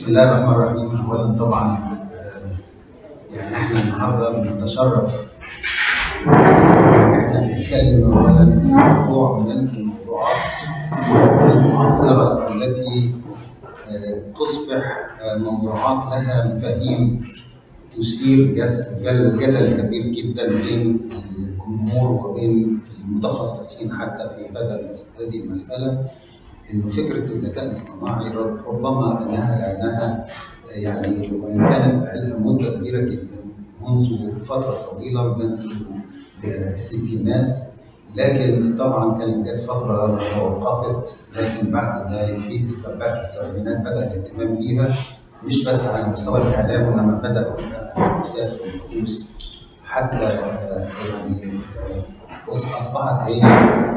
بسم الله الرحمن الرحيم اولا طبعا آه، يعني احنا النهارده بنتشرف ان احنا بنتكلم اولا في موضوع من الموضوعات المعاصره التي آه، تصبح آه، موضوعات لها مفاهيم تثير جس- جل- جدل كبير جدا بين الجمهور وبين المتخصصين حتى في هذا المس- هذه المساله انه فكره الذكاء الاصطناعي رب- ربما انها لانها يعني وان كانت بقالها مده كبيره جدا منذ فتره طويله من الستينات لكن طبعا كانت جت فتره توقفت لكن بعد ذلك في السبع- السبعينات بدا الاهتمام بيها مش بس على مستوى الاعلام وانما بدا الدراسات والبحوث حتى آه، يعني آه، اصبحت هي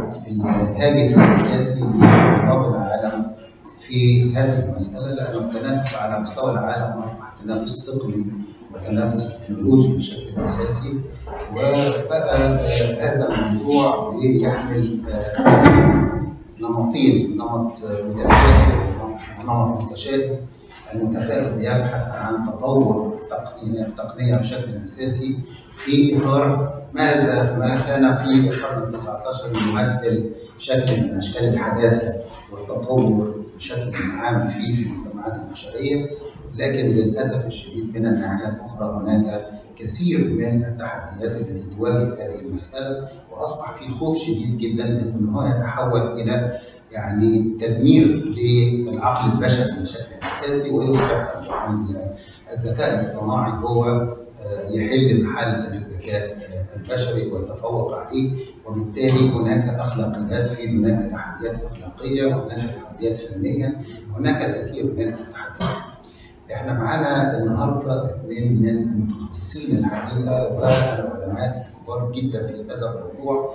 الهاجس الاساسي لخطاب العالم في هذه المساله لانه التنافس على مستوى العالم اصبح تنافس تقني وتنافس تكنولوجي بشكل اساسي وبقى آه، هذا الموضوع يحمل آه، نمطين نمط آه، متفائل ونمط متشابه المتفائل بيبحث عن تطور التقنيه التقنيه بشكل اساسي في اطار ماذا ما كان في القرن ال 19 يمثل شكل من اشكال الحداثه والتطور بشكل عام في المجتمعات البشريه لكن للاسف الشديد من الناحيه الاخرى هناك كثير من التحديات التي تواجه هذه المساله واصبح في خوف شديد جدا ان هو يتحول الى يعني تدمير للعقل البشري بشكل اساسي ويصبح ال- الذكاء الاصطناعي هو آه، يحل محل الذكاء آه، البشري ويتفوق عليه وبالتالي هناك اخلاقيات في هناك تحديات اخلاقيه وهناك تحديات فنيه هناك كثير من التحديات. احنا معانا النهارده اثنين من المتخصصين الحقيقه والعلماء الكبار جدا في هذا الموضوع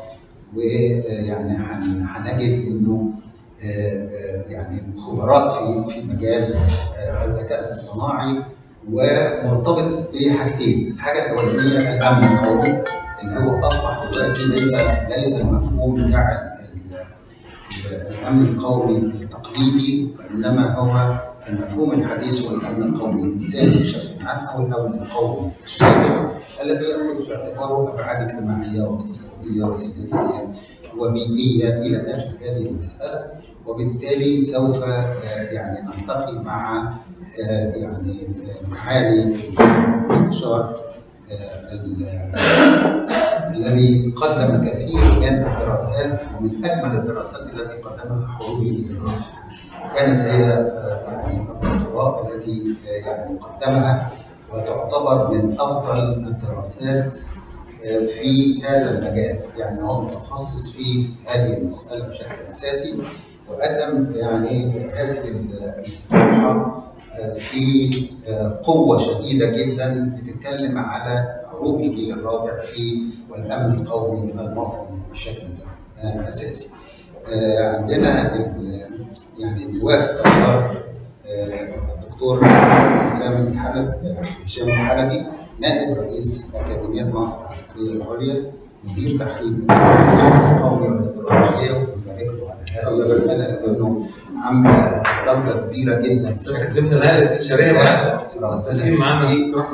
ويعني هن- هنجد انه آه، آه، يعني خبراء في في مجال آه، الذكاء الاصطناعي ومرتبط بحاجتين، الحاجه الاولانيه الامن القومي اللي هو اصبح دلوقتي ليس ليس المفهوم بتاع ال- ال- الامن القومي التقليدي وانما هو المفهوم الحديث هو الامن القومي الانساني بشكل عام او الامن القومي الشامل الذي ياخذ في اعتباره ابعاد اجتماعيه واقتصاديه وسياسيه وبيئيه الى اخر هذه المساله وبالتالي سوف آه، يعني نلتقي مع آه، يعني آه، معالي المستشار آه، ال- الذي قدم كثير من الدراسات ومن اجمل الدراسات التي قدمها حروب الإدراك كانت هي آه، يعني الدكتوراه التي آه، يعني قدمها وتعتبر من افضل الدراسات آه، في هذا المجال يعني هو متخصص في هذه المساله بشكل اساسي وقدم يعني هذه الدكتوراه آه، في آه، قوه شديده جدا بتتكلم على حروب الجيل الرابع في والامن القومي المصري بشكل آه، اساسي. آه، عندنا ال- يعني اللواء الطيار آه، الدكتور حسام الحلب هشام الحلبي نائب رئيس اكاديميه مصر العسكريه العليا مدير تحرير الامن القومي والاستراتيجيه وبنبارك له على هذه المساله لانه عامله ضجه كبيره جدا بس احنا قدمنا زي الاستشاريه معانا مؤسسين معانا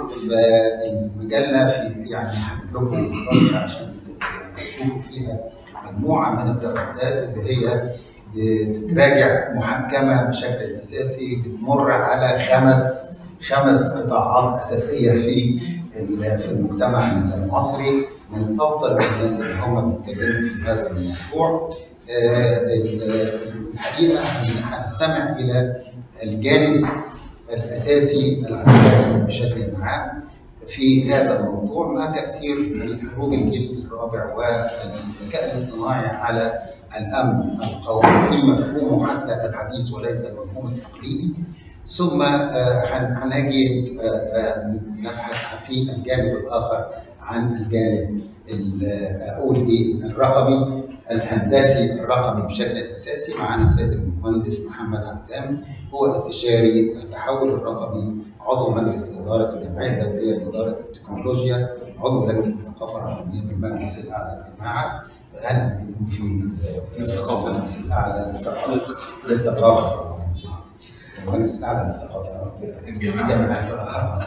فالمجله في يعني هجيب لكم الرابط عشان يعني تشوفوا فيها مجموعه من الدراسات اللي هي بتتراجع محكمه بشكل اساسي بتمر على خمس خمس قطاعات اساسيه في ال- في المجتمع المصري من افضل الناس اللي هم بيتكلموا في هذا الموضوع آه، ال- الحقيقه هنستمع الى الجانب الاساسي العسكري بشكل عام في هذا الموضوع مع تاثير الحروب الجيل الرابع والذكاء الاصطناعي على الامن القومي في مفهومه حتى الحديث وليس المفهوم التقليدي ثم آه، هن- هنجد آه، آه، نبحث في الجانب الاخر عن الجانب ال- اقول ايه الرقمي الهندسي الرقمي بشكل اساسي معنا السيد المهندس محمد عزام هو استشاري التحول الرقمي عضو مجلس اداره الجمعيه الدوليه لاداره التكنولوجيا عضو لجنه الثقافه الرقميه بالمجلس الاعلى للجماعه اهلا بكم في آه، للثقافة. المجلس الاعلى للثقافه للثقافه المجلس الاعلى للثقافه الجامعات. الجامعات آه.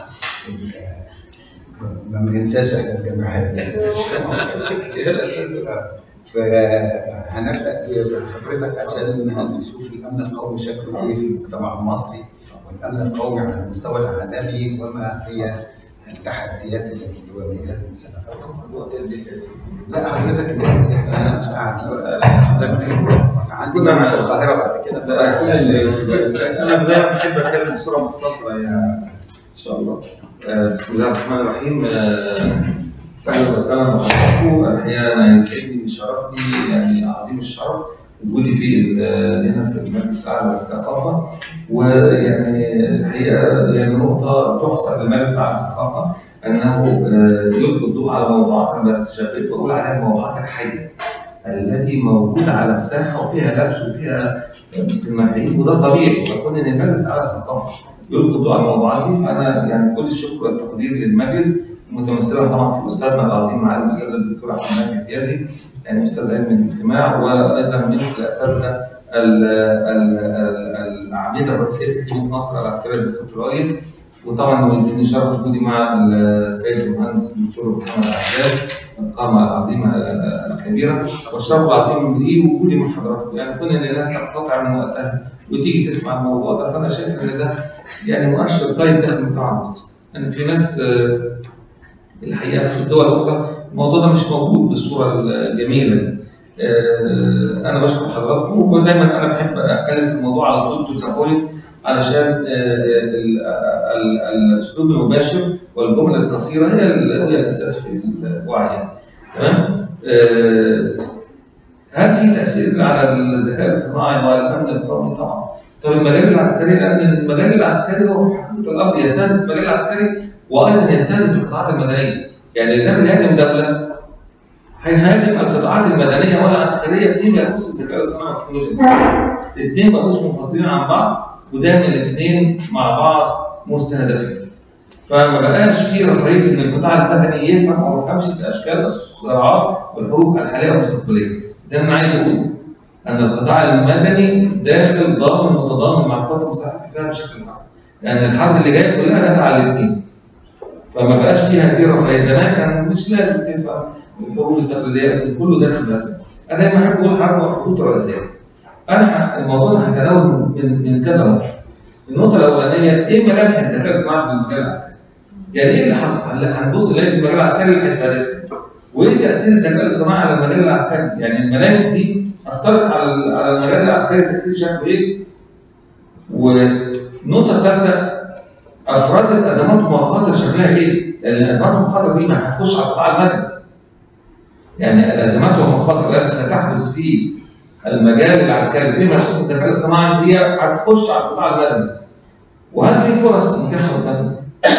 ما بننساش احنا الجامعات هي الاساس فهنبدا بحضرتك عشان نشوف الامن القومي شكله ايه في المجتمع المصري والامن القومي على المستوى العالمي وما هي التحديات التي تواجه هذه المساله. لا حضرتك دلوقتي احنا مش قاعدين عندي جامعه القاهره بعد كده انا بدايه بحب اتكلم بصوره مختصره يعني ان شاء الله آه، بسم الله الرحمن الرحيم آه، اهلا وسهلا بحضراتكم الحقيقه انا يسعدني ويشرفني يعني عظيم الشرف وجودي في ال- هنا في المجلس الاعلى للثقافه ويعني الحقيقه يعني نقطه تحسب للمجلس الاعلى للثقافه انه آه، يلقي الضوء على موضوعات انا بس شغال بقول عليها الموضوعات الحيه التي موجوده على الساحه وفيها لبس وفيها في المفاهيم وده طبيعي ويكون ان المجلس على الثقافه يلقي الضوء على الموضوعات دي فانا يعني كل الشكر والتقدير للمجلس متمثلا طبعا في استاذنا العظيم معالي الاستاذ الدكتور عبد المنعم الحجازي يعني استاذ علم الاجتماع وايضا من الاساتذه ال- ال- ال- الاعمده الرئيسيه في حكومه مصر العسكريه الدكتوراه وطبعا يزيدني شرف وجودي مع السيد المهندس الدكتور محمد عزام القامه العظيمه الكبيره والشرف العظيم لي وجودي مع حضراتكم يعني كون ان الناس تقتطع من وقتها وتيجي تسمع الموضوع ده فانا شايف ان ده يعني مؤشر طيب داخل المجتمع المصري يعني في ناس آه، الحقيقه في الدول الاخرى الموضوع ده مش موجود بالصوره الجميله دي آه، انا بشكر حضراتكم ودايما انا بحب اتكلم في الموضوع على طول تسابويت علشان آه، ال- ال- الاسلوب المباشر والجمله القصيره هي ال- هي الاساس في الوعي يعني. تمام آه، هل في تاثير على الذكاء الاصطناعي والامن القومي طبعا طب المجال العسكري لان المجال العسكري هو في حقيقه الامر يستهدف المجال العسكري وايضا يستهدف القطاعات المدنيه يعني اللي داخل يهاجم دوله هيهاجم القطاعات المدنيه والعسكريه فيما يخص الذكاء الاصطناعي والتكنولوجيا الاثنين ما بقوش منفصلين عن بعض ودايما الاثنين مع بعض مستهدفين فما بقاش في رفاهيه ان القطاع المدني يفهم او ما يفهمش في اشكال الصراعات والحروب الحاليه والمستقبليه ده انا عايز اقول ان القطاع المدني داخل ضامن متضامن مع القوات المسلحه فيها بشكل عام لان الحرب اللي جايه كلها داخله على الاثنين فما بقاش في هذه الرفاهيه زمان كان مش لازم تفهم الحروب التقليديه لكن كله داخل بهذا انا دايما احب اقول حرب وخطوط رئيسيه انا ح- الموضوع ده هتناول من من كذا نقطه النقطه الاولانيه ايه ملامح الذكاء الاصطناعي في المجال العسكري؟ يعني ايه اللي حصل؟ هنلا- هنبص نلاقي في المجال العسكري اللي هيستهدف وايه تاثير الذكاء الاصطناعي على المجال العسكري؟ يعني الملامح دي اثرت على ال- على المجال العسكري تاثير شكله ايه؟ والنقطه الثالثه افرزت ازمات ومخاطر شكلها ايه؟ لان الازمات والمخاطر دي ما هتخش على القطاع المدني. يعني الازمات والمخاطر التي ستحدث في المجال العسكري فيما يخص الذكاء الاصطناعي هي هتخش على القطاع المدني. وهل في فرص متاحه قدامنا؟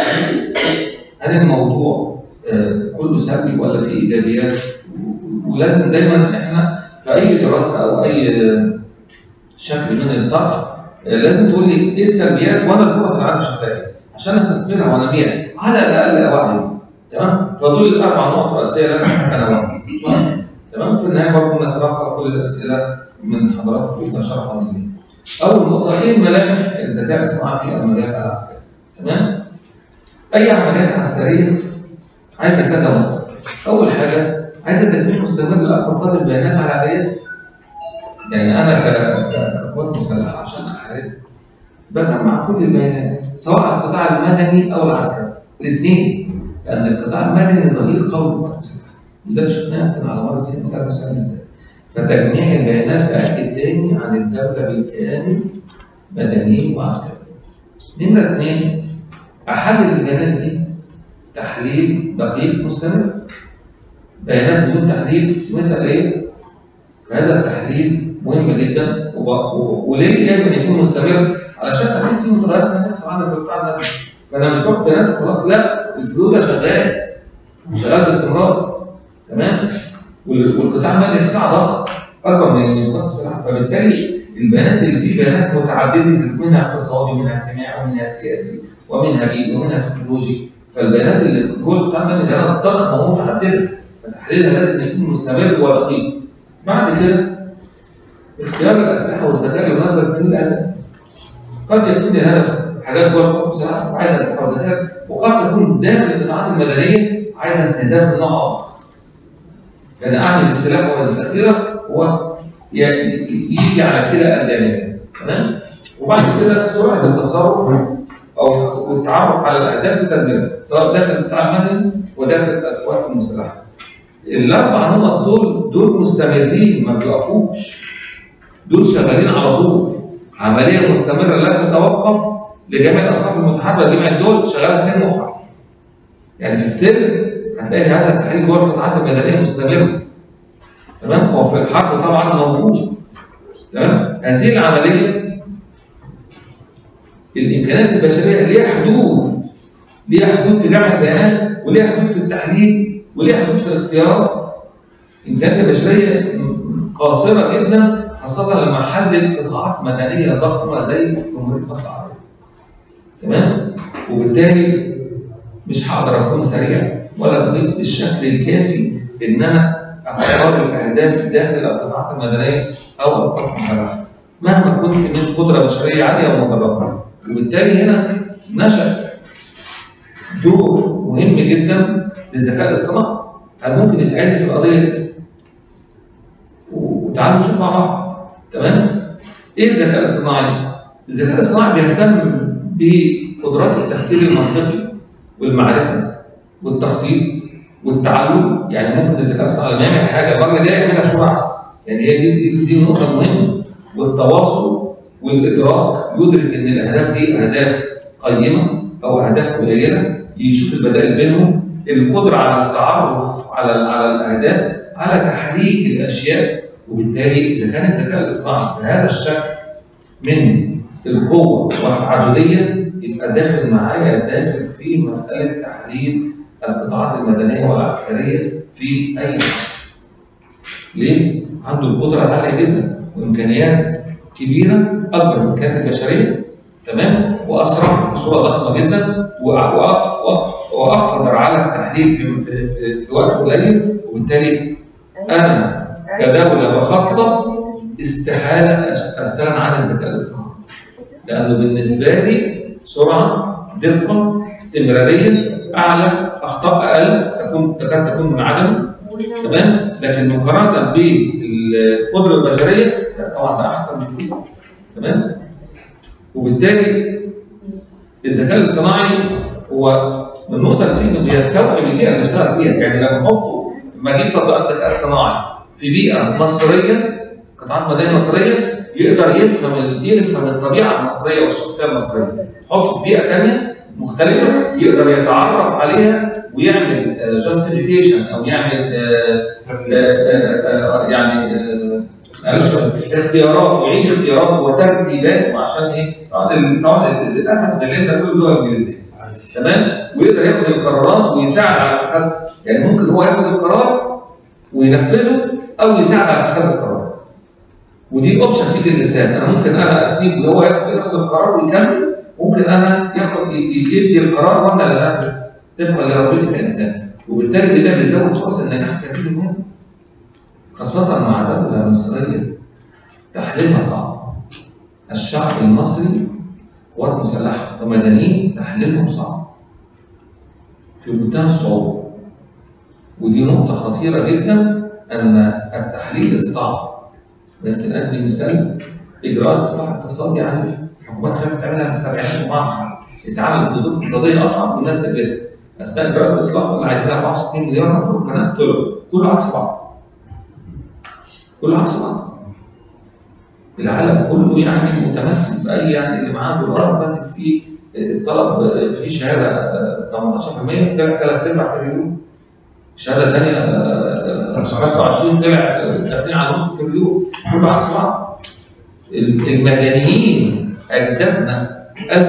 هل الموضوع آه، كله سلبي ولا في ايجابيات؟ و- ولازم دايما احنا في اي دراسه او اي آه، شكل من الطرح آه، لازم تقول لي ايه السلبيات وانا الفرص اللي عندي شكلها ايه؟ عشان استثمرها ونبيعها على الاقل اوعي تمام؟ فدول الاربع نقط رئيسيه اللي انا هتناولها تمام؟ في النهايه برضه نتلقى كل الاسئله من حضراتكم ده شرف عظيم لي. اول نقطه ايه ملامح الذكاء الاصطناعي في المجال العسكري؟ تمام؟ اي عمليات عسكريه عايزه كذا نقطه. اول حاجه عايزه تجميع مستمر لاكبر قدر البيانات على العمليات. يعني انا ك- ك- كقوات مسلحه عشان احارب بجمع كل البيانات سواء على القطاع المدني او العسكري الاثنين لان القطاع المدني ظهير قوي للقوات المسلحه وده اللي شفناه يمكن على مر السنين 73 ازاي فتجميع البيانات باكد تاني عن الدوله بالكامل مدنيين وعسكريين نمره اثنين احلل البيانات دي تحليل دقيق مستمر بيانات بدون تحليل قيمتها قليله فهذا التحليل مهم جدا وب- و- وليه يجب ان يكون مستمر علشان اكيد في متغيرات هتحصل عندك في القطاع المدني فانا مش باخد بيانات وخلاص لا الفلو ده شغال شغال باستمرار تمام وال- والقطاع المدني قطاع ضخم اكبر من القوات المسلحه فبالتالي البيانات اللي فيه بيانات متعدده منها اقتصادي ومنها اجتماعي ومنها سياسي ومنها بيئي ومنها تكنولوجي فالبيانات اللي جوه القطاع المدني بيانات ضخمه ومتعدده فتحليلها لازم يكون مستمر ودقيق بعد كده اختيار الاسلحه والذكاء المناسبه لكل الاهداف قد يكون الهدف حاجات جوه القوات المسلحه عايزه اسلحه وذخائر وقد تكون داخل القطاعات المدنيه عايزه استهداف من نوع اخر. يعني اعني بالسلاح والذخيره هو ي- ي- يجي على كلا الجانبين تمام؟ وبعد كده سرعه التصرف او التعرف على الاهداف وتدميرها سواء داخل القطاع المدني وداخل القوات المسلحه. الاربع نقط دول دول مستمرين ما بيقفوش. دول شغالين على طول. عمليه مستمره لا تتوقف لجميع الاطراف المتحرره جميع الدول شغاله سن وحرب. يعني في السلم هتلاقي هذا التحليل جوه القطاعات المدنيه مستمر. تمام؟ وفي الحرب طبعا موجود. تمام؟ هذه العمليه الامكانيات البشريه ليها حدود ليها حدود في جمع البيانات وليها حدود في التحليل وليها حدود في الاختيارات الامكانيات البشريه قاصره جدا خاصه لما احلل قطاعات مدنيه ضخمه زي جمهوريه مصر العربيه تمام وبالتالي مش هقدر اكون سريع ولا دقيق بالشكل الكافي ان انا اختار الاهداف داخل القطاعات المدنيه او القطاعات المسلحه مهما كنت من قدره بشريه عاليه ومتدربه وبالتالي هنا نشا دور مهم جدا للذكاء الاصطناعي هل ممكن يساعدني في القضيه دي؟ و- وتعالوا نشوف مع بعض تمام؟ ايه الذكاء الاصطناعي؟ الذكاء الاصطناعي بيهتم بقدرات التفكير المنطقي والمعرفه والتخطيط والتعلم يعني ممكن الذكاء الاصطناعي لما يعمل حاجه المره الجايه يعملها بصوره احسن يعني هي دي دي, دي نقطه مهمه والتواصل والادراك يدرك ان الاهداف دي اهداف قيمه او اهداف قليله يشوف البدائل بينهم القدره على التعرف على على الاهداف على تحريك الاشياء وبالتالي اذا كان الذكاء الاصطناعي بهذا الشكل من القوه والتعدديه يبقى داخل معايا داخل في مساله تحليل القطاعات المدنيه والعسكريه في اي حاجه. ليه؟ عنده القدره عاليه جدا وامكانيات كبيره اكبر من الامكانيات البشريه تمام واسرع بصوره ضخمه جدا و- و- و- واقدر على التحليل في في, في, في وقت قليل وبالتالي انا كدوله بخطط استحاله أش- استغنى عن الذكاء الاصطناعي لانه بالنسبه لي سرعه دقه استمراريه اعلى اخطاء اقل تكون تكاد تكون منعدمه تمام لكن مقارنه بالقدره البشريه لا طبعا ده احسن بكتير تمام وبالتالي الذكاء الاصطناعي هو من النقطه اللي فيه انه بيستوعب البيئه اللي بيشتغل فيها يعني لما احطه لما اجيب تطبيقات ذكاء اصطناعي في بيئه مصريه قطاعات مدنيه مصريه يقدر يفهم ال- يفهم الطبيعه المصريه والشخصيه المصريه حطه في بيئه ثانيه مختلفه يقدر يتعرف عليها ويعمل جاستيفيكيشن او يعمل آه، آه، آه، آه، يعني آه، معلش اختيارات وعيد اختيارات وترتيبات وعشان ايه؟ طبعا ال- طبعا للاسف العلم ده كله لغه انجليزيه تمام؟ ويقدر ياخد القرارات ويساعد على اتخاذها يعني ممكن هو ياخد القرار وينفذه او يساعد على اتخاذ القرار ودي اوبشن في ايد الانسان انا ممكن انا اسيب هو ياخد ياخد القرار ويكمل ممكن انا ياخد ي- ي- يدي القرار وانا اللي انفذ طبقا لرغبتي كانسان وبالتالي ده بيزود فرص النجاح في تنفيذ المهمه خاصة مع دولة مصرية تحليلها صعب. الشعب المصري قوات مسلحة ومدنيين تحليلهم صعب. في منتهى الصعوبة. ودي نقطة خطيرة جدا أن التحليل الصعب يمكن أدي مثال إجراءات إصلاح اقتصادي عنيف الحكومات خافت تعملها في السبعينات ومعها اتعملت في ظروف اقتصادية أصعب والناس سبتها. أثناء إجراءات الإصلاح اللي عايزين 64 مليار المفروض كان طلعوا كله عكس بعض. كله عكس بعض العالم كله يعني متمسك باي يعني اللي معاه دولار ماسك فيه الطلب فيه شهاده آه، 18% طلع ثلاث ارباع تريليون شهاده ثانيه 25 طلع داخلين على نص تريليون كله عكس بعض ال- المدنيين اجدادنا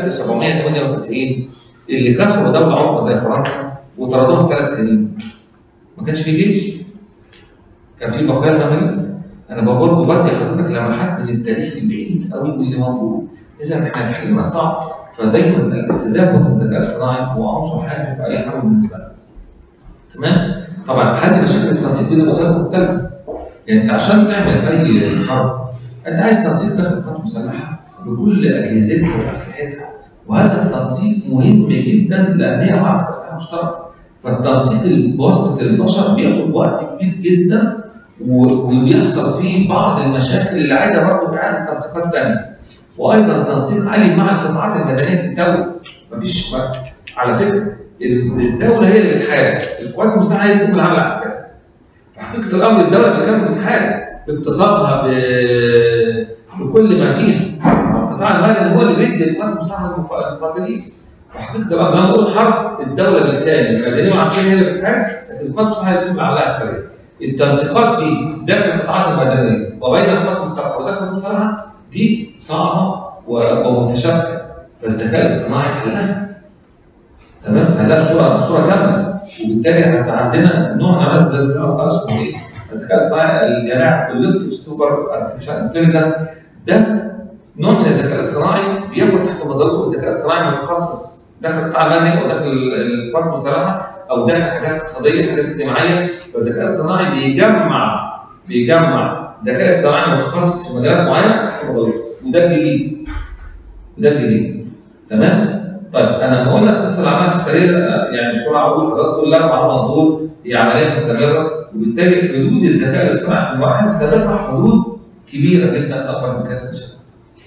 1798 اللي كسروا دوله عظمى زي فرنسا وطردوها ثلاث سنين ما كانش في جيش كان في بقايا المماليك انا بقول بدي حضرتك لمحات من التاريخ البعيد قوي واللي موجود اذا احنا تحليلنا صعب فدايما الاستدامه والذكاء الصناعي هو عنصر حيوي في اي حرب بالنسبه لنا تمام طبعا هذه مشاكل التنسيق بين المسارات مختلفه يعني انت عشان تعمل اي حرب انت عايز تنسيق داخل القوات المسلحه بكل اجهزتها واسلحتها وهذا التنسيق مهم جدا لان هي معركه اسلحه مشتركه فالتنسيق بواسطه البشر بياخد وقت كبير جدا و- وبيحصل فيه بعض المشاكل اللي عايزه برضه اعاده تنسيقات ثانيه وايضا تنسيق عالي مع القطاعات المدنيه في الدوله مفيش ما- على فكره الدوله هي اللي بتحارب القوات المسلحه هي اللي بتقوم بالعمل العسكري فحقيقه الامر الدوله بالكامل بتحارب باقتصادها ب... بكل ما فيها القطاع المدني هو اللي بيدي القوات المسلحه للمقا- للمقاتلين فحقيقه الامر لما نقول حرب الدوله بالكامل المدنيه والعسكريه هي اللي بتحارب لكن القوات المسلحه هي اللي بتقوم بالعمل العسكريه التنسيقات دي داخل القطاعات المدنيه وبين القوات المسلحه وداخل القوات المسلحه دي صعبه و- ومتشابكه فالذكاء الاصطناعي حلها تمام حلها بصوره بصوره كامله وبالتالي حتى عندنا نوع من انواع الذكاء الاصطناعي اسمه ايه؟ الذكاء الاصطناعي الجماعي كولكتيف سوبر ارتفيشال انتليجنس ده نوع من الذكاء الاصطناعي بياخد تحت مظلته الذكاء الاصطناعي متخصص داخل القطاع المدني او داخل القوات المسلحه او داخل حاجات اقتصاديه حاجات اجتماعيه فالذكاء الاصطناعي بيجمع بيجمع ذكاء اصطناعي متخصص في مجالات معينه تحت مظلته وده الجديد وده الجديد تمام؟ طيب انا لما قلنا تخصص العمليه العسكريه آه، يعني بسرعه اقول لحضرتك كل اربع نقط دول هي عمليه مستمره وبالتالي حدود الذكاء الاصطناعي في المراحل السابقه حدود كبيره جدا اكبر من كانت الشباب.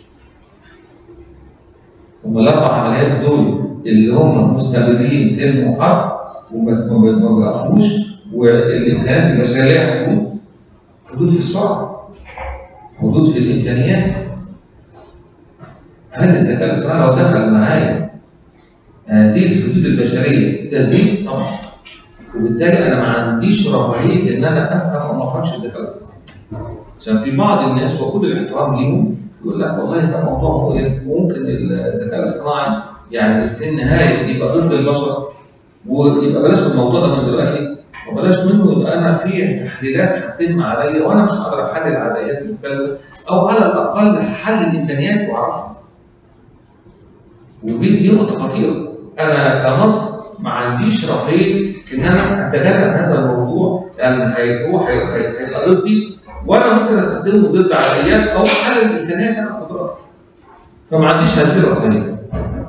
هم الاربع عمليات دول اللي هم مستمرين سلم وحرب وما ما- ما بيقفوش والامكانيات البشريه ليها حدود حدود في السرعه حدود في الامكانيات هل الذكاء الاصطناعي لو دخل معايا هذه الحدود البشريه تزيد طبعا وبالتالي انا ما عنديش رفاهيه ان انا افهم او ما افهمش الذكاء الاصطناعي عشان في بعض الناس وكل الاحترام ليهم يقول لك والله ده موضوع مؤلم وممكن الذكاء الاصطناعي يعني في النهايه يبقى ضد البشر ويبقى بلاش من الموضوع ده من دلوقتي وبلاش منه يبقى انا في تحليلات هتتم عليا وانا مش هقدر احلل العمليات المختلفه او على الاقل هحلل الامكانيات واعرفها. ودي دي نقطه خطيره انا كمصر ما عنديش رفاهيه ان انا اتجنب هذا الموضوع لان هي- هو هي- هي- هيبقى ضدي وانا ممكن استخدمه ضد عمليات او احلل الامكانيات انا قدراتي. فما عنديش هذه الرفاهيه.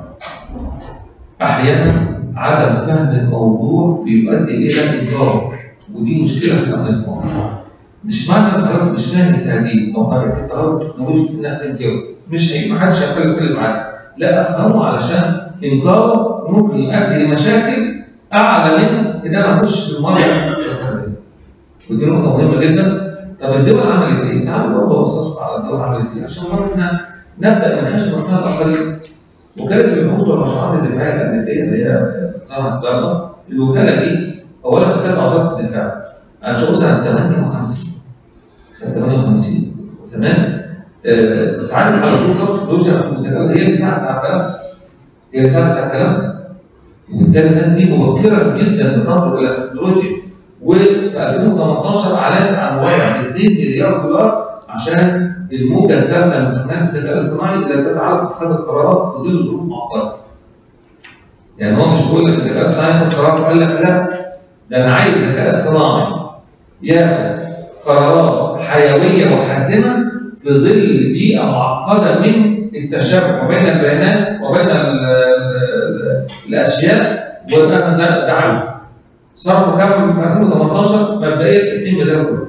احيانا عدم فهم الموضوع بيؤدي الى انكاره ودي مشكله في نقل القول. مش معنى ان حضرتك مش فاهم التهديد او طبيعه التغير التكنولوجي انك تنكره مش هي ما حدش هيقبل يتكلم معاك لا افهمه علشان انكاره ممكن يؤدي لمشاكل اعلى من ان انا اخش في الميه واستخدمها ودي نقطه مهمه جدا طب الدول عملت ايه؟ تعالوا برضه اوصفكم على الدول عملت ايه عشان برضه إحنا نبدا من حيث منتهى الاخرين وكاله البحوث والمشروعات الدفاعيه الامريكيه اللي هي اختصارها بره الوكاله دي اولا بتابع وزاره الدفاع انشأوا سنه 58 سنه 58 تمام آه، ساعات على طول وزاره التكنولوجيا والذكاء هي اللي ساعدت على الكلام ده هي اللي ساعدت على الكلام ده وبالتالي الناس دي مبكره جدا بتنظر الى التكنولوجيا وفي 2018 اعلنت عن وضع 2 مليار دولار عشان الموجه الثالثه من تقنيات الذكاء الاصطناعي اللي تتعلق باتخاذ القرارات في ظل ظروف معقده. يعني هو مش بيقول لك الذكاء الاصطناعي ياخد قرار وقال لك لا ده انا عايز ذكاء اصطناعي ياخد قرارات حيويه وحاسمه في ظل بيئه معقده من التشابك ما بين البيانات وبين ال ال الاشياء وانا ده ده عارفه. صرفوا كام في 2018 مبدئيا 2 مليار دولار.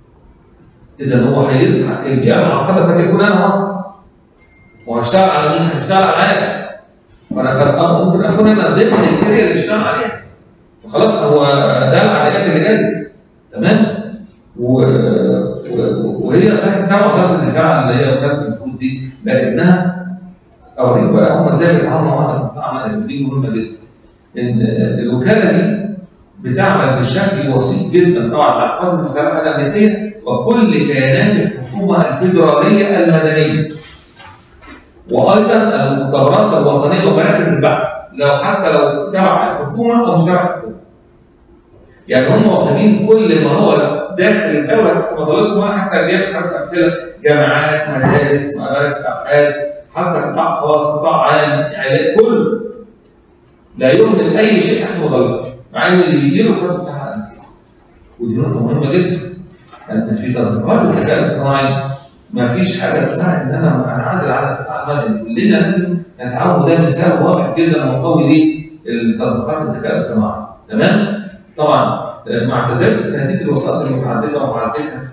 اذا هو هيلحق البيئه المعقده قد يكون انا اصلا وهشتغل على مين؟ هشتغل على عائد فانا قد أه ممكن اكون انا ضمن الاريا اللي بشتغل عليها فخلاص هو ده العمليات اللي جايه تمام؟ و... و... وهي صحيح تبع وزاره الدفاع اللي هي وزاره النفوذ دي لكنها اوريك بقى هم ازاي بيتعاملوا مع القطاع المدني ودي مهمه جدا ان الوكاله دي بتعمل بشكل وسيط جدا طبعا مع القوات المسلحه الامريكيه وكل كيانات الحكومه الفيدراليه المدنيه وايضا المختبرات الوطنيه ومراكز البحث لو حتى لو تبع الحكومه او مش تبع الحكومه. يعني هم واخدين كل ما هو داخل الدوله تحت مظلتهم وانا حتى جايب حتى امثله جامعات مدارس مراكز ابحاث حتى قطاع خاص قطاع عام علاج كله لا يهمل اي شيء تحت مظلته مع ان اللي بيديره قوات المساحه الامريكيه ودي نقطه مهمه جدا ان في تطبيقات الذكاء الاصطناعي ما فيش حاجه اسمها ان انا انعزل عن القطاع المدني كلنا لازم نتعاون وده مثال واضح جدا وقوي لتطبيقات الذكاء الاصطناعي تمام طبعا آه، مع تزايد تهديد الوسائط المتعدده ومعالجتها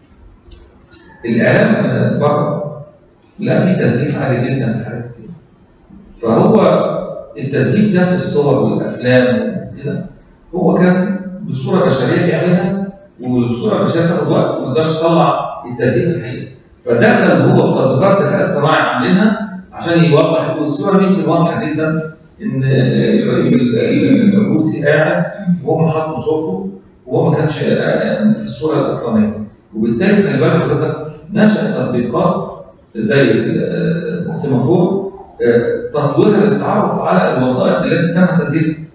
الاعلام آه، بره لا في تزييف عالي جدا في حاجات كتير فهو التزييف ده في الصور والافلام وكده هو كان بصوره بشريه بيعملها والصوره البشريه تاخد وقت وما تقدرش تطلع التزييف الحقيقي فدخل هو بتطبيقات ذكاء اصطناعي عاملينها عشان يوضح والصوره دي يمكن واضحه جدا ان الرئيس ال- ال- الروسي قاعد وهو حاطط صورته وهو ما كانش آه، في الصوره الاصلانيه وبالتالي خلي بالك حضرتك نشأ تطبيقات زي ال- السيمافور آه، تطويرها للتعرف على الوسائط التي تم تزييفها.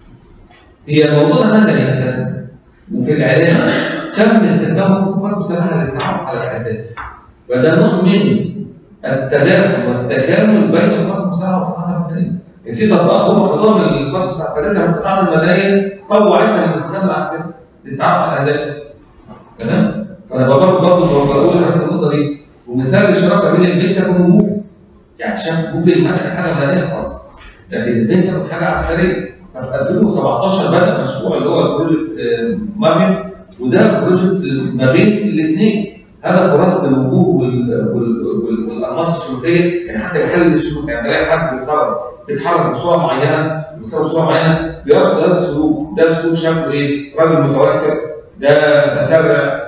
هي موضوع مدني اساسا وفي الاعلام تم استخدام وسائط مساحه للتعرف على الاهداف. فده نوع من التداخل والتكامل بين القوات المسلحه والقوات المدنيه. في تطبيقات هم خدوها من القوات المسلحه خدتها من القوات المدنيه طوعتها للاستخدام العسكري للتعرف على الاهداف. تمام؟ فانا برضه برضه بقول لحضرتك النقطه دي ومثال الشراكه بين البنت وجوجل يعني شاف جوجل ما كان حاجه مدنيه خالص لكن البنت تاخد حاجه عسكريه ففي 2017 بدا مشروع اللي هو البروجكت آه، مارفن وده بروجكت ما بين الاثنين هدفه رصد الوجوه وال- وال- وال- والانماط السلوكيه يعني حتى بيحلل السلوك يعني تلاقي حد بيتصرف بيتحرك بصوره معينه بيتصرف بصوره معينه بيعرف ده السلوك ده سلوك شكله ايه؟ راجل متوتر ده متسرع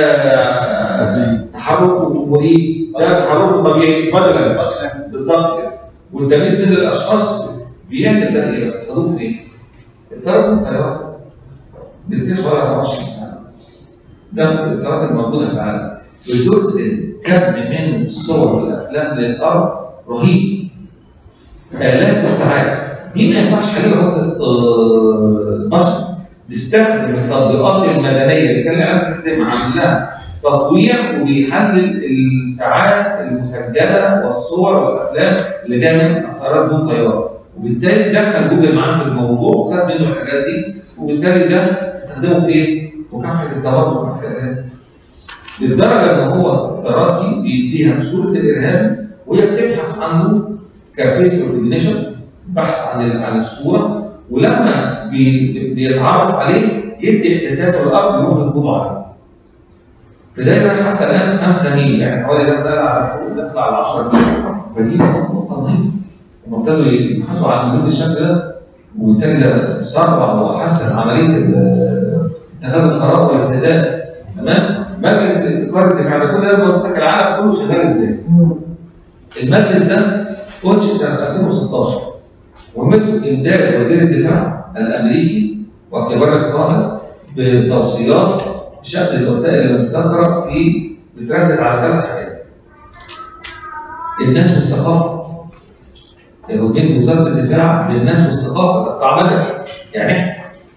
ده تحركه مريب ده تحركه طبيعي بدلا بالظبط كده والتمييز بين الاشخاص بيعمل ده ايه بس خدوه في ايه؟ اضطراب الطيران بتطير حوالي 24 ساعه ده الاضطرابات الموجوده في العالم بترسل كم من الصور والافلام للارض رهيب الاف الساعات دي ما ينفعش حلها بس آه، بشر بيستخدم التطبيقات المدنيه اللي كان الاعلام بيستخدمها عامل لها تطوير وبيحلل الساعات المسجله والصور والافلام اللي جايه من الطيارات دون طيار وبالتالي دخل جوجل معاه في الموضوع وخد منه الحاجات دي وبالتالي ده استخدمه في ايه؟ مكافحه التوتر ومكافحه الارهاب للدرجه ان هو الطيارات دي بيديها بصوره الارهاب وهي بتبحث عنه كفيس ريكوجنيشن بحث عن ال- عن الصوره ولما بي- بيتعرف عليه يدي احداثاته الارض يروح يقبضوا عليه. في دايره حتى الان 5 ميل يعني حوالي داخله على فوق داخله على 10 ميل فدي نقطه مهمه. هم ابتدوا يبحثوا عن المدير بالشكل ده وبالتالي ده سرع وحسن عمليه ال- اتخاذ القرار والاستهداف تمام؟ مجلس الابتكار الدفاع ده كل ده بواسطه العالم كله شغال ازاي؟ المجلس ده أنشئ سنة 2016 ومثل إمداد وزير الدفاع الأمريكي وكبار القادة بتوصيات بشأن الوسائل المبتكرة في بتركز على ثلاث حاجات الناس والثقافة يعني بيدي وزارة الدفاع للناس والثقافة ده قطاع مدني يعني احنا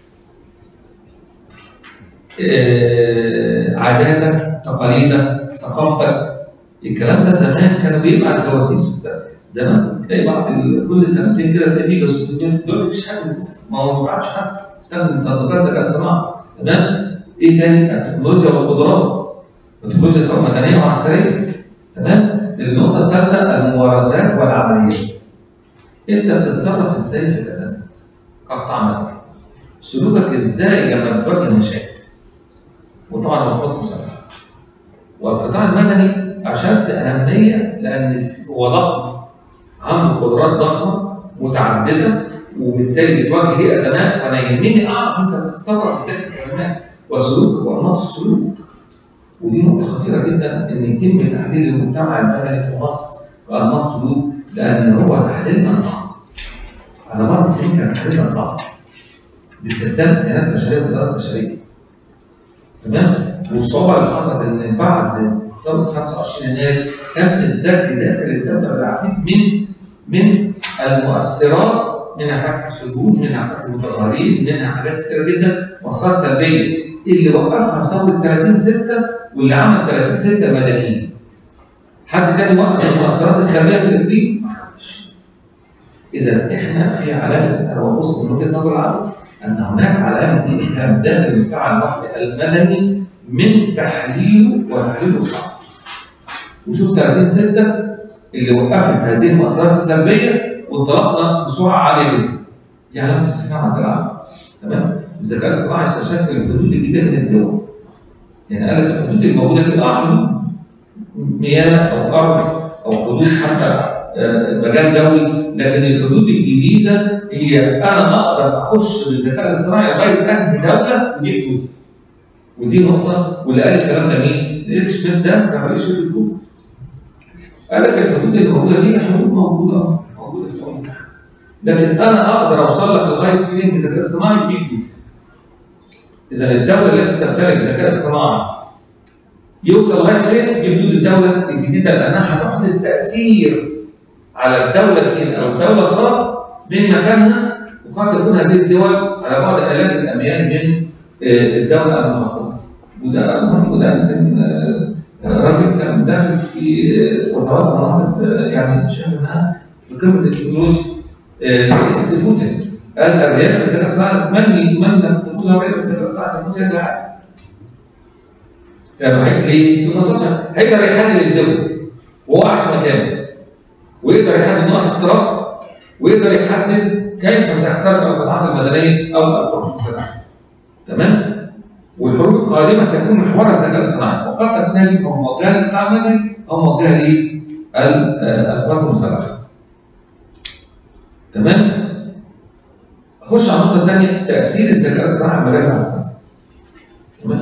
آه، عاداتك تقاليدك ثقافتك الكلام ده زمان كانوا بيبعت جواسيس وبتاع زمان تلاقي بعض ال- كل سنتين كده تلاقي في جاسوس بيمسك دول مفيش حد بيمسك ما هو ما بيبعتش حد استخدم تطبيقات ذكاء اصطناعي تمام ايه تاني التكنولوجيا والقدرات التكنولوجيا سواء مدنيه وعسكريه تمام النقطه الثالثه الممارسات والعمليات انت بتتصرف ازاي في الازمات كقطاع مدني سلوكك ازاي لما بتواجه مشاكل وطبعا مخطط مسلح والقطاع المدني اشد اهميه لان في- هو ضخم عنده قدرات ضخمه متعدده وبالتالي بتواجه ليه ازمات فانا يهمني اعرف انت بتتصرف ازاي في الازمات وسلوكك وانماط السلوك ودي نقطه خطيره جدا ان يتم تحليل المجتمع المدني في مصر كانماط سلوك لان هو تحليلنا صعب على مر السنين كان تحليلنا صعب باستخدام كيانات بشريه وقدرات بشريه تمام والصعوبه اللي حصلت ان بعد ثوره 25 يناير تم الزج داخل الدوله بالعديد من من المؤثرات منها فتح السجون منها فتح المتظاهرين منها حاجات كتيره جدا مؤثرات سلبيه اللي وقفها ثوره 30 6 واللي عمل 30 6 المدنيين حد تاني وقف المؤثرات السلبيه في الاقليم؟ ما حدش اذا احنا في علامه انا ببص من وجهه نظر العالم ان هناك علامه استفهام داخل المجتمع المصري المدني من تحليله وتحليله صعب. وشوف 30 6 اللي وقفت هذه المؤثرات السلبيه وانطلقنا بسرعه عاليه جدا. دي علامه استفهام عند العالم. تمام؟ الذكاء الاصطناعي سيشكل الحدود الجديده من الدول. يعني قال لك الحدود الموجوده دي اه حدود مياه او ارض او حدود حتى آه، مجال دولي لكن الحدود الجديده هي انا اقدر اخش بالذكاء الاصطناعي لغايه انهي دوله ودي حدودي. ودي نقطه واللي قال الكلام ده مين؟ ايريك سميث ده ده رئيس شركه جوجل. قال لك الحدود اللي موجوده دي حدود موجوده موجوده في الامم المتحده. لكن انا اقدر اوصل لك لغايه فين بالذكاء الاصطناعي دي حدودي. اذا الدوله التي تمتلك ذكاء اصطناعي يوصل لغايه فين؟ دي حدود الدوله الجديده لانها هتحدث تاثير على الدوله س او الدوله ص من مكانها وقد تكون هذه الدول على بعد الاف الاميال من آه، الدوله المخططه. وده مهم وده يمكن آه، راجل كان داخل في آه، وتولى مناصب آه، يعني شايف انها في قمه التكنولوجيا. آه، رئيس بوتين قال الرياضه بالذكاء الاصطناعي من من تكون الرياضه بالذكاء الاصطناعي سيكون سيد العالم. يعني هيك ليه؟ ببساطه هيقدر يحلل الدول وهو قاعد في مكانه ويقدر يحدد نقط اختراق ويقدر يحدد كيف سيخترق القطاعات المدنيه او القطاعات الصناعيه. تمام؟ والحروب القادمه سيكون محورها الذكاء الاصطناعي وقد تكون هذه الحروب موجهه للقطاع المدني او موجهه للقوات المسلحه. تمام؟ خش على النقطه الثانيه تاثير الذكاء الاصطناعي على المجال العسكري. تمام؟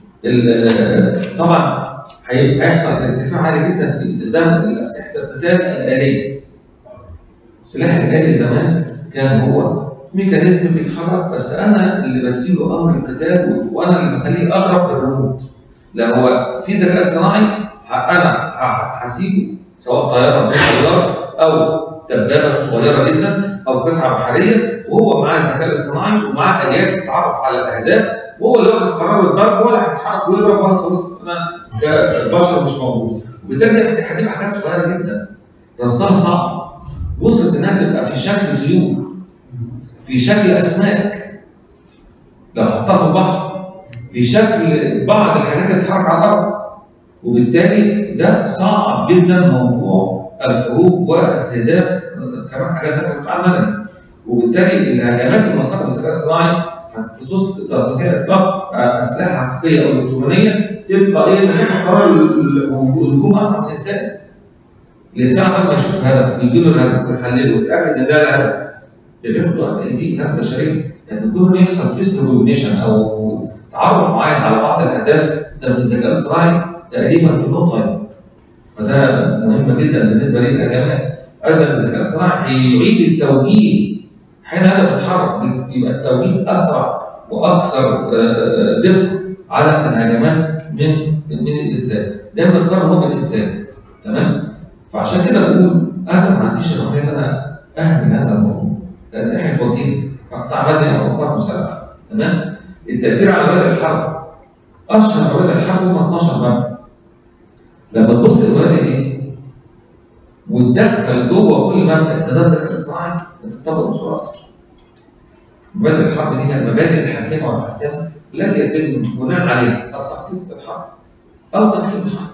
ال- طبعا هي- هيحصل ارتفاع عالي جدا في استخدام الاسلحه القتال الاليه. السلاح الالي زمان كان هو ميكانيزم بيتحرك بس انا اللي بديله امر القتال وانا اللي بخليه اضرب بالريموت. لا هو في ذكاء اصطناعي ه- انا ه- هسيبه سواء طياره بدون طيار او دبابه صغيره جدا او قطعه بحريه وهو معاه الذكاء الاصطناعي ومعاه اليات التعرف على الاهداف وهو اللي واخد قرار الضرب ولا هيتحرك ويضرب ولا خلاص انا كبشر مش موجود وبالتالي هتبقى حاجات صغيره جدا رصدها صعب وصلت انها تبقى في شكل طيور في شكل اسماك لو حطها في البحر في شكل بعض الحاجات اللي بتتحرك على الارض وبالتالي ده صعب جدا موضوع الحروب واستهداف آه، كمان حاجات داخل القطاع المدني وبالتالي الهجمات المصادر بالذكاء الاصطناعي هتتص- تستطيع اطلاق آه، اسلحه حقيقيه او الكترونيه تلقائيا تاخد قرار الهجوم اصلا من الانسان. الانسان قبل ما يشوف هدف ويجي له الهدف ويحلله ويتاكد ان ده الهدف ده بياخد وقت دي كانت بشريه لكن كل ما يحصل فيس ريكوجنيشن او تعرف معين على بعض الاهداف ده في الذكاء الاصطناعي تقريبا في نقطه يعني. فده مهم جدا بالنسبه للهجمات. ايضا الذكاء الاصطناعي هيعيد التوجيه حين هذا بيتحرك يبقى التوجيه اسرع واكثر آه، دقه على الهجمات من من الانسان دايما القرار هو بالانسان تمام فعشان كده بقول انا ما عنديش الرفاهيه ان انا اهمل هذا الموضوع لان ده هيتوجهني كقطاع مدني او قطاع مسلح تمام التاثير على بدء الحرب اشهر بدء الحرب هم 12 مبدا لما تبص للمبادئ دي وتدخل جوه كل مبدا استخدام الذكاء الاصطناعي بتطبق بصوره اسرع. مبادئ الحرب دي هي المبادئ الحاكمه والحاسمه التي يتم بناء عليها التخطيط للحرب او تقييم الحرب.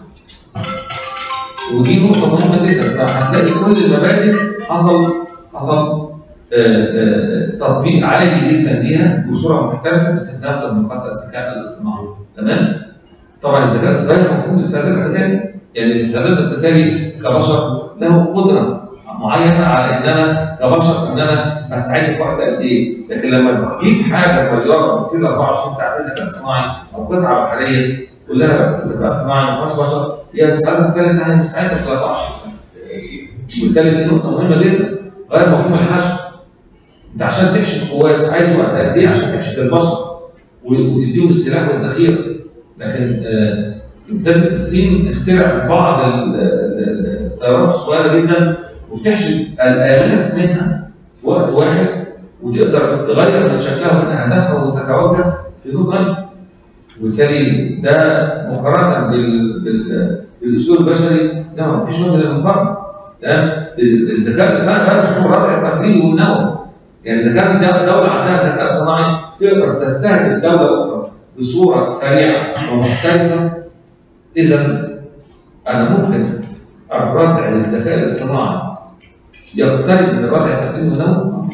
ودي نقطه مهمه جدا فهتلاقي كل المبادئ حصل حصل آه، آه، تطبيق عالي جدا ليها بصوره محترفه باستخدام تطبيقات الذكاء الاصطناعي تمام؟ طبعا الذكاء غير مفهوم الاستعداد القتالي يعني الاستعداد القتالي كبشر له قدره معينه على ان انا كبشر ان انا استعد في وقت قد ايه لكن لما تجيب حاجه طياره بتطير 24 ساعه ذكاء اصطناعي او قطعه بحريه كلها ذكاء اصطناعي ما فيهاش بشر هي الاستعداد القتالي بتاعها مستعده في 23 ساعه وبالتالي دي نقطه مهمه جدا غير مفهوم الحشد انت عشان تكشف قوات عايز وقت قد ايه عشان تكشف البشر وتديهم السلاح والذخيره لكن آه، ابتدت الصين تخترع بعض ال- ال- الطيارات الصغيره جدا وبتحشد الالاف منها في وقت واحد وتقدر تغير من شكلها ومن اهدافها وتتوجه في نقطه وبالتالي ده مقارنه بال... بال... بالاسلوب البشري ده ما فيش وجه للمقارنه تمام الذكاء الاصطناعي غير محكوم الرابع التقليدي والنووي يعني اذا كانت دوله عندها ذكاء اصطناعي تقدر تستهدف دوله اخرى بصوره سريعه ومحترفه اذا انا ممكن الردع للذكاء الاصطناعي يقترب من الردع التقليدي ولو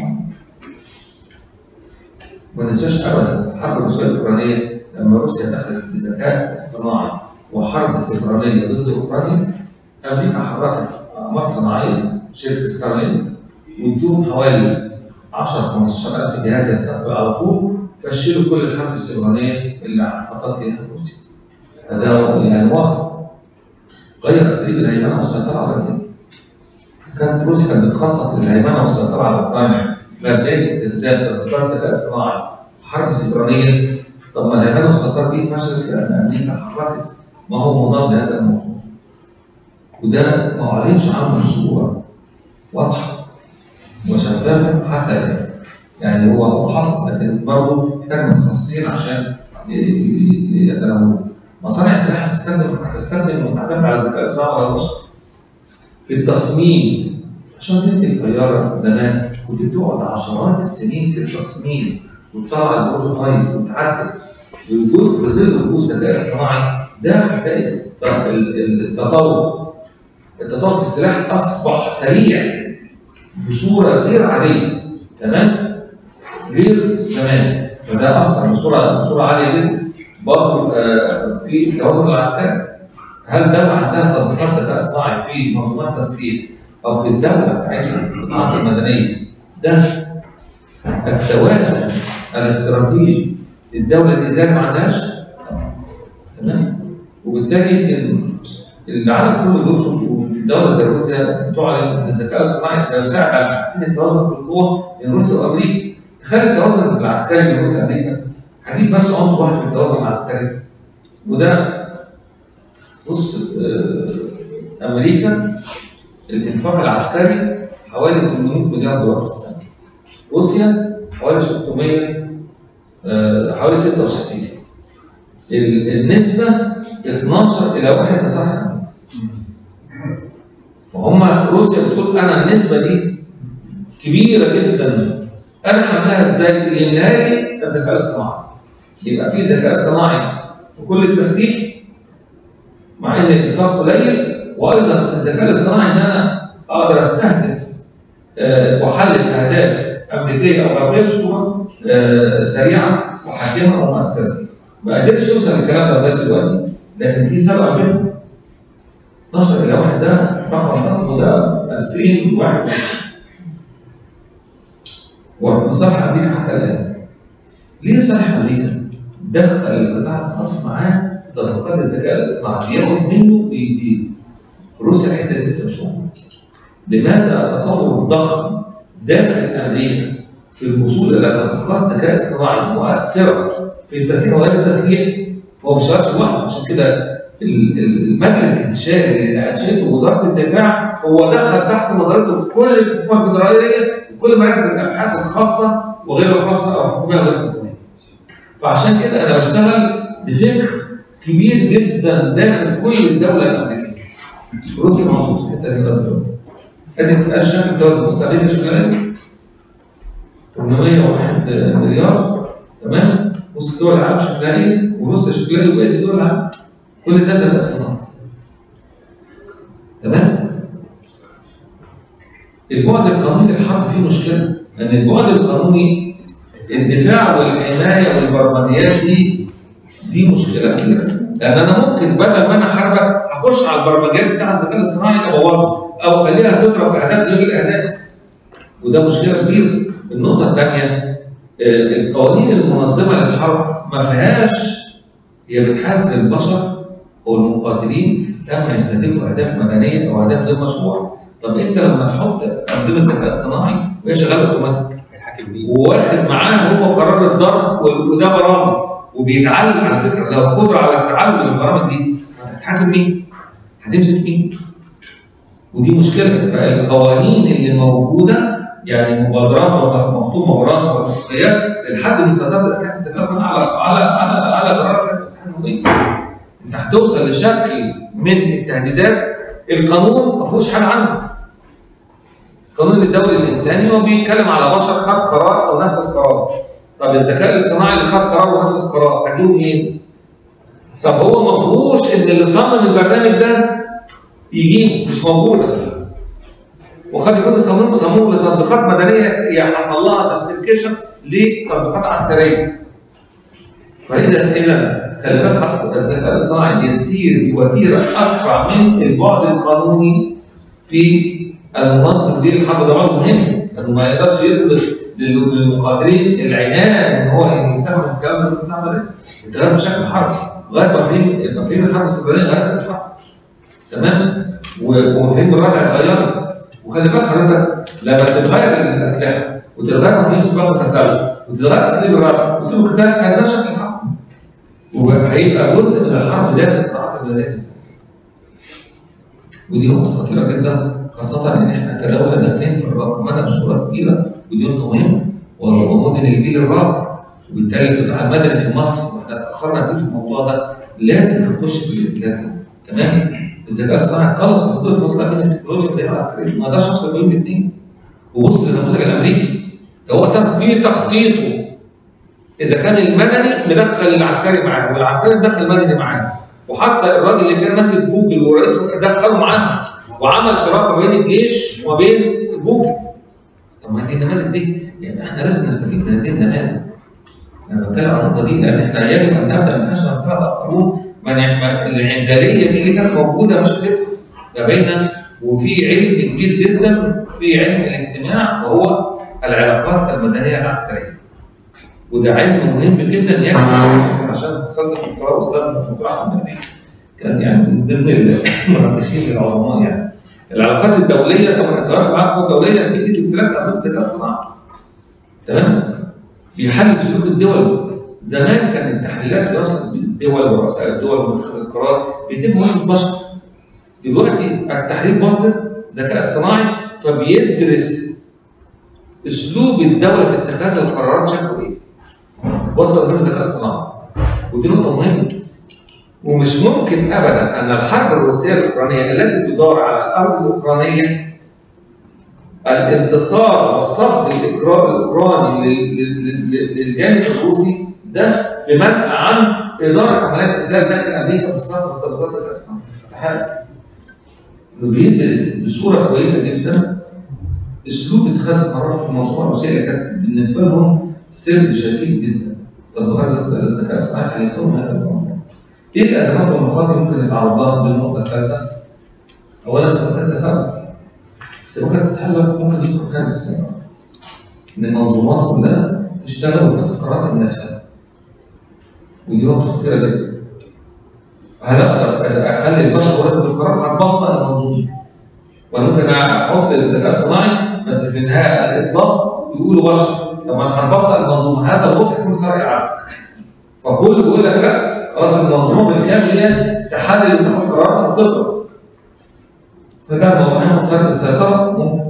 ما ننساش ابدا الحرب الروسيه الاوكرانيه لما روسيا دخلت بذكاء اصطناعي وحرب سيبرانيه ضد اوكرانيا امريكا حركت اقمار صناعيه شركه ستارلينك وادوهم حوالي 10 15 الف جهاز يستقبل على طول فشلوا كل الحرب السيبرانيه اللي خطط فيها روسيا. فده يعني واضح غير اساليب الهيمنه والسيطره على الدنيا. كانت روسيا كانت بتخطط للهيمنه والسيطره على اوكرانيا مبنيه باستخدام تطبيقات الذكاء الاصطناعي حرب سيبرانيه طب ما الهيمنه والسيطره دي فشلت لان امريكا حركت ما هو مضاد لهذا الموضوع. وده ما اعلنش عنه بصوره واضحه وشفافه حتى الان. يعني هو هو حصل لكن برضه محتاج متخصصين عشان يتناولوه. مصانع السلاح هتستخدم هتستخدم وتعتمد على الذكاء الاصطناعي ولا البشر. في التصميم عشان تنتج طياره زمان كنت بتقعد عشرات السنين في التصميم وتطلع البروتوتايب وتعدل ووجود في ظل وجود ذكاء اصطناعي ده هتلاقي التطور التطور في السلاح اصبح سريع بصوره غير عاديه تمام غير زمان فده اثر بصوره بصوره عاليه جدا برضه في التوازن العسكري هل دولة عندها تطبيقات ذكاء اصطناعي في منظومات تسليح او في الدولة بتاعتها في القطاعات المدنية ده التوازن الاستراتيجي الدولة دي زي ما عندهاش تمام وبالتالي يمكن العالم كله بيوصف والدولة زي روسيا بتعلن ان الذكاء الاصطناعي سيساعد على تحسين التوازن في القوة بين روسيا وامريكا تخيل التوازن العسكري بين روسيا وامريكا هجيب بس عنصر واحد في التوازن العسكري وده بص امريكا الانفاق العسكري حوالي 800 مليار دولار في السنه روسيا حوالي 600 حوالي 66 النسبه 12 الى 1 لصالح امريكا فهم روسيا بتقول انا النسبه دي كبيره جدا انا حملها ازاي؟ اللي يملاها لي الذكاء الاصطناعي يبقى في ذكاء اصطناعي في كل التسليح مع ان الانفاق قليل وايضا الذكاء الاصطناعي ان انا اقدر استهدف أه واحلل اهداف امريكيه او غربيه بصوره أه سريعه وحاكمه ومؤثره. ما قدرش يوصل للكلام ده لغايه دلوقتي لكن في سبب منه 12 الى 1 ده رقم ضخم وده 2021 وصالح امريكا حتى الان. ليه صالح امريكا؟ دخل القطاع الخاص معاه في تطبيقات الذكاء الاصطناعي بياخد منه ويديه. في روسيا الحته دي لسه مش موجوده. لماذا التطور الضخم داخل امريكا في الوصول الى تطبيقات ذكاء اصطناعي مؤثره في التسليح وغير التسليح هو مش شغال لوحده عشان كده المجلس الاستشاري اللي انشئته وزاره الدفاع هو دخل تحت نظرته كل الحكومه الفدراليه وكل مراكز الابحاث الخاصه وغير الخاصه او الحكوميه وغير الحكوميه. فعشان كده انا بشتغل بفكر كبير جدا داخل كل الدوله الامريكيه. روسيا مخصوص في الحته دي دلوقتي. ادي شايف التوازن بص امريكا شغاله 801 مليار تمام؟ بص دول العالم شغاله ايه؟ وروسيا شغاله وبقيه دول العالم. كل ده ذكاء اصطناعي. تمام؟ البعد القانوني للحرب فيه مشكله لان البعد القانوني الدفاع والحمايه والبرمجيات دي دي مشكله كبيره لان انا ممكن بدل ما انا حربك اخش على البرمجيات بتاع الذكاء الاصطناعي ابوظها او اخليها تضرب اهداف غير الاهداف وده مشكله كبيره النقطه الثانيه القوانين المنظمه للحرب ما فيهاش هي بتحاسب البشر او المقاتلين لما يستهدفوا اهداف مدنيه او اهداف غير مشروعه طب انت لما تحط انظمه ذكاء اصطناعي وهي شغاله اوتوماتيك وواخد معاه هو قرار الضرب وده برامج وبيتعلم على فكره لو قدره على التعلم من البرامج دي هتتحاكم مين؟ هتمسك مين؟ ودي مشكله فالقوانين اللي موجوده يعني مبادرات ومخطوط مبادرات واتفاقيات للحد من استخدام الاسلحه الذكاء الصناعي على على على على قرار حرب الاسلحه النوويه. انت هتوصل لشكل من التهديدات القانون ما فيهوش حاجه عنه. القانون الدولي الانساني هو بيتكلم على بشر خد قرار او نفذ قرار. طب الذكاء الاصطناعي اللي خد قرار ونفذ قرار هجيبه منين؟ طب هو ما فيهوش ان اللي صمم البرنامج ده يجيبوا مش موجوده وقد يكون يصمموا صمموا لتطبيقات مدنيه هي حصل لها جاستيفيكيشن لتطبيقات عسكريه فاذا اذا خلي بالك حضرتك الذكاء الاصطناعي يسير بوتيره اسرع من البعد القانوني في المنظم دي الحرب ده بعد مهم انه ما يقدرش يطلب لل- للمقاتلين العنان ان هو يستخدم الكلام ده في العمل اتغير بشكل حربي غير مفاهيم مفاهيم الحرب الاستقلاليه غيرت الحرب تمام و- ومفاهيم الردع اتغيرت وخلي بالك حضرتك لما تتغير الاسلحه وتتغير مفاهيم سباق التسلل وتتغير اساليب الردع واسلوب القتال هيتغير شكل الحرب وهيبقى جزء من الحرب داخل القطاعات المدنيه ودي نقطة خطيرة جدا خاصة إن إحنا كدولة داخلين في الرقمنة بصورة كبيرة ودي نقطة مهمة ومدن الجيل الرابع وبالتالي القطاع المدني في مصر وإحنا اتأخرنا كتير في الموضوع ده لازم نخش في الاتجاه ده تمام؟ الذكاء الاصطناعي خلص الخطوط الفاصلة بين التكنولوجيا والدعاية العسكرية ما قدرش يفصل بين الاثنين وبص للنموذج الأمريكي ده هو أساسا في تخطيطه إذا كان المدني مدخل العسكري معاه والعسكري مدخل المدني معاه وحتى الراجل اللي كان ماسك جوجل ورئيس دخله معاه وعمل شراكه بين الجيش وبين جوجل طب ما دي النماذج دي يعني احنا لازم نستفيد من هذه النماذج انا بتكلم عن النقطه دي لان احنا يجب ان نبدا من حيث انتهى الاخرون ما ن- ما- الانعزاليه دي اللي كانت موجوده مش هتنفع ما بين وفي علم كبير جدا في علم الاجتماع وهو العلاقات المدنيه العسكريه وده علم مهم جدا يجب عشان صدق الدكتوراه واستاذ الدكتوراه المدنيه كان يعني من ضمن المناقشين العظماء يعني العلاقات الدوليه طبعا انت عارف العلاقات الدوليه دي امتلاك انظمه الذكاء الصناعي تمام بيحلل سلوك الدول زمان كان التحليلات اللي وصلت بالدول ورؤساء الدول ومتخذ القرار بيتم وسط بشر دلوقتي التحليل وصلت ذكاء اصطناعي فبيدرس اسلوب الدوله في اتخاذ القرارات شكله ايه وصل لازم ذكاء اصطناعي ودي نقطه مهمه ومش ممكن ابدا ان الحرب الروسيه الاوكرانيه التي تدار على الارض الاوكرانيه الانتصار والصد الإكرا- الاوكراني لل- لل- لل- للجانب الروسي ده بمنع عن اداره عمليات قتال داخل امريكا باستخدام تطبيقات الاسلام استحاله انه بيدرس بصوره كويسه جدا اسلوب اتخاذ القرار في المنظومه الروسيه اللي كانت بالنسبه لهم سر شديد جدا تطبيقات الذكاء الاصطناعي حلت لهم هذا الموضوع ايه الازمات والمخاطر ممكن نتعرض لها بالنقطه الثالثه؟ اولا سبب التسلل سبب التسلل ممكن يكون خارج السيطره ان المنظومات كلها تشتغل وتاخد قرارات بنفسها ودي نقطه خطيره جدا هل اقدر اخلي البشر هو ياخد القرار هتبطئ المنظومه وانا ممكن احط الذكاء الاصطناعي بس في نهايه الاطلاق يقولوا بشر طب انا هنبطئ المنظومه هذا البطء يكون سريع العالم فكل بيقول لك لا خلاص المنظومه بالكامل هي تحلل وتاخد قرارات وتقرا فده الموضوع هياخد خارج السيطره ممكن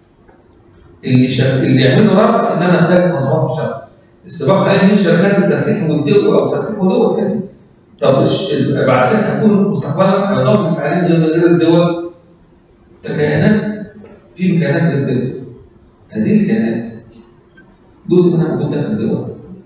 اللي شا... اللي يعملوا رفع ان انا امتلك منظومات مشابهه السباق حاليا من شركات التسليح والدول او التسليح ودول تاني طب الش- ال- بعد كده هيكون مستقبلا هيضاف الفعالين غير غير الدول ككيانات في كيانات غير الدول هذه الكيانات جزء منها موجود داخل الدول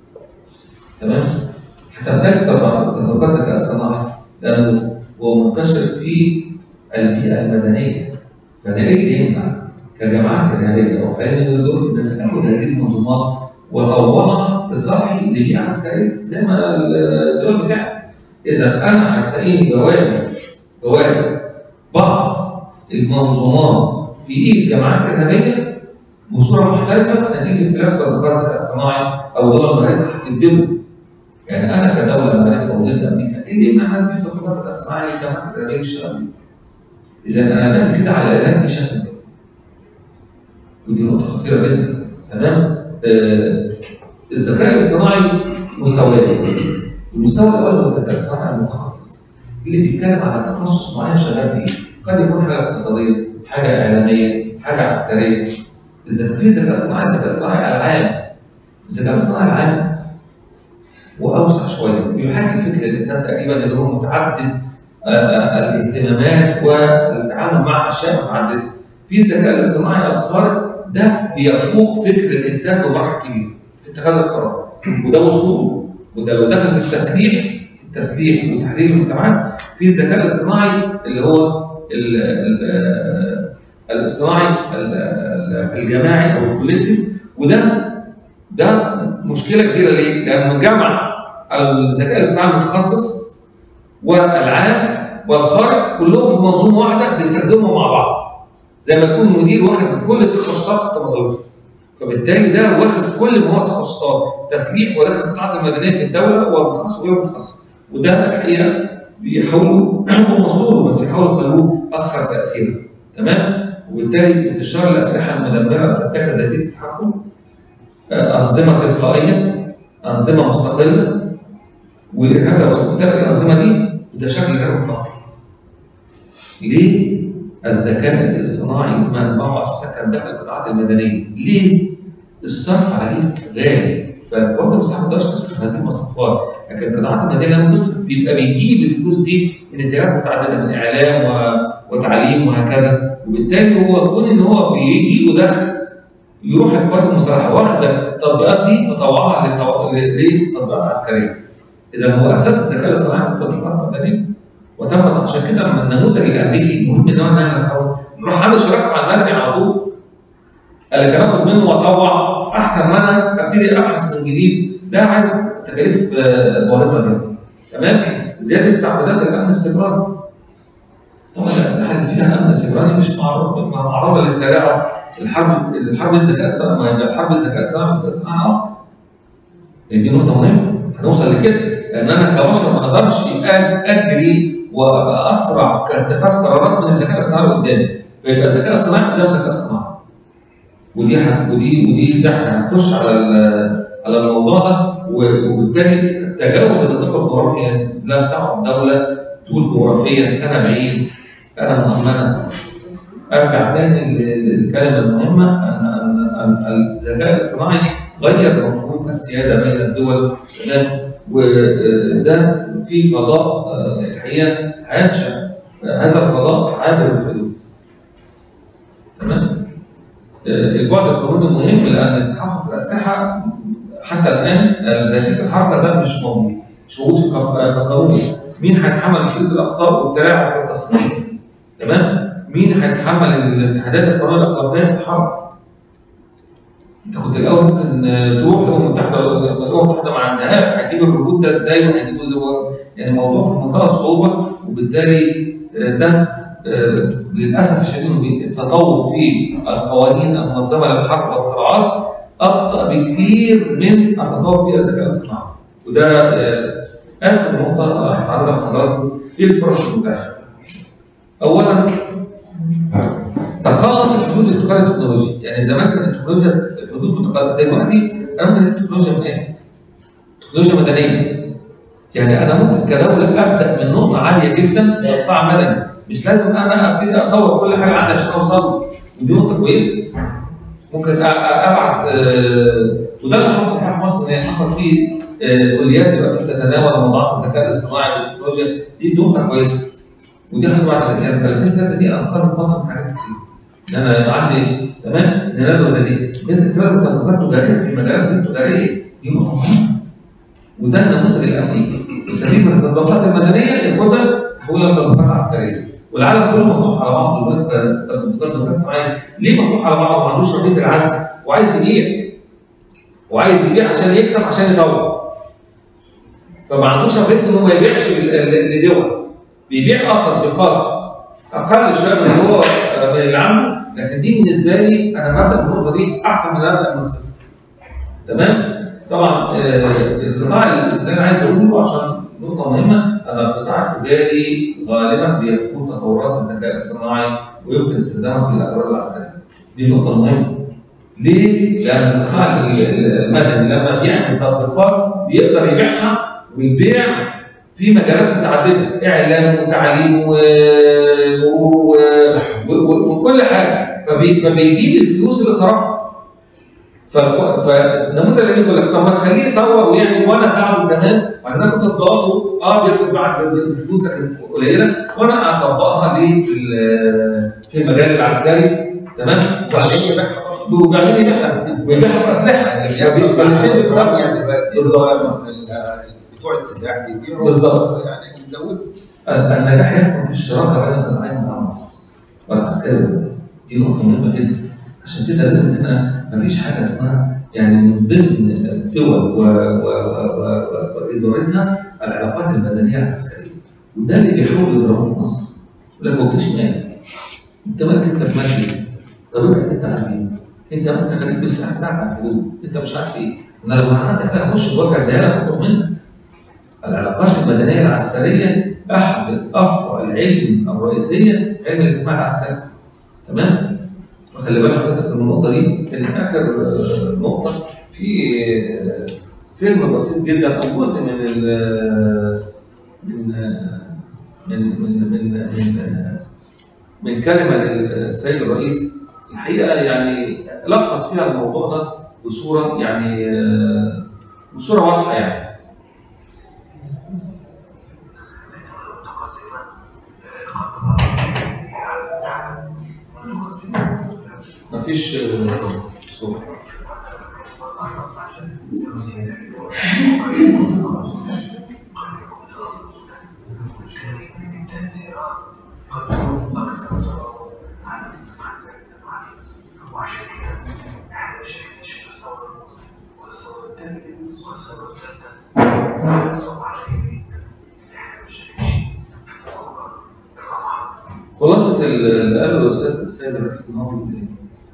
تمام هتمتلك طبعا تطبيقات ذكاء اصطناعي لانه هو منتشر في البيئه المدنيه فده ايه اللي يمنع كجماعات ارهابيه او فعالين دول ان ناخد هذه المنظومات وطوعها لصالحي لبيئه عسكريه زي ما الدول بتاعت اذا انا هتلاقيني بواجه بواجه بعض المنظومات في ايد جماعات ارهابيه بصوره محترفه نتيجه امتلاك تطبيقات الذكاء الاصطناعي او دول مهارتها هتدبه يعني انا كدوله مهارتها وضد امريكا ايه اللي يمنع ان ادي تطبيقات الذكاء الاصطناعي للجماعات الارهابيه تشتغل بيها؟ اذا انا داخل كده على الارهاب بشكل ما. ودي نقطه خطيره جدا تمام آه الذكاء الاصطناعي مستويين المستوى الاول هو الذكاء الاصطناعي المتخصص اللي بيتكلم على تخصص معين شغال فيه قد يكون حاجه اقتصاديه حاجه اعلاميه حاجه عسكريه اذا في ذكاء اصطناعي ذكاء اصطناعي العام الذكاء الاصطناعي العام واوسع شويه بيحاكي فكر الانسان تقريبا اللي هو متعدد آه، آه، الاهتمامات والتعامل مع اشياء متعدده في الذكاء الاصطناعي الخارق ده بيفوق فكر الانسان بمراحل كبيره في اتخاذ القرار وده وصوله وده لو دخل في التسليح التسليح وتحليل المجتمعات في الذكاء الاصطناعي اللي هو ال- ال- الاصطناعي ال- ال- الجماعي او الكوليكتيف وده ده مشكله كبيره ليه؟ لان جمع الذكاء الاصطناعي المتخصص والعام والخارج كلهم في منظومه واحده بيستخدموا مع بعض زي ما يكون مدير واخد كل التخصصات تحت مظلته فبالتالي ده واخد كل ما هو تخصصات تسليح وداخل القطاعات المدنيه في الدوله ومتخصص وغير متخصص وده الحقيقه بيحاولوا هم مصدوره بس يحاولوا يخلوه اكثر تاثيرا تمام وبالتالي انتشار الاسلحه المدمره الفتاكه ذاتيه التحكم آه، انظمه تلقائيه انظمه مستقله والارهاب لو استخدمت الانظمه دي وده شكل غير مطلق ليه الذكاء الاصطناعي منبعه اساسا كان داخل القطاعات المدنيه ليه الصرف عليه غالي فالقوات المسلحه ما تقدرش تصرف هذه المصروفات لكن القطاعات المدنيه لما بيصرف بيبقى بيجيب الفلوس دي من اتجاهات متعدده من اعلام و... وتعليم وهكذا وبالتالي هو كون ان هو بيجي وداخل يروح القوات المسلحه واخده التطبيقات دي مطوعها للتو... ل- لتطبيقات عسكريه اذا هو اساس الذكاء الاصطناعي في التطبيقات المدنيه وتم عشان كده لما النموذج الامريكي مهم ان هو ان انا نفهمه نروح عامل شراكه مع المدني على طول اللي كان اخد منه واطوع احسن ما انا ابتدي ابحث من جديد ده عايز تكاليف آه، باهظه جدا تمام زياده تعقيدات الامن السيبراني طبعا الاسلحه اللي فيها امن سيبراني مش معرض معرضه للتلاعب الحرب الحرب الذكاء الاصطناعي ما هي الحرب الذكاء الاصطناعي مش ذكاء اصطناعي اخر دي نقطه مهمه هنوصل لكده لان انا كبشر ما اقدرش أ- اجري وابقى اسرع كاتخاذ قرارات من الذكاء الاصطناعي قدامي فيبقى الذكاء الاصطناعي قدام الذكاء الاصطناعي ودي ح- ودي ودي ده احنا هنخش على ال- على الموضوع ده و- وبالتالي تجاوز النطاق الجغرافي لا بتاع الدوله تقول جغرافيا انا بعيد انا مهمنه ارجع تاني لل- للكلمه المهمه ان ان ان الذكاء الاصطناعي غير مفهوم السياده بين الدول تمام وده في فضاء آه، الحقيقه هينشا آه، هذا الفضاء عابر الحدود تمام آه، البعد القانوني مهم لان التحكم في الاسلحه حتى الان ذاتيه الحركه ده مش موجود مش موجود في الق- في القانون مين هيتحمل مسؤوليه الاخطاء والتلاعب في التصميم تمام مين هيتحمل الاتحادات القانونيه الاخلاقيه في الحرب انت كنت الاول ممكن آه، تروح الامم المتحده الامم المتحده ما عندهاش هتجيب الركود ده ازاي وهتجيبه ازاي و- يعني الموضوع في منتهى الصعوبه وبالتالي آه، ده آه، للاسف الشديد التطور في القوانين المنظمه للحرب والصراعات ابطا بكثير من التطور في الذكاء الاصطناعي وده آه، اخر نقطه هستعرضها مع حضراتكم ايه الفرص المتاحه؟ اولا تقلص الحدود لانتقال التكنولوجيا، يعني زمان كانت التكنولوجيا الحدود متقلصه دلوقتي انا ممكن التكنولوجيا في ايه؟ تكنولوجيا مدنيه. يعني انا ممكن كدوله ابدا من نقطه عاليه جدا من قطاع مدني، مش لازم انا ابتدي اطور كل حاجه عندي عشان اوصل له. ودي نقطه كويسه. ممكن أ- أ- ابعت آه، وده اللي حصل في مصر ان هي حصل فيه آه، كليات دلوقتي بتتناول موضوعات الذكاء الاصطناعي والتكنولوجيا دي نقطه كويسه. ودي حصل بعد يعني 30 سنه دي انقذت مصر من حاجات كتير. ان انا يبقى عندي تمام نماذج زي دي. ده الاستثمار بالتطبيقات التجاريه في المجالات التجاريه دي نقطه مهمه. وده النموذج الامريكي يستفيد من التطبيقات المدنيه ياخدها يحولها لتطبيقات عسكريه. والعالم كله مفتوح على بعضه دلوقتي ك- كتطبيقات الذكاء الاصطناعي ليه مفتوح على بعضه؟ ما عندوش رفاهيه العزم وعايز يبيع. وعايز يبيع عشان يكسب عشان يطور. فما عندوش رفاهيه انه ما يبيعش ل- ل- لدول. بيبيع اه تطبيقات اقل شويه من اللي هو آه، من اللي عنده لكن دي بالنسبه لي انا ببدا بالنقطه دي احسن من ان أنا ابدا من الصفر. تمام؟ طبعا آه، القطاع اللي انا عايز اقوله عشان نقطه مهمه ان القطاع التجاري غالبا بيكون تطورات الذكاء الاصطناعي ويمكن استخدامها في الاغراض العسكريه. دي النقطه المهمه. ليه؟ لان القطاع ال- ال- المدني لما بيعمل تطبيقات بيقدر يبيعها والبيع في مجالات متعدده اعلام وتعليم ومرور و- و- و- وكل حاجه فبي فبيجيب الفلوس اللي صرفها فالق- فالنموذج اللي بيقول لك طب ما تخليه يطور ويعمل وانا اساعده كمان وبعدين اخد تطبيقاته اه بياخد بعد بفلوس لكن قليله وانا اطبقها لل- في المجال العسكري تمام وبعدين يبيعها برضه. وبعدين يبيعها ويبيعها في اسلحه اللي بيحصل مع فالاتنين بيكسبوا أوكرانيا دلوقتي بالظبط. ال- بتوع السلاح بيبيعوا بالظبط. يعني بيزودوا النجاح يكمن في الشراكه بين القطاعين العام والخاص والعسكري والمدني دي نقطه مهمه جدا عشان كده لازم هنا مفيش حاجه اسمها يعني من ضمن الدول و- و- و- و- وادارتها العلاقات المدنيه العسكريه وده اللي بيحاولوا يضربوه في مصر يقول لك هو الجيش مالك انت مالك انت في مالك ايه؟ طب ابعد انت عن ايه؟ انت انت خليك بالسلاح بتاعك على الحدود انت مش عارف ايه انا لو عندي حاجه اخش بوجه اديها لك اخد منك العلاقات المدنيه العسكريه احد افرع العلم الرئيسيه في علم الاجتماع العسكري تمام؟ فخلي بالك حضرتك من النقطه دي كانت اخر آه، نقطه في آه، فيلم بسيط جدا او جزء من ال- من آه، من من من من آه، من كلمه للسيد الرئيس الحقيقه يعني لخص فيها الموضوع ده بصوره يعني آه، بصوره واضحه يعني مفيش آه، صوت وعشان كده احنا مش هنعيش في الثوره الاولى والثوره الثانيه والثوره الثالثه صعب علينا جدا ان احنا مش هنعيش في الثوره الرابعه خلاصة اللي قاله الأستاذ السيد الرئيس النهارده إيه؟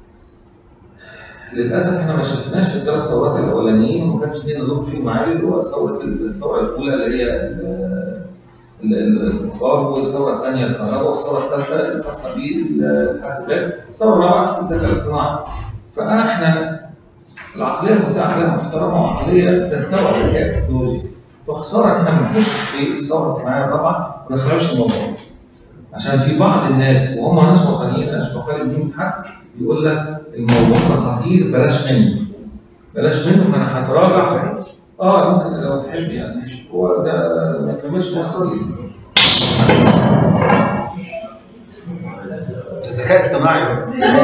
للأسف إحنا ما شفناش في الثلاث ثورات الأولانيين وما كانش لينا دور فيهم عالي اللي هو ثورة الثورة الأولى اللي هي ال- ال- ال- البخار والثورة الثانية الكهرباء والثورة الثالثة الخاصة بالحاسبات الثورة الرابعة الذكاء الاصطناعي فإحنا العقلية المسيحية عقلية محترمة وعقلية تستوعب الذكاء التكنولوجي فخسارة إحنا ما نخشش في الثورة الصناعية الرابعة وما نستوعبش الموضوع عشان في بعض الناس وهم ناس وطنيين انا مش بقلل منهم حد يقول لك الموضوع ده خطير بلاش منه بلاش منه فانا هتراجع اه ممكن لو تحب يعني هو ده ما يكملش نص الذكاء الاصطناعي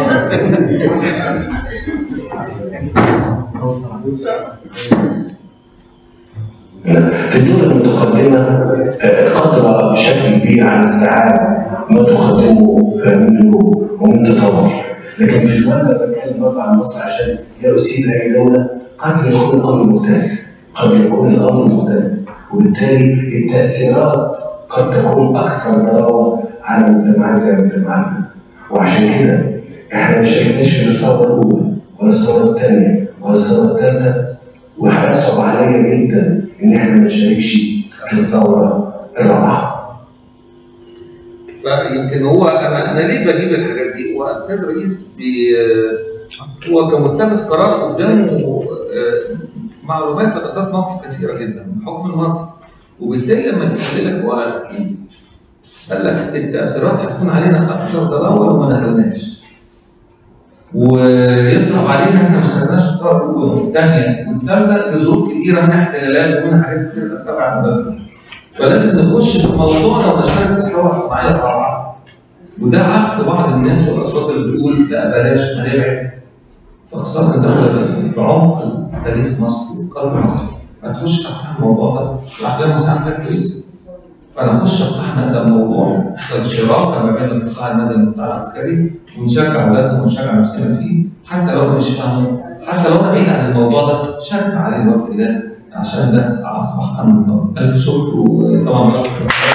في الدول المتقدمة آه، قدر بشكل كبير عن السعادة ما تقدمه آه، منه ومن تطور لكن في الواقع بتكلم برضه عن مصر عشان لا أسيب أي دولة قد يكون الأمر مختلف قد يكون الأمر مختلف وبالتالي التأثيرات قد تكون أكثر ضرورة على المجتمعات زي مجتمعاتنا وعشان كده احنا ما شاركناش في الثورة الأولى ولا الثورة الثانية ولا الثورة الثالثة وهيصعب عليا جدا ان احنا ما نشاركش في الثوره الرابعه. فيمكن هو انا انا ليه بجيب الحاجات دي؟ هو السيد الرئيس بي هو كمتخذ قرار قدامه آه، معلومات بتقدر موقف كثيره جدا من حكم المنصب وبالتالي لما تقول لك هو قال لك التاثيرات هتكون علينا اكثر ضراوه لو ما دخلناش ويصعب علينا احنا ما اشتغلناش في الثوره الاولى والثانيه والثالثه لظروف كثيره من احتلالات ومن حاجات كثيره تتبع المبادئ فلازم نخش في موضوعنا ونشتغل في الثوره الصناعيه الرابعه وده عكس بعض الناس والاصوات اللي بتقول لا بلاش ما نبعد فخساره الدوله بعمق تاريخ مصر وقلب مصر هتخش تحت الموضوع ده العقليه المصريه عندها كويسه فانا اخش اقتحم هذا الموضوع يحصل شراكه ما بين القطاع المدني والقطاع العسكري ونشجع اولادنا ونشجع نفسنا فيه حتى لو انا مش فاهمه حتى لو انا بعيد عن الموضوع ده شجع عليه الوقت ده عشان ده اصبح امن طبعا الف شكر وطبعا بشكر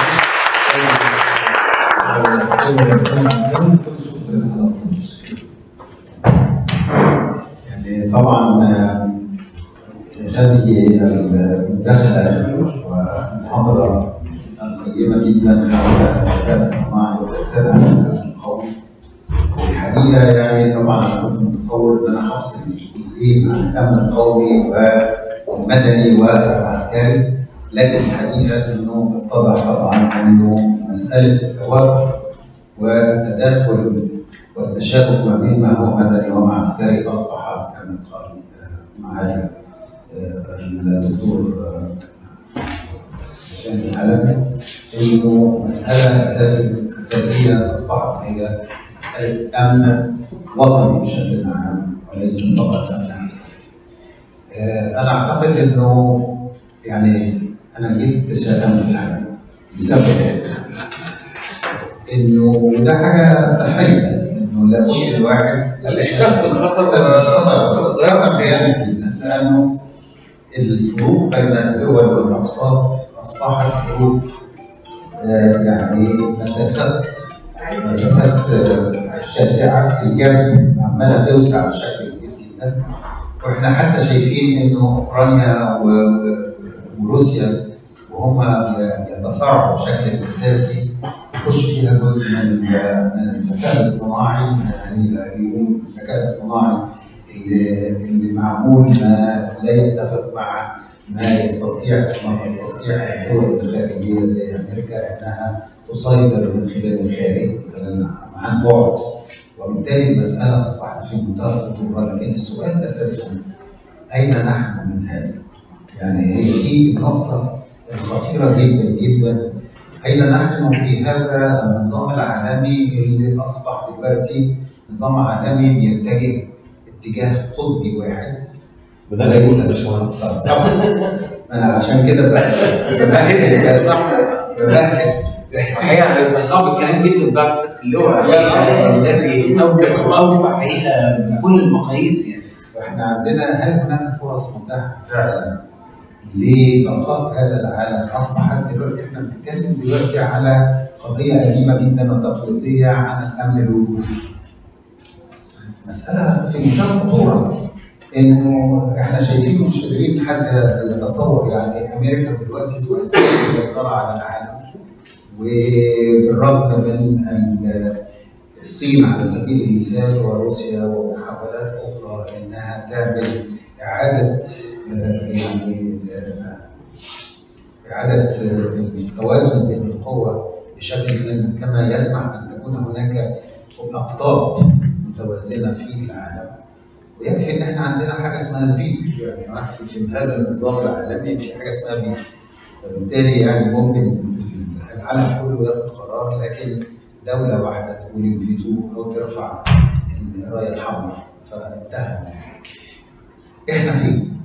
يعني طبعا آه، هذه المداخلة والمحاضرة القيمة جدا حول الذكاء الاصطناعي والذكاء القومي الحقيقة يعني طبعا أنا كنت متصور إن أنا هفصل جزئين عن الأمن القومي والمدني والعسكري لكن الحقيقة إنه اتضح طبعا إنه مسألة التوافق والتداخل والتشابك ما بين ما هو مدني وما عسكري أصبح كما قال آه، معالي آه، الدكتور آه، هشام العلمي إنه مسألة أساسية أساسية أصبحت هي مسألة أمن وطني بشكل عام وليس فقط أمن عسكري. آه، أنا أعتقد إنه يعني أنا جيت تشائمت الحقيقة بسبب انه وده حاجه صحيه انه لابد الواحد الاحساس بالخطر بالخطر ظاهر ظاهر ريالي جدا لانه الفروق بين الدول والاطراف اصبحت فروق آه، يعني مسافات مسافات آه، شاسعه الجبل عماله توسع بشكل كبير جدا واحنا حتى شايفين انه اوكرانيا و- و- وروسيا وهم يتصارعوا بشكل اساسي يخش فيها جزء من ال- من الذكاء الاصطناعي يعني يقول الذكاء الاصطناعي اللي, اللي معمول ما لا يتفق مع ما يستطيع ما تستطيع الدول الخارجيه زي امريكا انها تسيطر من خلال الخارج خلال عن بعد وبالتالي المساله اصبحت في منتهى الخطوره لكن السؤال اساسا اين نحن من هذا؟ يعني هي دي النقطه الخطيره جدا جدا اين نحن في هذا النظام العالمي اللي اصبح دلوقتي نظام عالمي بيتجه اتجاه قطبي واحد وده اللي يقول باشمهندس طبعا انا عشان كده بحث بحث بحث الحقيقه هيبقى صعب الكلام جدا بعد ست اللواء الحقيقة الذي اوجز واوفى حقيقه بكل المقاييس يعني فاحنا عندنا هل هناك فرص متاحه فعلا لبقاء هذا العالم اصبحت دلوقتي احنا بنتكلم دلوقتي على قضيه قديمه جدا وتقليديه عن الامن الوجودي. مساله في منتهى الخطوره انه احنا شايفين ومش قادرين حد يتصور يعني امريكا دلوقتي بقت سيطره على العالم وبالرغم من ال- الصين على سبيل المثال وروسيا ومحاولات اخرى انها تعمل اعاده آه، يعني آه، اعاده آه، التوازن بين القوى بشكل كما يسمح ان تكون هناك اقطاب متوازنه في العالم ويكفي ان احنا عندنا حاجه اسمها الفيتو يعني عارف في هذا النظام العالمي في حاجه اسمها فيتو فبالتالي يعني ممكن العالم كله ياخد قرار لكن دوله واحده تقول الفيتو او ترفع الرايه الحمراء فانتهى احنا فين؟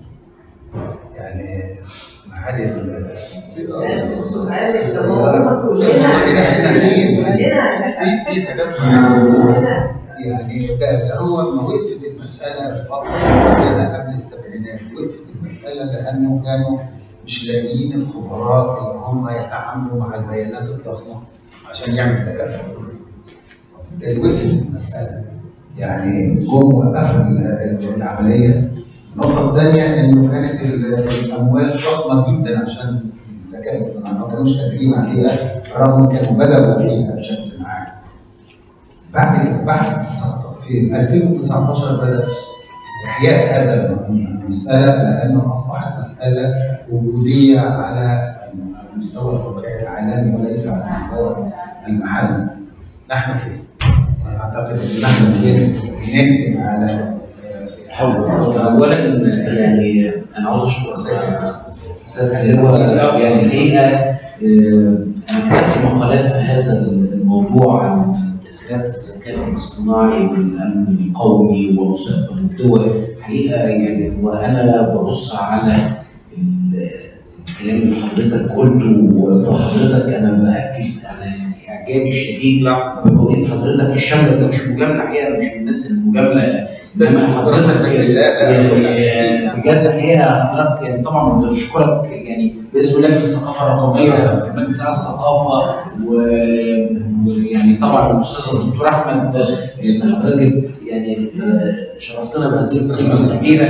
يعني معالي ال- سألت السؤال اللي هو كلنا احنا فين؟ كلنا في في حاجات كلنا يعني ده, ده هو ما وقفت المسألة في فترة معينة قبل السبعينات، وقفت المسألة لأنه كانوا مش لاقيين الخبراء اللي هم يتعاملوا مع البيانات الضخمة عشان يعمل ذكاء اصطناعي. وبالتالي وقفت المسألة. يعني جم وقفوا ال- العملية. النقطة الثانية إنه كانت ال- الأموال ضخمة جدا عشان الذكاء الاصطناعي، ما كانوش قادرين عليها رغم إن كانوا بدأوا فيها بشكل عام. بعد كده بعد 19 في 2019 بدا احياء هذا المساله لانه اصبحت مساله وجوديه على المستوى الواقعي العالمي وليس على المستوى المحلي. نحن فين؟ أنا اعتقد ان نحن بنخدم على اولا يعني انا عاوز اشكر سيادة اللواء يعني الحقيقه آه، انا كتبت مقالات في هذا الموضوع عن تاثيرات الذكاء الاصطناعي والامن القومي ومستقبل الدول حقيقه يعني وانا ببص على ال- الكلام اللي حضرتك قلته وحضرتك انا باكد على اعجابي الشديد برؤيه حضرتك الشامله ده مش مجامله حقيقه أنا مش من الناس المجامله انما حضرتك يعني بجد الحقيقه حضرتك يعني طبعا بشكرك يعني باسم لجنه الثقافه الرقميه في مجلس اعلى الثقافه و- ويعني طبعا الاستاذ الدكتور احمد ان حضرتك يعني آه، شرفتنا بهذه القيمه الكبيره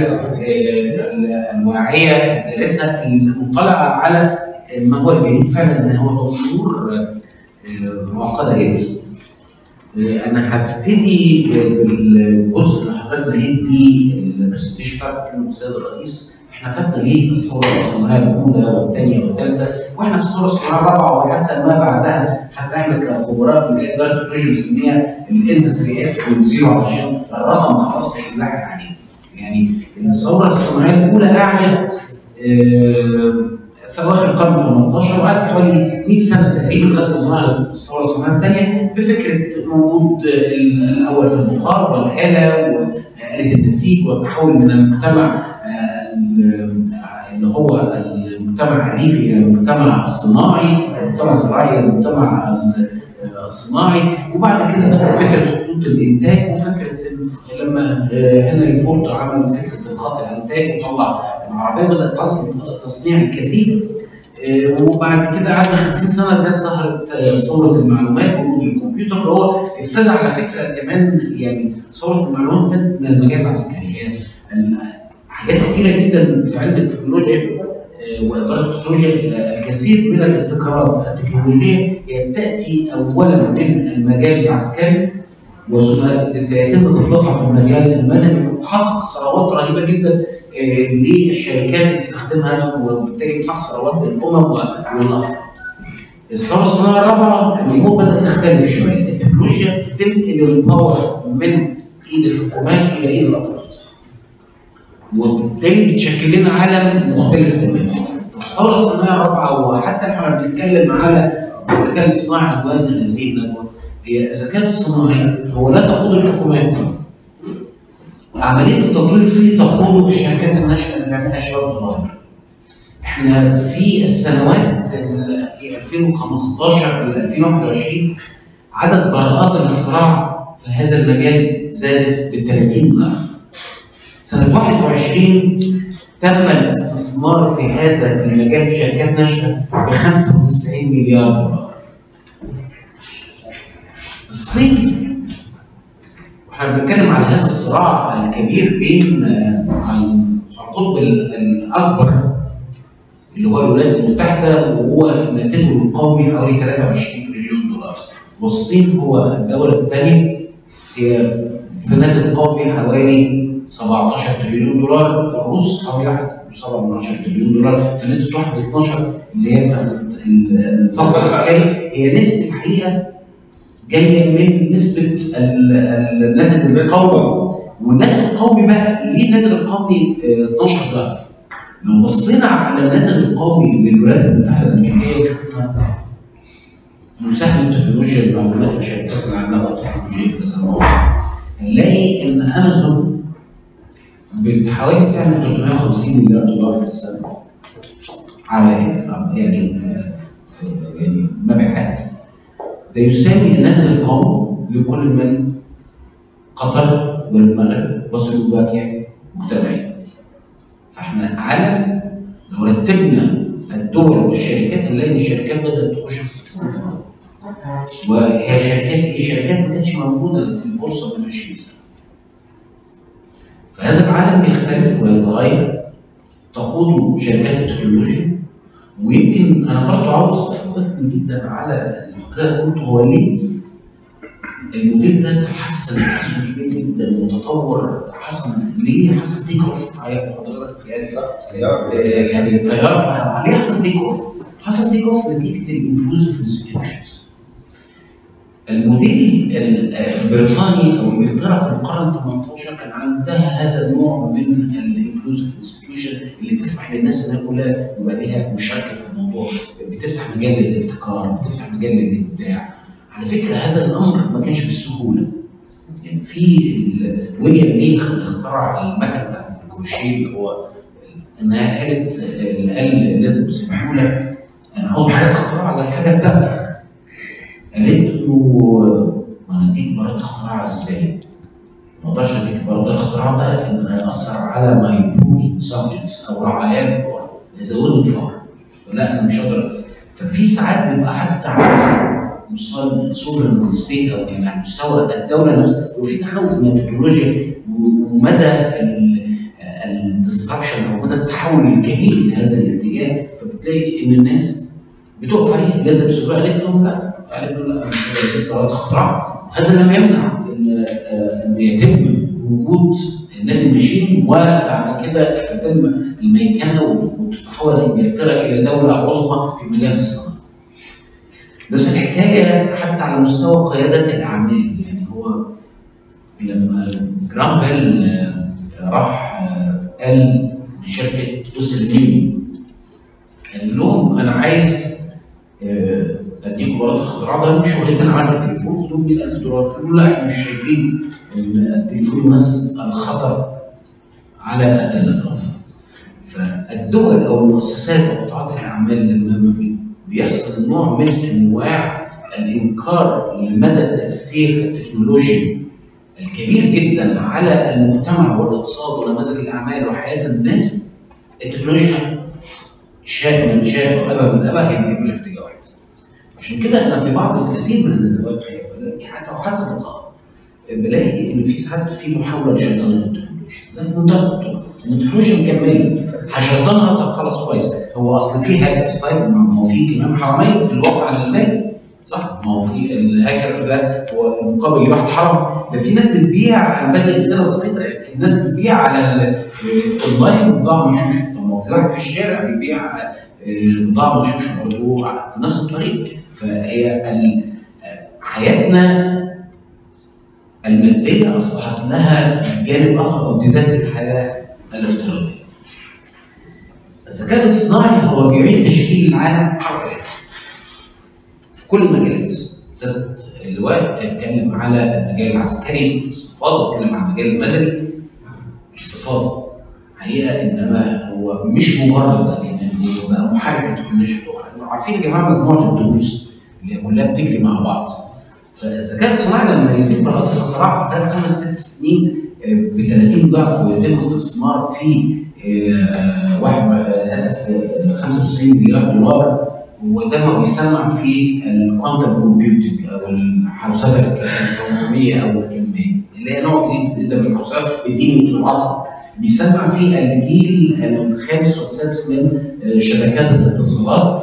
آه، الواعيه الدارسه المطلعه على ما هو الجديد فعلا ان هو امور آه، معقده جدا. آه، انا هبتدي بالجزء اللي حضرتك بديت بيه البرزنتيشن بتاعت كلمه السيد الرئيس احنا فاتنا ليه الثوره الصناعيه الاولى والثانيه والثالثه واحنا في الثوره الصناعيه الرابعه وحتى ما بعدها حتى احنا كخبراء في الاداره التكنولوجيا بنسميها الاندستري اس والزيرو علشان الرقم خلاص مش هنلاحق عليه. يعني الثوره الصناعيه الاولى قعدت آه، في اواخر القرن ال 18 وقعدت حوالي 100 سنه تقريبا لغايه ما ظهرت الثوره الصناعيه الثانيه بفكره وجود ال- الاول في البخار والاله واله النسيج والتحول من المجتمع آه، ال- اللي هو المجتمع الريفي الى المجتمع الصناعي، المجتمع الزراعي الى المجتمع ال- الصناعي وبعد كده بدات فكره خطوط الانتاج وفكره ال- لما آه، هنري فورد عمل فكره الخط الانتاج وطلع العربيه بدات تصنع تصنيع الكثير آه، وبعد كده قعدنا 50 سنه جت ظهرت آه، ثوره المعلومات وجود الكمبيوتر اللي هو ابتدى على فكره كمان يعني ثوره المعلومات ابتدت من المجال العسكري هي ال- حاجات كثيره جدا في علم التكنولوجيا آه، واداره التكنولوجيا آه، الكثير من الابتكارات التكنولوجيه هي بتاتي اولا من المجال العسكري وثم يتم تطبيقها في المجال المدني وتحقق ثروات رهيبه جدا آه، للشركات اللي تستخدمها وبالتالي بتحقق ثروات للامم والافراد. الثوره الصناعيه الرابعه الامور بدات تختلف شويه، التكنولوجيا بتنقل الباور من ايد الحكومات الى ايد الافراد. وبالتالي بتشكل لنا عالم مختلف تماما. الثوره الصناعيه الرابعه وحتى احنا بنتكلم على الذكاء الاصطناعي عنوان هذه الندوه هي الذكاء الصناعي هو لا تقود الحكومات عمليه التطوير فيه تقود الشركات الناشئه اللي بيعملها شباب صغير. احنا في السنوات ال- في 2015 ل 2021 عدد براءات الاختراع في هذا المجال زادت ب 30 ضعف. سنة 21 تم الاستثمار في هذا المجال في شركات ناشئة ب 95 مليار دولار. الصين واحنا بنتكلم على هذا الصراع الكبير بين آه، القطب ال- الاكبر اللي هو الولايات المتحده وهو ناتجه القومي حوالي 23 تريليون دولار والصين هو الدوله الثانيه هي في الناتج القومي حوالي 17 تريليون دولار الروس حوالي 1.7 تريليون دولار في نسبه 1 ل 12 اللي هي بتاعت الفقر العسكري هي نسبه الحقيقه جايه من نسبه ال- ال- الناتج القومي والناتج القومي بقى ليه الناتج القومي آه، 12 ضعف؟ لو بصينا على الناتج القومي للولايات المتحده الامريكيه وشفنا مساهمه تكنولوجيا المعلومات والشركات العملاقه التكنولوجيه في هذا الموضوع هنلاقي ان امازون بتحاول تعمل 350 مليار دولار في السنه على يعني يعني مبيعات ده يساوي الناتج القومي لكل من قطر والمغرب وسلوفاكيا مجتمعين فاحنا عالم لو رتبنا الدول والشركات هنلاقي ان الشركات بدات تخش في التصنيع. وهي شركات هي شركات ما كانتش موجوده في البورصه من 20 سنه فهذا العالم بيختلف ويتغير تقوده شركات التكنولوجيا ويمكن انا برضه عاوز اثني جدا على اللي قلت هو ليه الموديل ده تحسن تحسن كبير جدا وتطور حسن ليه حسن تيك اوف معايا حضرتك يعني تيار. آه، يعني الطيار ليه حصل تيك اوف؟ حصل تيك اوف نتيجه الانكلوزيف انستتيوشنز. الموديل ال- البريطاني او انجلترا في القرن 18 كان عندها هذا النوع من الانكلوزيف انستتيوشن اللي تسمح للناس انها كلها يبقى ليها مشاركه في الموضوع بتفتح مجال للابتكار بتفتح مجال للابداع على فكره هذا الامر ما كانش بالسهوله يعني في ال- ويليام ليخ اللي اخترع المكنه بتاعت الكروشيه اللي هو انها قالت اللي قال لازم بسهوله انا عاوز حاجه اختراع على الحاجه بتاعتي قالت له ما انا اديك براءة اختراع ازاي؟ ما اقدرش اديك براءة الاختراع ده ان هيأثر على ما يبوز سبجكتس او رعايا الفقر يزودوا الفقر لا انا مش هقدر ففي ساعات بيبقى حتى على مستوى السوبر ستيت او يعني على مستوى الدوله نفسها وفي تخوف من التكنولوجيا ومدى الديستربشن او مدى التحول الكبير في هذا الاتجاه فبتلاقي ان الناس بتقف عليه لازم السواق قالت له لا قالت له لا مش هديك براءة اختراع وهذا لم يمنع ان آه، ان يتم وجود نادي ماشين وبعد كده تتم الميكنه وتتحول انجلترا الى دوله عظمى في مجال الصناعه. نفس الحكايه حتى على مستوى قياده الاعمال يعني هو لما جرام بيل آه، راح آه، قال لشركه ويسترن قال لهم انا عايز آه، اديكم براءة الاختراع ده مش واخدين عندي التليفون خدوه 100000 دولار قالوا لا احنا مش شايفين ان التليفون يمثل الخطر على التلغراف فالدول او المؤسسات او قطاعات الاعمال لما بي- بيحصل نوع من انواع الانكار لمدى تاثير التكنولوجيا الكبير جدا على المجتمع والاقتصاد ونماذج الاعمال وحياه الناس التكنولوجيا شاء من شاء وابى من ابى هي مكمله في اتجاه واحد. عشان كده انا في بعض الكثير من الندوات بلاقي حتى وحتى اللقاء بلاقي ان في ساعات في محاوله لشيطان التكنولوجيا ده في منتهى الخطوره ان التكنولوجيا مكمله هشيطانها طب خلاص كويس هو اصل في هاكرز طيب ما هو في كمان حراميه في الواقع المالي صح ما هو في الهاكر ده هو مقابل لواحد حرام ده في ناس بتبيع انا بدي امثله بسيطه يعني الناس بتبيع على ال- الاونلاين بضاعه مشوشه طب ما هو في واحد في الشارع بيبيع آه، بضاعه مشوشه برضه في نفس الطريق فهي ال- حياتنا الماديه اصبحت لها جانب اخر او امتداد في الحياه الافتراضيه. الذكاء الاصطناعي هو بيعيد تشكيل العالم حرفيا في كل المجالات ذات اللواء اتكلم على المجال العسكري استفاضه اتكلم عن المجال المدني استفاضه حقيقه انما هو مش مجرد ده كمان هو بقى محرك للتكنولوجيا الاخرى انتوا عارفين يا جماعه مجموعه الدروس اللي هي كلها بتجري مع بعض فالذكاء الصناعي لما يزيد براءة الاختراع في خلال خمس ست سنين ب 30 ضعف ويتم الاستثمار في آه، واحد آه، اسف آه، 95 مليار دولار وده ما بيسمع في الكوانتم كومبيوتنج او الحوسبه الكميه او الكميه اللي هي نوع جديد جدا من الحوسبه بيديني سرعتها بيسمع في الجيل الخامس والسادس من آه، شبكات الاتصالات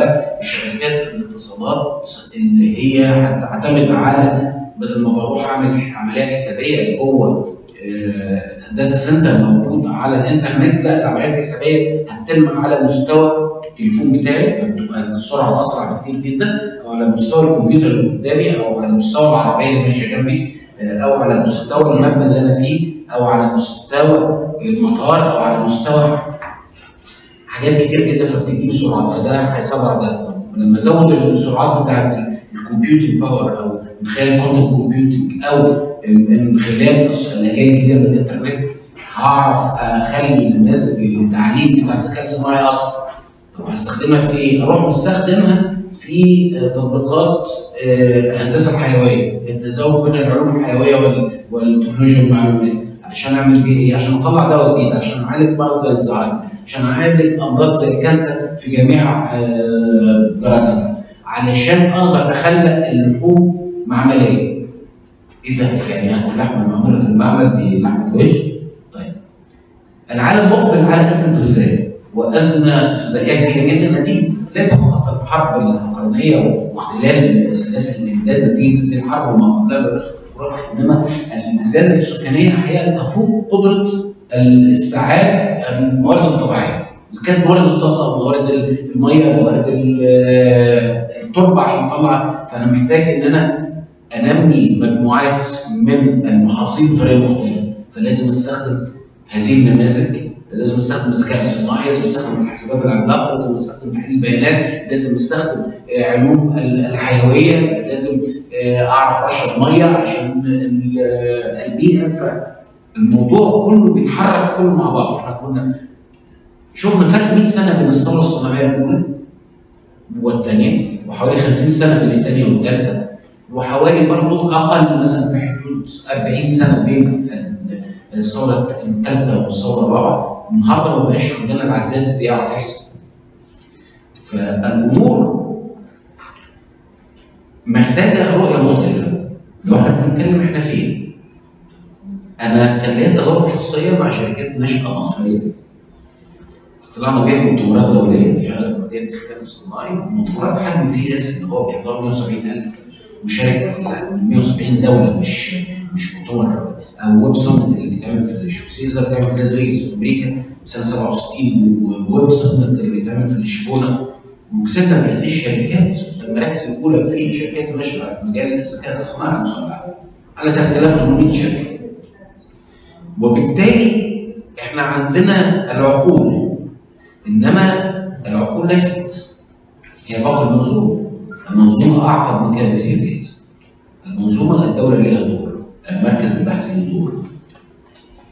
وشبكات الاتصالات اللي هي هتعتمد على بدل ما بروح اعمل عمليه حسابيه جوه آه، داتا سنتر موجود على الانترنت لا العمليه الحسابيه هتتم على مستوى التليفون بتاعي فبتبقى السرعه اسرع بكتير جدا او على مستوى الكمبيوتر اللي قدامي او على مستوى العربيه اللي ماشيه جنبي آه، او على مستوى المبنى اللي انا فيه او على مستوى المطار او على مستوى حاجات كتير جدا فبتديني سرعات فده هيسرع ده لما ازود السرعات بتاعت الكمبيوتنج باور او من خلال الكونتنت كومبيوتنج او من خلال الاجيال الجديده من الانترنت هعرف اخلي نماذج التعليم بتاع الذكاء الصناعي اسرع طب هستخدمها في ايه؟ اروح مستخدمها في تطبيقات آه، الهندسه الحيويه التزاوج بين العلوم الحيويه وال- والتكنولوجيا المعلومات عشان اعمل بيه ايه؟ عشان اطلع دواء جديد عشان اعالج مرض زي الزهايمر عشان اعالج امراض زي الكانسر في جميع آه، درجاتها علشان اقدر اخلق اللحوم معمليه ايه ده؟ يعني هاكل لحمه معموله في المعمل دي لحمه كويس؟ طيب العالم مقبل على ازمه غذاء وازمه غذائيه كبيره جدا نتيجه ليس فقط الحرب الاوكرانيه واختلال سلاسل الامداد نتيجه هذه الحرب وما قبلها من الأخرى، انما الزياده السكانيه حقيقه تفوق قدره الاستيعاب الموارد الطبيعيه اذا كانت موارد الطاقه موارد الميه موارد ال- التربه عشان اطلع فانا محتاج ان انا انمي مجموعات من المحاصيل بطريقه مختلفه فلازم استخدم هذه النماذج لازم استخدم الذكاء الصناعي لازم استخدم الحسابات العملاقه لازم استخدم تحليل البيانات لازم استخدم آه، علوم ال- الحيويه لازم آه، اعرف اشرب ميه عشان ال- آه، البيئه فالموضوع كله بيتحرك كله مع بعض احنا كنا شفنا فرق 100 سنه بين الثوره الصناعيه الاولى والثانيه وحوالي 50 سنه بين الثانيه والثالثه وحوالي برضه اقل مثلا في حدود 40 سنه بين الثوره الثالثه والثوره الرابعه النهارده ما بقاش عندنا العداد يعرف يحسب فالامور محتاجه رؤيه مختلفه لو احنا بنتكلم احنا فين انا كان ليا تجارب شخصيه مع شركات ناشئه مصريه طلعنا بيها مؤتمرات دوليه شغاله في مجال الذكاء الصناعي مؤتمرات بحجم سي اس اللي هو بيحضروا 170000 مشارك في ال 170 دوله مش مش مؤتمر او ويب سمت اللي بيتعمل في الشوكسيزا بتعمل في لاس فيجاس في امريكا سنه 67 وويب سمت اللي بيتعمل في لشبونه وكسبنا بهذه الشركات المراكز الاولى في شركات النشر في مجال الذكاء الصناعي المسلح على 3800 شركه وبالتالي احنا عندنا العقول انما العقول ليست هي باقي المنظومه المنظومه اعقد من كده بكثير جدا المنظومه الدوله ليها دور المركز البحثي له دور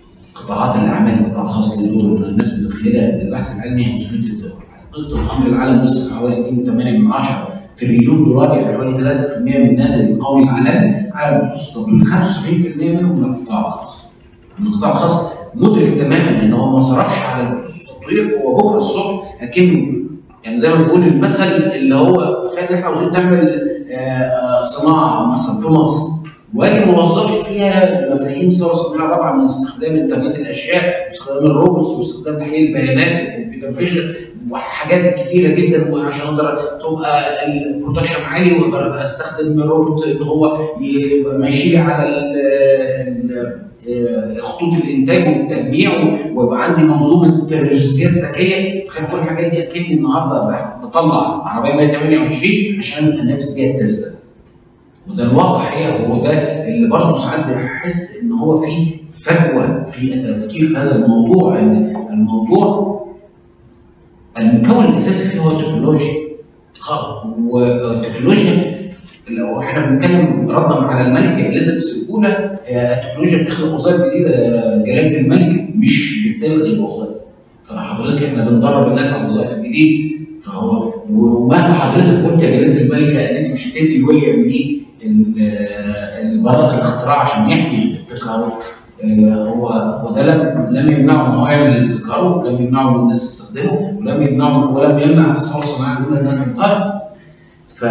قطاعات الاعمال الخاصه دول الناس متخيله ان البحث العلمي هي مسؤوليه الدوله. حقيقه الامر العالم بيصرف حوالي 2.8 تريليون دولار يعني حوالي 3% من الناتج القومي العالمي على البحوث التطوير 75% منهم من القطاع الخاص. من القطاع الخاص مدرك تماما ان هو ما صرفش على البحوث التطوير هو بكره الصبح اكنه يعني دايما بنقول المثل اللي هو تخيل احنا عاوزين نعمل آه، آه، صناعه مثلا في مصر واجي ما اوظفش فيها مفاهيم الثوره الصناعيه الرابعه من استخدام انترنت الاشياء واستخدام الروبوتس واستخدام تحليل البيانات والكمبيوتر فيجن وحاجات كتيره جدا وعشان اقدر تبقى البرودكشن عالي واقدر استخدم الروبوت ان هو يبقى ماشي لي على ال- ال- آه، خطوط الانتاج والتجميع ويبقى عندي منظومه لوجستيات ذكيه تخيل كل الحاجات دي اكني النهارده بطلع عربيه 128 عشان انافس بيها التسلا وده الواقع حقيقه وهو ده اللي برضه ساعات بحس ان هو في فجوه في التفكير في هذا الموضوع ان الموضوع المكون الاساسي فيه هو التكنولوجيا خ- والتكنولوجيا لو احنا بنتكلم ردا على الملكه اليزابيث الاولى آه، التكنولوجيا بتخلق وظائف جديده آه، جلاله الملك مش بتلغي وظائف فحضرتك احنا بندرب الناس على الوظائف الجديده فهو ومهما حضرتك قلت يا جلاله الملكه ان انت مش هتدي ويليام ليه البراءه الاختراع عشان يحمي ابتكاره آه، هو هو ده لم لم يمنعه ان هو يعمل ابتكاره ولم يمنعه من الناس تستخدمه ولم يمنعه ولم يمنع الثوره الصناعيه الاولى انها تنطلق ف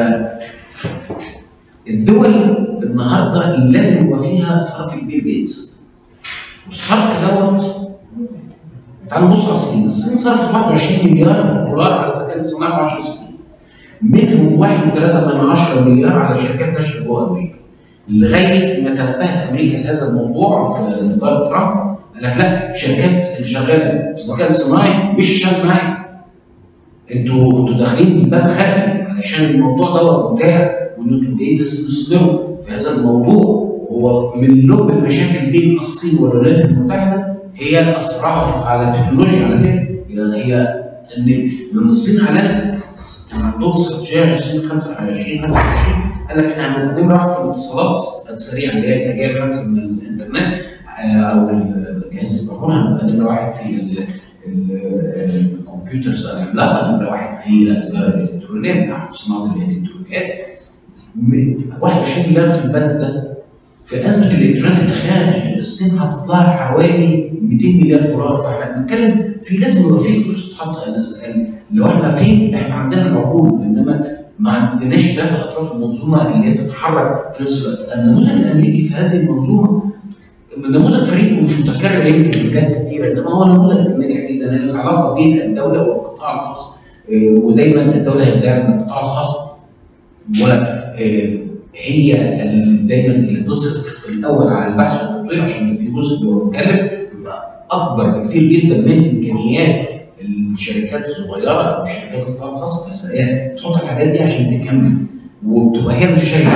الدول النهارده لازم يبقى فيها صرف كبير جدا والصرف دوت تعالوا نبص على الصين، الصين صرفت 21 مليار دولار على الذكاء الاصطناعي في 10 سنين. منهم 1.3 مليار على شركات نشر جوه امريكا. لغايه ما تنبهت امريكا لهذا الموضوع في اداره ترامب قال لك لا الشركات اللي شغاله في الذكاء الاصطناعي مش شغال معايا. انتوا انتوا داخلين من باب خلفي علشان الموضوع دوت متاح وان انتوا جايين تستثمروا في هذا الموضوع هو من لب المشاكل بين الصين والولايات المتحده هي الصراع على التكنولوجيا على فكره هي هي ان من الصين اعلنت كان عندهم استراتيجيه 2025 25 قال لك احنا هنبقى نمره واحد في الاتصالات السريعه اللي هي الاجيال خمسه من الانترنت آه، او الجهاز الطاقه هنبقى نمره واحد في ال- ال- الكمبيوترز العملاقه نمره واحد في التجاره الالكترونيه نحن في صناعه الالكترونيات م- 21 مليار في البند ده في ازمه الالكترونيات الداخليه الصين حطت لها حوالي 200 مليار دولار فاحنا بنتكلم في لازم يبقى في فلوس تتحط لو احنا فين احنا عندنا العقول انما ما عندناش باقي اطراف المنظومه اللي هي تتحرك في نفس الوقت النموذج الامريكي في هذه المنظومه نموذج فريد ومش متكرر يمكن في بلاد كثيره انما هو نموذج ناجح جدا لان العلاقه بين الدوله والقطاع الخاص آه، ودايما الدوله هي بدايه من القطاع الخاص وهي دايما اللي تصرف في الاول على البحث والتطوير عشان في جزء بيبقى مكلف بيبقى اكبر بكثير جدا من امكانيات الشركات الصغيره او الشركات القطاع الخاص بس هي تحط الحاجات دي عشان تكمل وبتبقى هي مش شايفه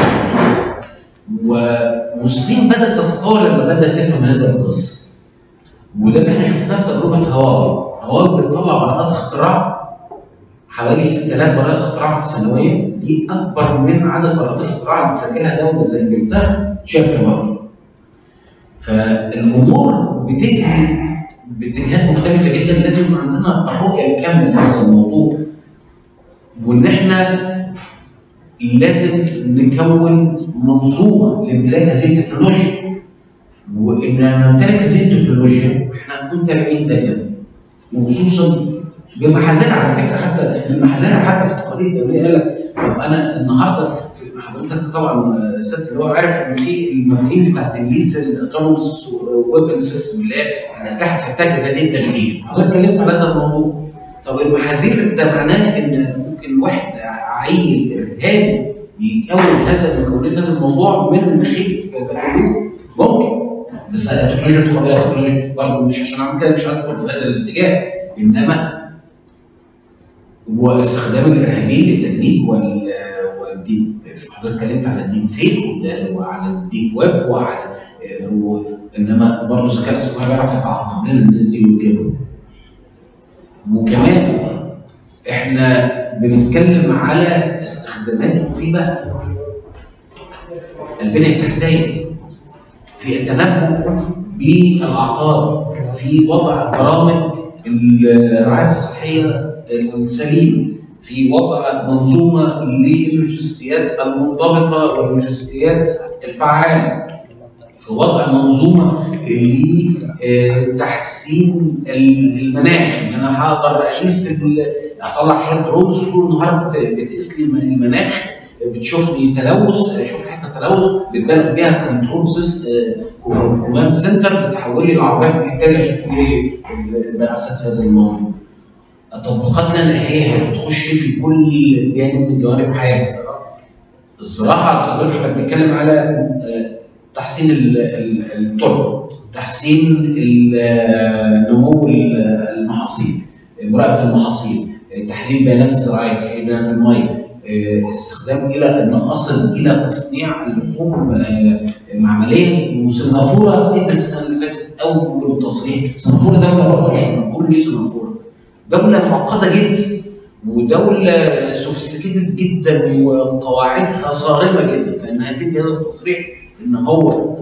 و- والصين بدات تتطور لما بدات تفهم هذا القصه وده اللي احنا شفناه في تجربه هواوي هواوي بتطلع براءات اختراع حوالي 6000 براءة اختراع سنويا دي أكبر من عدد براءات الاختراع اللي بتسجلها دولة زي إنجلترا شركة برضه. فالأمور بتجري باتجاهات مختلفة جدا لازم يبقى عندنا الرؤية الكاملة لهذا الموضوع. وإن إحنا لازم نكون منظومة لامتلاك هذه التكنولوجيا. وإن نمتلك هذه التكنولوجيا إحنا نكون تابعين دايما. وخصوصا بمحاذيرها على فكره حتى بمحاذيرها حتى في التقارير الدوليه قال لك طب انا النهارده في- حضرتك طبعا سياده اللي هو عارف ان في المفاهيم بتاعت الليثل اوتونومس ويبن سيستم اللي هي الاسلحه الفتاكه زي دي التشغيل حضرتك اتكلمت على هذا الموضوع طب المحاذير ده معناه ان ممكن واحد عيل ارهابي يكون هذا مكونات هذا الموضوع من مخيف بكالوريوس ممكن بس التكنولوجيا بتقابلها التكنولوجيا برضه مش عشان اعمل كده مش هدخل في هذا الاتجاه انما واستخدام الارهابي للتنميق وال والديب حضرتك اتكلمت على الديب فيك وده- وعلى الديب ويب وعلى و- انما برضه الذكاء الاصطناعي بيعرف يتعاقب لنا الناس دي ويجيبهم وكمان احنا بنتكلم على استخدامات في بقى البنيه التحتيه في التنبؤ بالاعضاء في وضع برامج الرعايه الصحيه السليمه في وضع منظومه للوجستيات المنضبطه واللوجستيات الفعاله في وضع منظومه لتحسين المناخ ان انا هقدر اقيس ال- اطلع شويه درونز طول النهار بت- بتقيس لي المناخ بتشوف لي تلوث اشوف حته تلوث بتبلغ بيها كنترول كوماند سنتر بتحول لي العربيات محتاجه اشوف لي البعثات في هذا الموضوع التطبيقات اللي انا لاقيها بتخش في كل جانب من جوانب حياتي الزراعه حضرتك احنا بنتكلم على آه، تحسين ال- ال- التربه تحسين ال- آه، نمو ال- المحاصيل مراقبه المحاصيل آه، تحليل بيانات الزراعيه تحليل بيانات الميه آه، استخدام الى ان اصل الى تصنيع اللحوم آه، معمليا وسنغافوره ادت السنه اللي فاتت اول تصريح سنغافوره دوله برضه عشان نقول ليه سنغافوره دوله معقده جدا ودوله سوفيستيكيتد جدا وقواعدها صارمه جدا فانها تدي هذا التصريح ان هو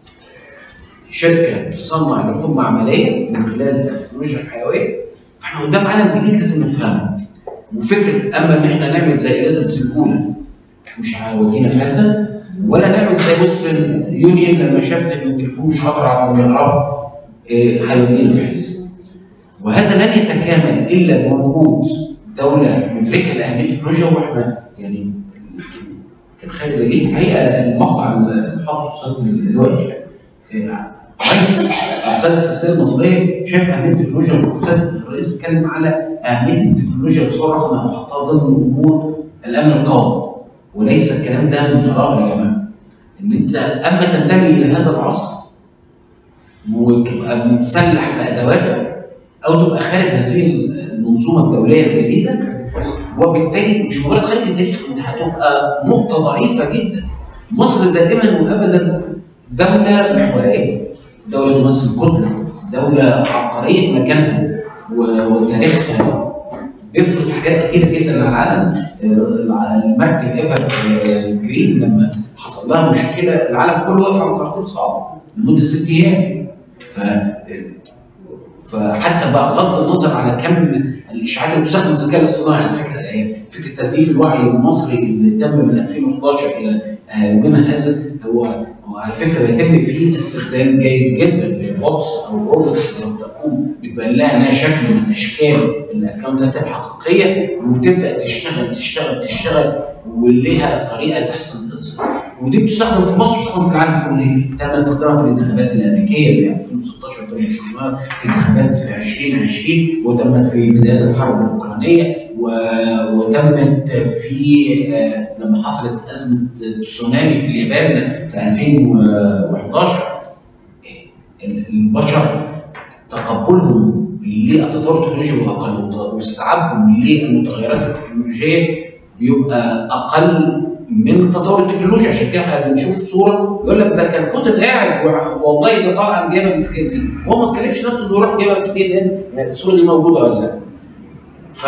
شركه تصنع لحوم معمليه من خلال التكنولوجيا الحيويه فاحنا قدام عالم جديد لازم نفهمه وفكره اما ان احنا نعمل زي رياضه سيكولا مش هيودينا في حته ولا نعمل زي ويسترن يونيون لما شافت ان التليفون مش قادر على التلغراف إيه، هيودينا في حته وهذا لن يتكامل الا بوجود دوله مدركه لاهميه التكنولوجيا واحنا يعني كان خالد ليه الحقيقه المقطع المحافظ وزاره اللواء رئيس قياده السياسيه المصريه شاف اهميه التكنولوجيا والمؤسسات الرئيس بيتكلم على اهميه التكنولوجيا الحره كما حطها ضمن امور الامن القومي وليس الكلام ده من فراغ يا جماعه ان انت اما تنتمي الى هذا العصر وتبقى متسلح بادوات او تبقى خارج هذه المنظومه الدوليه الجديده وبالتالي مش مجرد خارج التاريخ انت هتبقى نقطه ضعيفه جدا مصر دائما وابدا دوله محوريه دوله تمثل كتله دوله عبقريه مكانها و- وتاريخها بيفرض حاجات كتيره جدا على العالم آه، المركب ايفر آه، جرين لما حصل لها مشكله العالم كله وقف على قرارات صعبه لمده ست ايام ف فحتى بقى بغض النظر على كم الاشاعات اللي بتستخدم الذكاء الاصطناعي على فكره هي فكره تزييف الوعي المصري اللي تم من 2011 الى آه، يومنا هذا هو هو على فكره بيتم فيه استخدام جيد جدا للبوتس او الروبوتس اللي بتقوم بتبين لها انها شكل من اشكال الاكونتات الحقيقيه وتبدا تشتغل تشتغل تشتغل وليها طريقه تحصل القصه ودي بتستخدم في مصر وبتستخدم في العالم كله تم استخدامها في الانتخابات الامريكيه في 2016 تم استخدامها في الانتخابات في 2020 وتمت في بدايه الحرب الاوكرانيه و- وتمت في آه، لما حصلت ازمه تسونامي في اليابان في 2011 البشر تقبلهم للتطور التكنولوجي واقل واستيعابهم للمتغيرات التكنولوجيه بيبقى اقل من تطور التكنولوجيا عشان كده احنا بنشوف صوره يقول لك ده كان بوتين قاعد و- والله ده طالع جايبها من السي ان ان وهو ما اتكلمش نفسه انه يروح جايبها من السي ان ان الصوره دي موجوده ولا لا ف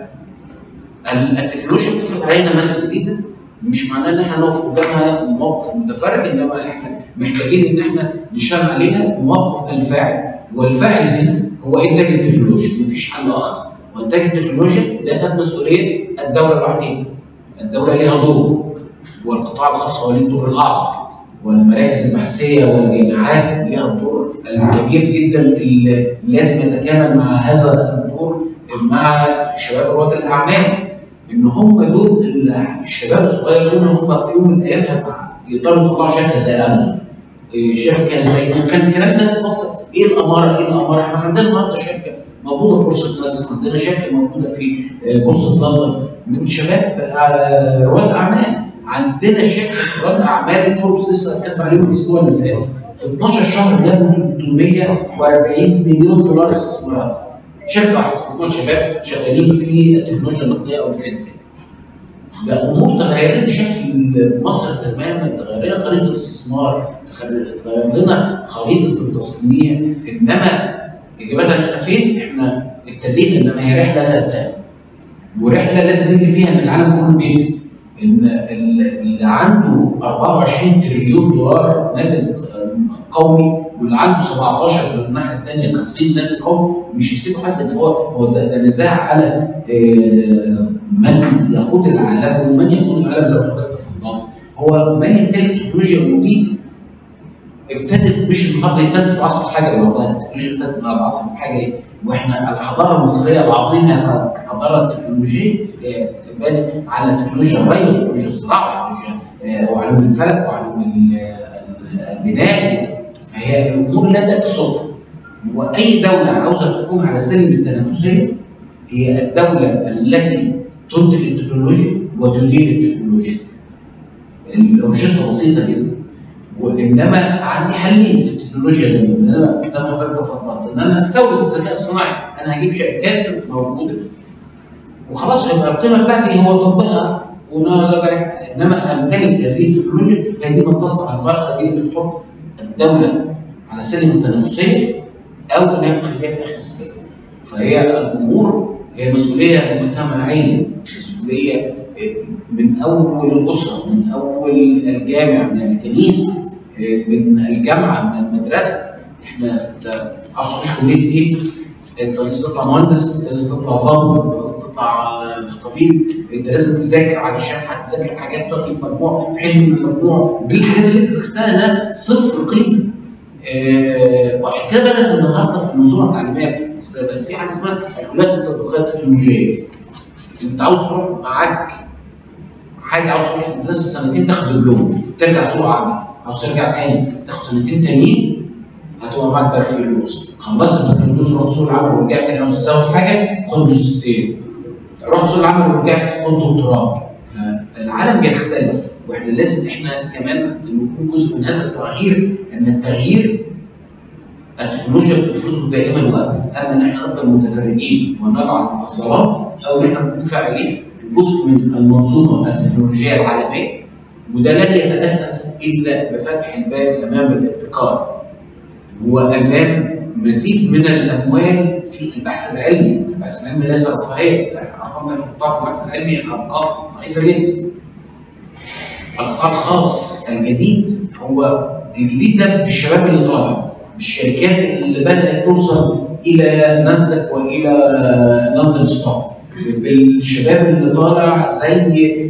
ال- التكنولوجيا بتفرض علينا نماذج جديده مش معناه ان احنا نقف قدامها موقف متفرج انما احنا محتاجين ان احنا نشتغل عليها موقف الفاعل والفاعل هنا هو انتاج التكنولوجيا مفيش حل اخر وانتاج التكنولوجيا ليست مسؤوليه الدوله لوحدها الدوله لها دور والقطاع الخاص هو له الدور الاعظم والمراكز البحثيه والجامعات لها الدور الكبير جدا اللي لازم يتكامل مع هذا الدور مع شباب رواد الاعمال ان هم دول الشباب الصغير دول هم في يوم من الايام هيبقى يقدروا يطلعوا شركه زي امازون إيه، شركه زي كان الكلام ده في مصر ايه الاماره ايه الاماره احنا عندنا النهارده شركه موجوده في بورصه ناسداك عندنا شركه موجوده في آه، بورصه لندن من شباب آه، رواد اعمال عندنا شركه رواد اعمال فوربس لسه كاتب عليهم الاسبوع اللي فات في 12 شهر جابوا 340 مليون دولار استثمارات شركه واحده مجموعه شباب شغالين في التكنولوجيا النقديه او الفينتك ده امور تغيرت شكل مصر تماما تغير لنا خريطه الاستثمار تغير تغير لنا خريطه التصنيع انما اجابه احنا فين؟ احنا ابتدينا انما هي رحله ثابته ورحله لازم نجري فيها ان العالم كله ايه؟ ان ال- اللي عنده 24 تريليون دولار ناتج قومي واللي عنده 17 من الناحيه الثانيه كصين نادي قوي مش هيسيبوا حد ان هو هو ده, ده نزاع على آه، من يقود العالم ومن يقود العالم زي ما حضرتك تفضلت هو من يمتلك التكنولوجيا ودي ابتدت مش النهارده ابتدت في العصر الحجري والله التكنولوجيا ابتدت من العصر الحجري واحنا الحضاره المصريه العظيمه كحضاره تكنولوجيه آه، بنت على تكنولوجيا الري وتكنولوجيا الزراعه وتكنولوجيا آه، وعلوم الفلك وعلوم ال- ال- البناء فهي الامور لا تاتي صدفه واي دوله عاوزه تقوم على سلم التنافسيه هي الدوله التي تنتج التكنولوجيا وتدير التكنولوجيا الروشته بسيطه جدا وانما عندي حلين في التكنولوجيا دي ان انا زي ما حضرتك تفضلت ان انا استورد الذكاء الصناعي انا هجيب شركات موجوده وخلاص يبقى القيمه بتاعتي هو تطبيقها ونظر انما امتلك هذه التكنولوجيا هي دي من تصنع الفرق دي اللي بتحط الدوله على سلم التنافسيه او انها بتخليها في اخر السلم فهي الامور هي مسؤوليه مجتمعيه مسؤوليه من اول الاسره من اول الجامع من الكنيسه من الجامعه من المدرسه احنا انت عاوز تخش كليه ايه؟ انت لازم تطلع مهندس لازم تطلع ضابط لازم تطلع طبيب انت لازم تذاكر علشان هتذاكر حاجات تاخد مجموع في حلم المجموع بالحاجات اللي انت ذاكرتها ده صفر قيمه آه، وعشان كده بدات النهارده في المنظومه التعليميه في مصر بقى في حاجه اسمها الكليات التطبيقيه التكنولوجيه انت عاوز تروح معاك حاجه عاوز تروح تدرس سنتين تاخد دبلوم ترجع سوق عمل عاوز ترجع تاني تاخد سنتين تانيين هتبقى معاك بكالوريوس خلصت البكالوريوس رحت سوق العمل ورجعت تاني عاوز تزود حاجه خد ماجستير رحت سوق العمل ورجعت خد دكتوراه فالعالم بيختلف واحنا لازم احنا كمان نكون جزء من هذا التغيير ان التغيير التكنولوجيا بتفرضه دائما وابدا اما ان احنا نفضل متفرجين ونضع المحصلات او ان احنا نكون فاعلين جزء من المنظومه التكنولوجيه العالميه وده لن يتاتى الا بفتح الباب امام الابتكار وامام مزيد من الاموال في البحث العلمي، البحث العلمي ليس رفاهيه، الارقام اللي بنحطها في البحث العلمي ارقام ضعيفه جدا. القطاع الخاص الجديد هو الجديد ده بالشباب اللي طالع بالشركات اللي بدات توصل الى ناسداك والى لندن ستوك بالشباب اللي طالع زي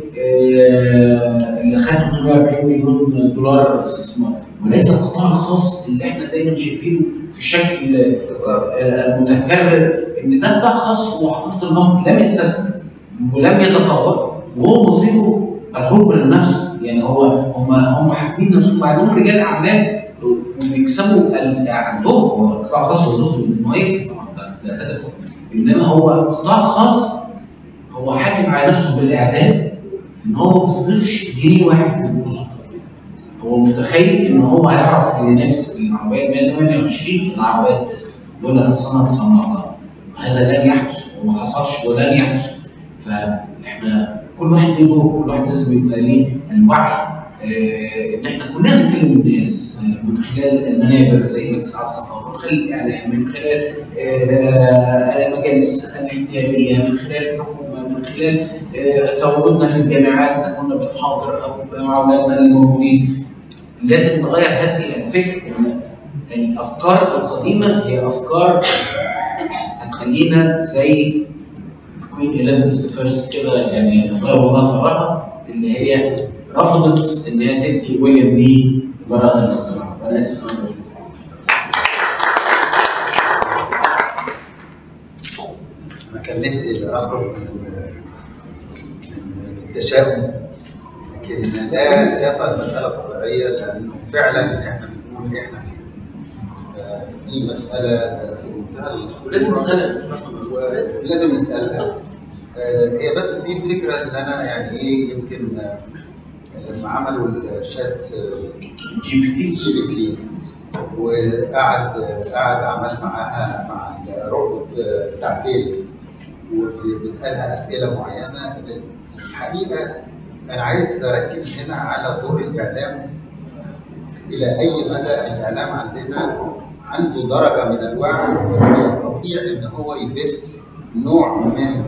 آه، اللي خد 340 مليون دولار استثمار وليس القطاع الخاص اللي احنا دايما شايفينه في الشكل آه، المتكرر ان ده قطاع خاص هو حقيقه الامر لم يستثمر ولم يتطور وهو مصيره الخروج من النفس يعني هو هم هم حابين نفسهم مع انهم رجال اعمال وبيكسبوا ال- عندهم هو القطاع الخاص وظيفته ان هو يكسب طبعا ده ده هدفه انما هو قطاع خاص هو حاكم على نفسه بالاعدام ان هو ما بيصرفش جنيه واحد في الفلوس هو متخيل ان هو هيعرف ينافس بالعربيه 128 العربيه التسلا يقول لك اصل انا صنعتها هذا لن يحدث وما حصلش ولن يحدث فاحنا كل واحد ليه دور كل واحد لازم يبقى ليه الوعي آه، ان احنا كلنا نتكلم الناس آه، من خلال المنابر زي مجلس على الثقافه من خلال الاعلام من خلال آه، المجالس الاحتياجيه من خلال الحكومه من خلال آه، تواجدنا في الجامعات اذا كنا بنحاضر او مع اولادنا الموجودين لازم نغير هذه الفكر ان الافكار القديمه هي افكار هتخلينا زي كوين اليزابيث فيرست كده يعني غير الله ثراها اللي هي رفضت ان هي تدي ويليام دي براءه الاختراع انا اسف انا بقول انا كان نفسي اخرج من من التشاؤم لكن ده ده مساله طبيعيه لانه فعلا احنا بنقول احنا فيه فدي مساله في منتهى الخطوره ولازم نسالها ولازم نسالها آه، هي بس دي الفكره اللي انا يعني ايه يمكن آه، لما عملوا الشات آه، جي بي تي جي بي تي وقعد قعد عمل معاها مع الروبوت ساعتين وبيسالها اسئله معينه الحقيقه انا عايز اركز هنا على دور الاعلام الى اي مدى الاعلام عندنا عنده درجه من الوعي انه يستطيع ان هو يبث نوع من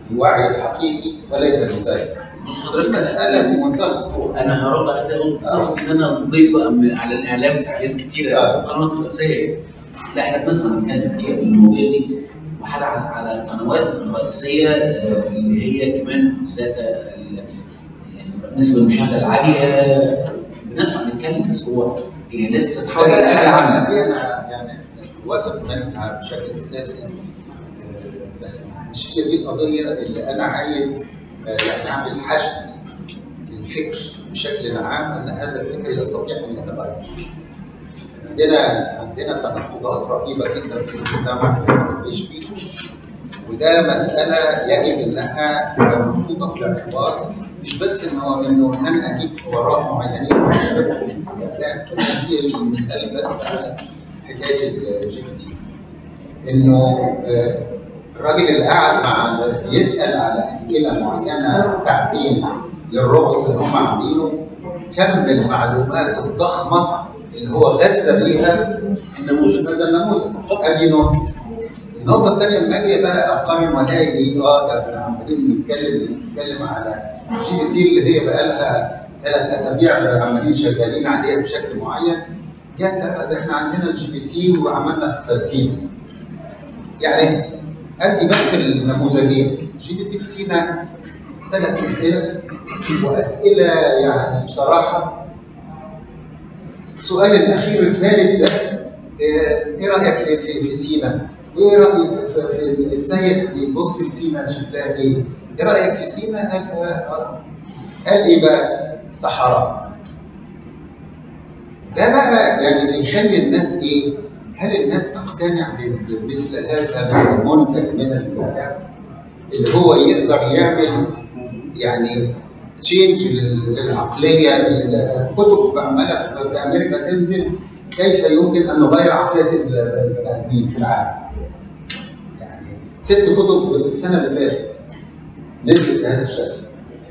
الوعي الحقيقي وليس المزايد. بص حضرتك المساله في منتهى الخطوره. انا هرد على ده بصفه ان انا ضيف بقى من- على الاعلام في حاجات كتيره في القنوات الرئيسيه لا احنا بندخل نتكلم فيها في المواضيع دي وحاجه على على القنوات الرئيسيه آه، اللي هي كمان ذات ال- يعني نسبه المشاهده العاليه بنطلع نتكلم بس هو هي الناس بتتحول لا، لا، لحاجه لا، عامه دي انا يعني واثق منها بشكل اساسي آه، بس مش هي دي القضيه اللي انا عايز آه، يعني اعمل حشد للفكر بشكل عام ان هذا الفكر يستطيع ان يتغير. عندنا عندنا تناقضات رهيبه جدا في المجتمع اللي احنا بنعيش فيه وده مساله يجب انها تبقى محطوطه في الاعتبار مش بس انه انه ان انا اجيب خبراء معينين لا دي المثال بس على حكايه الجي بي تي انه آه، الراجل اللي قاعد مع يسال على اسئله معينه ساعتين للروبوت اللي هم عاملينه كم المعلومات الضخمه اللي هو غذى بيها النموذج هذا النموذج ادي نقطه النقطة الثانية لما اجي بقى اقارن والاقي ايه اه ده احنا عمالين نتكلم نتكلم على جي بي تي اللي هي بقى لها ثلاث اسابيع عمالين شغالين عليها بشكل معين يا ده, ده احنا عندنا الجي بي تي وعملنا في سينا يعني ادي بس النموذجين جي بي تي في سينا ثلاث اسئله واسئله يعني بصراحه السؤال الاخير الثالث ده آه، ايه رايك في في في سينا؟ وايه رايك في, في السيد بيبص لسينا شكلها ايه؟ ايه رايك في سينا؟ قال آه، آه. قال ايه بقى؟ صحراء. ده بقى يعني اللي يخلي الناس ايه؟ هل الناس تقتنع ب- بمثل هذا المنتج من الاعلام؟ اللي هو يقدر يعمل يعني تشينج للعقليه اللي الكتب عماله في- في امريكا تنزل كيف يمكن ان نغير عقليه البني ادمين في العالم. يعني ست كتب السنه اللي فاتت نزلت بهذا الشكل.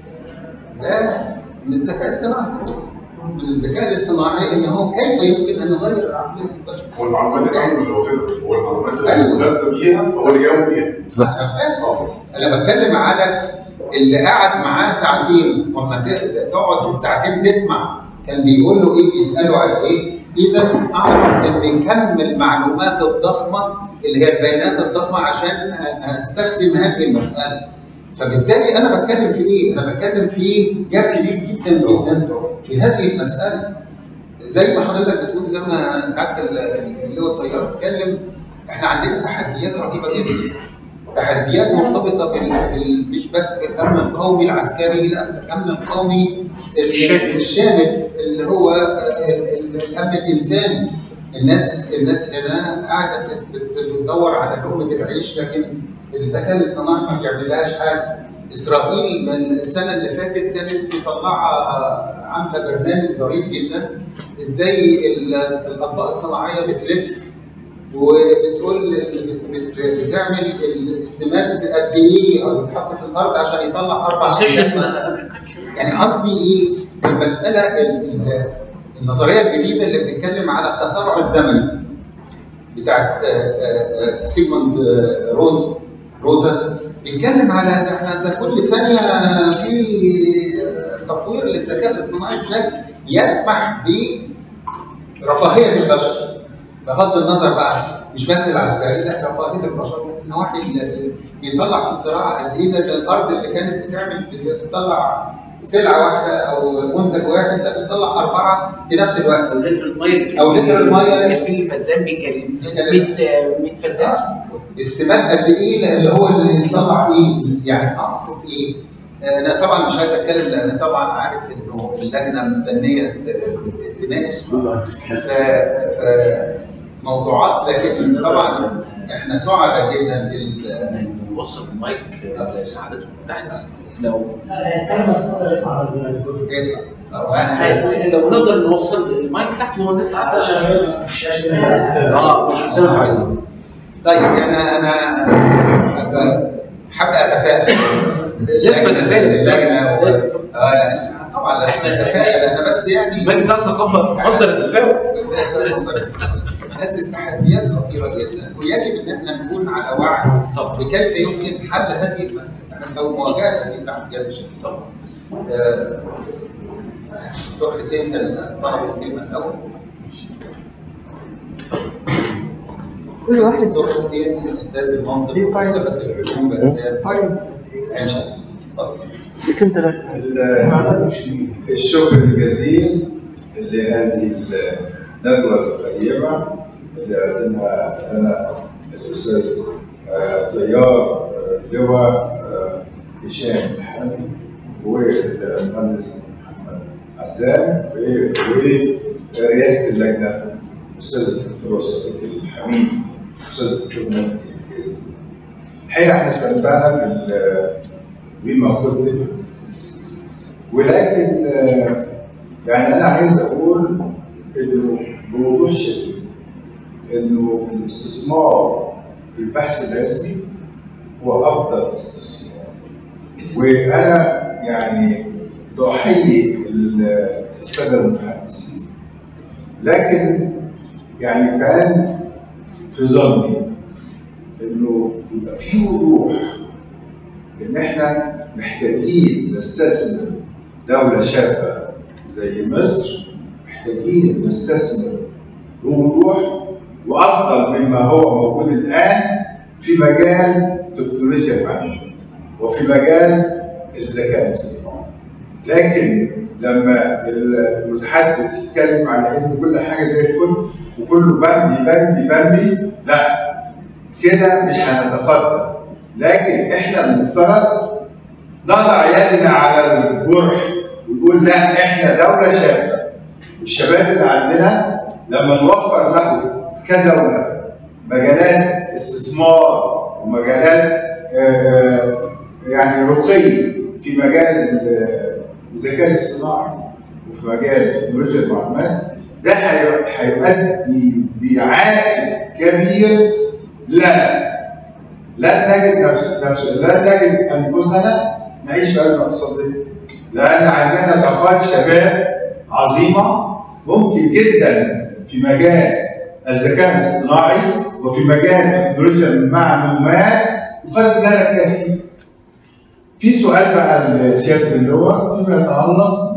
ده من الذكاء الصناعي من الذكاء الاصطناعي ان هو كيف يمكن ان نغير عقليه البشر. هو المعلومات اللي عنده اللي واخدها هو المعلومات اللي أيوة. مغذى بيها فهو اللي جاوب بيها اه انا بتكلم على اللي قعد معاه ساعتين وما ت- تقعد الساعتين تسمع كان بيقول له ايه بيساله على ايه اذا اعرف ان كم المعلومات الضخمه اللي هي البيانات الضخمه عشان أ- استخدم هذه المساله فبالتالي انا بتكلم في ايه؟ انا بتكلم في جاب كبير جدا جدا في هذه المساله زي ما حضرتك بتقول زي ما سعاده ال- اللي هو الطيار بيتكلم احنا عندنا تحديات رهيبه جدا تحديات مرتبطه بال... بال... مش بس بالامن القومي العسكري لا بالامن القومي ال- الشامل. الشامل اللي هو ال- ال- الامن الانساني الناس الناس هنا قاعده بت- بت- بتدور على لقمه العيش لكن الذكاء الاصطناعي ما بيعملهاش حاجه اسرائيل من السنه اللي فاتت كانت مطلعه عامله برنامج ظريف جدا ازاي ال- الاطباق الصناعيه بتلف وبتقول بت- بت- بتعمل السماد قد ايه او يتحط في الارض عشان يطلع اربع سيشن سماد يعني قصدي ايه المساله ال- ال- النظريه الجديده اللي بتتكلم على التسارع الزمني بتاعت آه، آه، آه، سيجموند آه، روز روزا بيتكلم على ده احنا ده كل ثانيه في آه، تطوير للذكاء الاصطناعي بشكل يسمح برفاهيه البشر بغض النظر بقى مش بس العسكري لا رفاهيه البشر من النواحي اللي اللي بيطلع في الزراعه قد ايه ده, ده الارض اللي كانت بتعمل بتطلع سلعه واحده او منتج واحد لا بتطلع اربعه في نفس الوقت او لتر الميه أو لتر المية اللي- كان في فدان بيكلم بيكلم. 100 100 فدان السمات قد ايه اللي هو اللي يطلع ايه يعني اقصد ايه انا طبعا مش عايز اتكلم لان طبعا عارف انه اللجنه مستنيه ت- ت- تناقش ف ف- موضوعات لكن طبعا احنا سعداء جدا بال نوصل المايك لسعادتكم تحت لو يطلع هت- لو نقدر نوصل المايك تحت هو الناس قاعده الشاشه اه مش زي ما انتوا عايزين طيب انا انا هبقى- هبدا اتفائل لازم نتفائل. اللجنه و- لازم. اه لا طبعا لازم نتفائل انا بس يعني مجلس الثقافه مصدر التفاؤل بس التحديات خطيره جدا ويجب ان احنا نكون على وعي بكيف يمكن حل هذه او مواجهه هذه التحديات بشكل طبعا. آه، دكتور حسين كان طلب الكلمه الاول. كل واحد دكتور حسين استاذ المنطق ليه طيب؟ وفلسفه العلوم بأمثال طيب عين شمس. اتفضل. دقيقتين ثلاثة ما مش الشكر الجزيل لهذه الندوة القيمة اللي قدمها لنا الأستاذ آه، طيار آه، لواء آه، هشام الحامي والمهندس محمد عزام و- ورئاسة اللجنة الأستاذ الدكتور صديق الحميد أستاذ الدكتور مجدي الجازي. الحقيقة احنا استمتعنا بال- بما قدم ولكن آه، يعني انا عايز اقول انه بوضوح شديد انه الاستثمار في البحث العلمي هو افضل استثمار وانا يعني بحيي ال- الساده المتحدثين لكن يعني كان في ظني انه يبقى في وضوح ان احنا محتاجين نستثمر دولة شابة زي مصر محتاجين نستثمر بوضوح وأفضل مما هو موجود الآن في مجال تكنولوجيا المعلومات وفي مجال الذكاء الاصطناعي لكن لما المتحدث يتكلم على ان كل حاجه زي الفل وكله بمبي بمبي بمبي لا كده مش هنتقدم لكن احنا المفترض نضع يدنا على الجرح ونقول لا احنا دوله شابه والشباب اللي عندنا لما نوفر له كدوله مجالات استثمار ومجالات آه، يعني رقي في مجال الذكاء الاصطناعي وفي مجال تكنولوجيا المعلومات ده هي- هيؤدي بعائد كبير لنا لن نجد نفس نفس لن نجد انفسنا نعيش في ازمه اقتصاديه لان عندنا طاقات شباب عظيمه ممكن جدا في مجال الذكاء الاصطناعي وفي مجال تكنولوجيا المعلومات وقد لنا الكثير. في سؤال بقى لسياده اللواء فيما يتعلق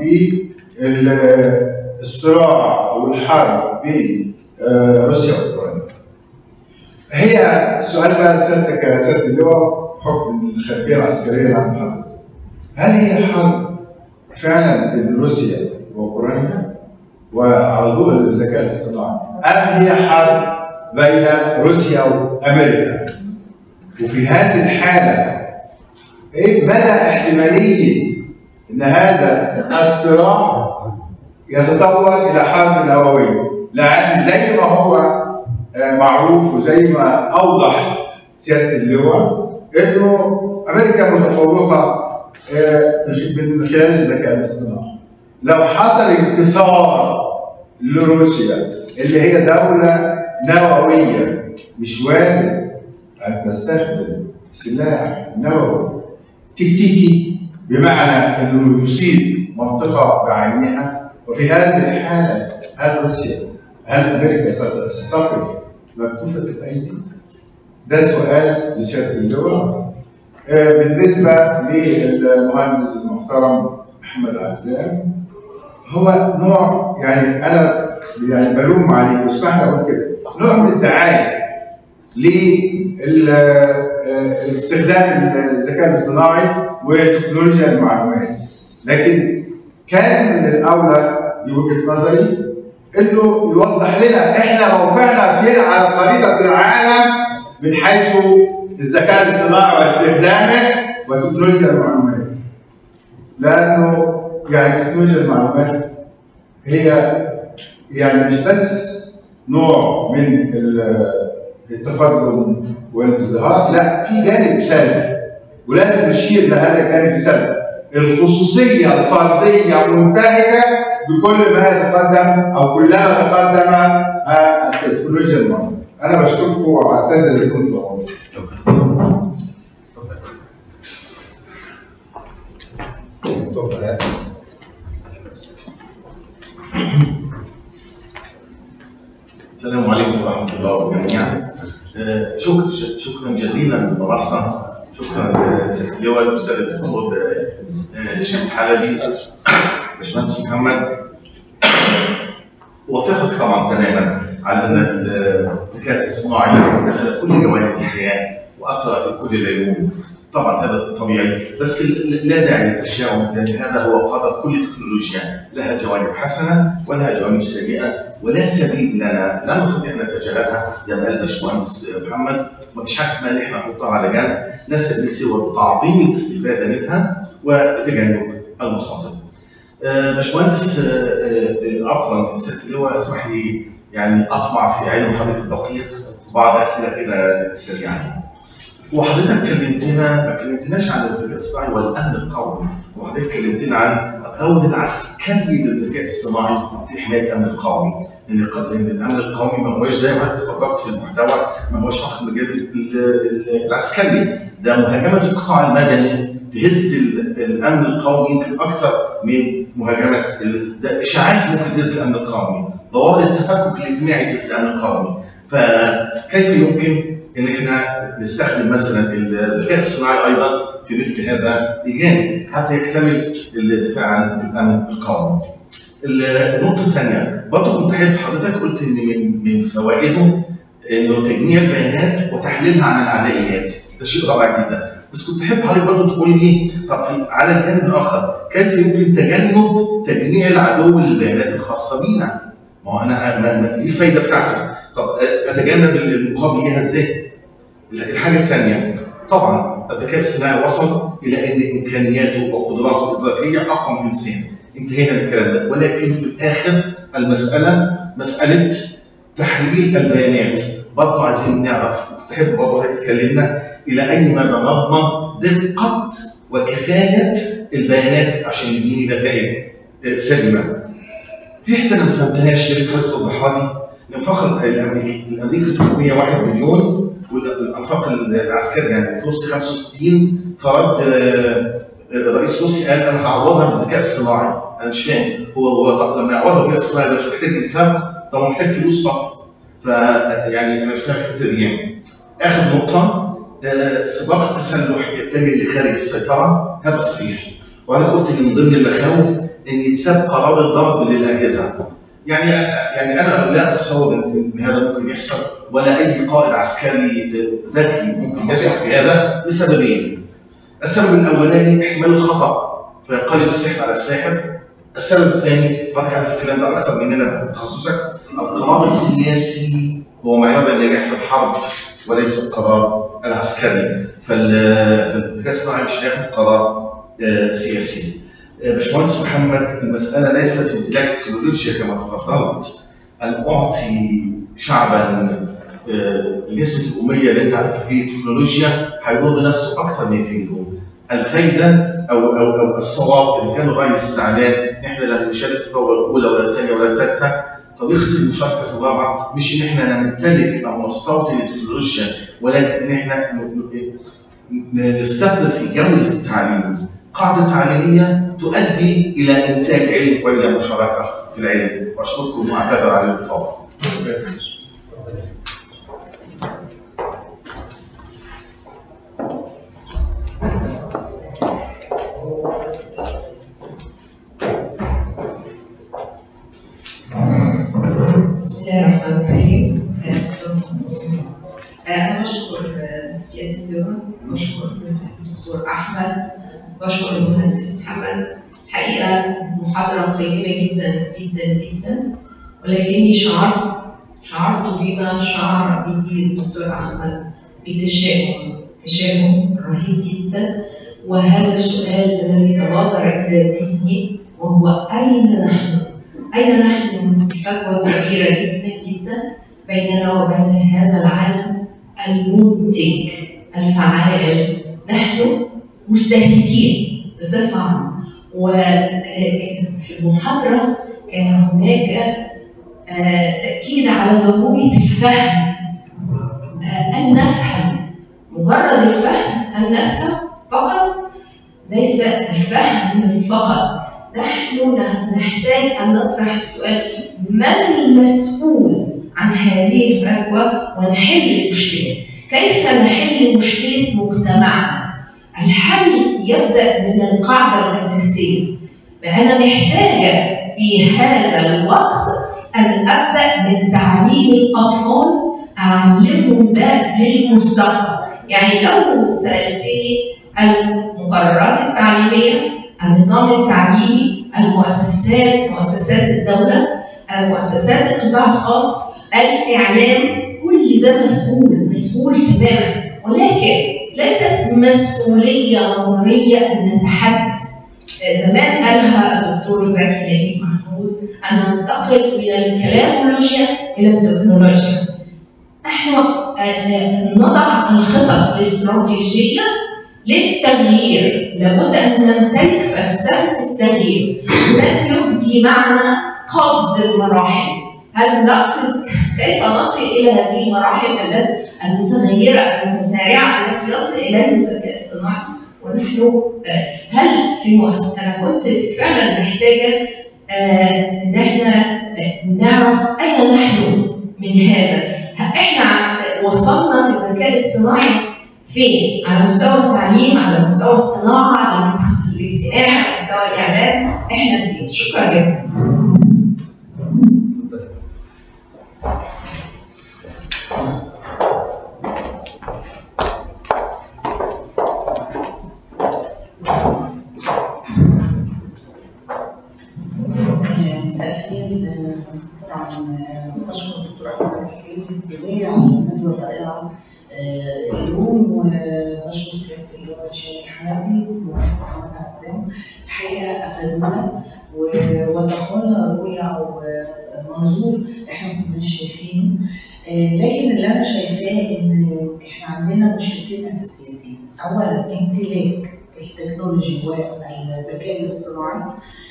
بالصراع او الحرب بين آه، روسيا واوكرانيا. هي السؤال بقى لسيادتك يا سياده اللواء بحكم الخلفيه العسكريه اللي عند حضرتك. هل هي حرب فعلا بين روسيا واوكرانيا وعلى ضوء الذكاء الاصطناعي ام هي حرب بين روسيا وامريكا؟ وفي هذه الحاله ايه مدى احتماليه ان هذا الصراع يتطور الى حرب نوويه؟ لان زي ما هو آه، معروف وزي ما اوضح سياده اللواء انه امريكا متفوقه آه، من خلال الذكاء الاصطناعي. لو حصل انتصار لروسيا اللي هي دوله نوويه مش وارد ان تستخدم سلاح نووي تكتيكي بمعنى انه يصيب منطقه بعينها وفي هذه الحاله هل روسيا هل امريكا ستقف مكتوفه الايدي؟ ده سؤال لسياده اللواء. آه، بالنسبه للمهندس المحترم محمد عزام هو نوع يعني انا يعني بلوم عليه واسمح لي اقول كده نوع من الدعايه لاستخدام الذكاء الاصطناعي وتكنولوجيا المعلومات لكن كان من الاولى دي وجهه نظري انه يوضح لنا احنا موقعنا فين على خريطه العالم من حيث الذكاء الاصطناعي واستخدامه وتكنولوجيا المعلومات لانه يعني تكنولوجيا المعلومات هي يعني مش بس نوع من ال- التقدم والازدهار لا في جانب سلبي ولازم نشير لهذا الجانب السلبي الخصوصيه الفرديه منتهكه بكل ما يتقدم او كلما تقدم آه، التكنولوجيا المعلومات انا بشكركم واعتذر ان كنت غلط. دكتور بهاء. السلام عليكم ورحمة الله جميعا. آه، شكر شكرا جزيلا للمنصة، شكرا سياده اللواء الاستاذ الدكتور آه، هشام حلبي باشمهندس محمد وافقك طبعا تماما على ان الذكاء الصناعي دخل كل جوانب الحياه واثر في كل العلوم طبعا هذا طبيعي بس ل- لا داعي للتشاؤم لان هذا هو قدر كل تكنولوجيا لها جوانب حسنه ولها جوانب سيئه ولا سبيل لنا لا نستطيع ان نتجاهلها زي ما قال الباشمهندس محمد ما فيش حاجه اسمها ان احنا نحطها على جنب لا سبيل سوى تعظيم الاستفاده منها وتجنب المخاطر. آه، باشمهندس آه، آه، عفوا سياده اللواء اسمح لي يعني اطمع في علم حضرتك الدقيق بعض اسئله كده سريعه. وحضرتك كلمتنا ما كلمتناش عن الذكاء الصناعي والامن القومي، وحضرتك كلمتنا عن الدور العسكري للذكاء الصناعي في حمايه الامن القومي، لان قد- لأن الامن القومي ما هوش زي ما حضرتك تفضلت في المحتوى ما هوش فقط مجال ال- ال- العسكري، ده مهاجمه القطاع المدني تهز ال- الامن القومي يمكن اكثر من مهاجمه ال- ده اشاعات ممكن تهز الامن القومي، ظواهر التفكك الاجتماعي تهز الامن القومي، فكيف يمكن ان احنا نستخدم مثلا الذكاء الصناعي ايضا في مثل هذا الجانب حتى يكتمل الدفاع عن الامن القومي. النقطه الثانيه برضه كنت حابب حضرتك قلت ان من من فوائده انه تجميع البيانات وتحليلها عن العدائيات ده شيء رائع جدا بس كنت احب حضرتك برضه تقول لي طب في على الجانب الاخر كيف يمكن تجنب تجميع العدو للبيانات الخاصه بينا؟ ما هو انا ما- ما- دي الفايده بتاعته طب اتجنب المقابل ليها ازاي؟ الحاجه الثانيه طبعا الذكاء الصناعي وصل الى ان امكانياته وقدراته الادراكيه اقوى من الانسان انتهينا من الكلام ده ولكن في الاخر المساله مساله تحليل البيانات برضه عايزين نعرف تحب برضه حضرتك تكلمنا الى اي مدى نضمن دقه وكفايه البيانات عشان يديني نتائج آه، سليمه. في حته انا ما فهمتهاش يا ريت حضرتك توضحها لي الانفاق الامريكي الامريكي 801 مليون والانفاق العسكري يعني في روسيا 65 فرد آه، آه، رئيس روسيا قال انا هعوضها بالذكاء الصناعي انا مش فاهم هو هو طب لما يعوضها بالذكاء الصناعي ده مش محتاج انفاق طب هو محتاج فلوس فقط ف يعني انا مش فاهم الحته دي يعني اخر نقطه آه، سباق التسلح يتجه لخارج السيطره هذا صحيح وانا قلت ان من ضمن المخاوف ان يتساب قرار الضرب للاجهزه يعني يعني انا لا اتصور ان إن هذا ممكن يحصل ولا اي قائد عسكري ذكي ممكن يسعى في هذا لسببين. السبب الاولاني احتمال الخطا فينقلب السحر على الساحر. السبب الثاني حضرتك عارف الكلام ده اكثر مننا بتخصصك القرار السياسي هو معيار النجاح في الحرب وليس القرار العسكري فال- فالذكاء الصناعي مش هياخد قرار آه، سياسي. آه، باشمهندس محمد المسألة ليست في امتلاك التكنولوجيا كما تفضلت أن أعطي شعبا آه، نسبة الأمية اللي أنت عارف فيه التكنولوجيا هيضر نفسه أكثر ما يفيده. الفايدة أو أو أو الصواب اللي كان الرئيس زعلان إن إحنا لا نشارك في الثورة الأولى ولا الثانية ولا الثالثة طريقة المشاركة في الرابعة مش إن إحنا نمتلك أو نستوطن التكنولوجيا ولكن إن إحنا ن- ن- نستثمر في جودة التعليم قاعدة تعليمية تؤدي إلى إنتاج علم وإلى مشاركة في العلم وأشكركم وأعتذر عن الإطالة. بسم الله الرحمن الرحيم أنا بشكر سيادة اللواء بشكر الدكتور أحمد بشكر المهندس محمد حقيقة محاضرة قيمة جدا جدا جدا ولكني شعرت شعرت بما شعر به الدكتور أحمد بتشاؤم تشاؤم رهيب جدا وهذا السؤال الذي تبادر إلى ذهني وهو أين نحن؟ أين نحن فجوة كبيرة جدا جدا بيننا وبين هذا العالم المنتج الفعال نحن مستهلكين بصفة عامة وفي المحاضرة كان هناك آه، تأكيد على ضرورة الفهم آه، أن نفهم مجرد الفهم أن نفهم فقط ليس الفهم فقط نحن نحتاج أن نطرح السؤال من المسؤول عن هذه الفجوة ونحل المشكلة كيف نحل مشكلة مجتمعنا الحل يبدأ من القاعدة الأساسية فأنا محتاجة في هذا الوقت أن أبدأ من تعليم الأطفال أعلمهم ده للمستقبل يعني لو سألتني المقررات التعليمية النظام التعليمي المؤسسات مؤسسات الدولة مؤسسات القطاع الخاص الإعلام كل ده مسؤول مسؤول تماما ولكن ليست مسؤولية نظرية أن نتحدث زمان قالها الدكتور زكي نجيب محمود أن ننتقل من الكلامولوجيا إلى التكنولوجيا نحن نضع الخطط الاستراتيجية للتغيير لابد أن نمتلك فلسفة التغيير لن يبدي معنا قفز المراحل هل نقفز كيف نصل إلى هذه المراحل المتغيرة المتسارعة التي يصل إليها الذكاء الصناعي ونحن هل في مؤسسة أنا كنت فعلا محتاجة إن احنا نعرف أين نحن من هذا احنا وصلنا في الذكاء الصناعي فين؟ على مستوى التعليم، على مستوى الصناعة، على مستوى الاجتماع، على مستوى الإعلام، احنا فين؟ شكرا جزيلا. مساء الخير طبعا بشكر الدكتور احمد الحجازي البدايه على الندوه الرائعه اليوم وبشكر سياده اللواء هشام الحلبي ومؤسس محمد عزام الحقيقه افادونا ووضحوا لنا رؤيه او منظور احنا ما كناش شايفينه لكن اللي انا شايفاه ان احنا عندنا مشكلتين اساسيتين اولا امتلاك التكنولوجي والذكاء الاصطناعي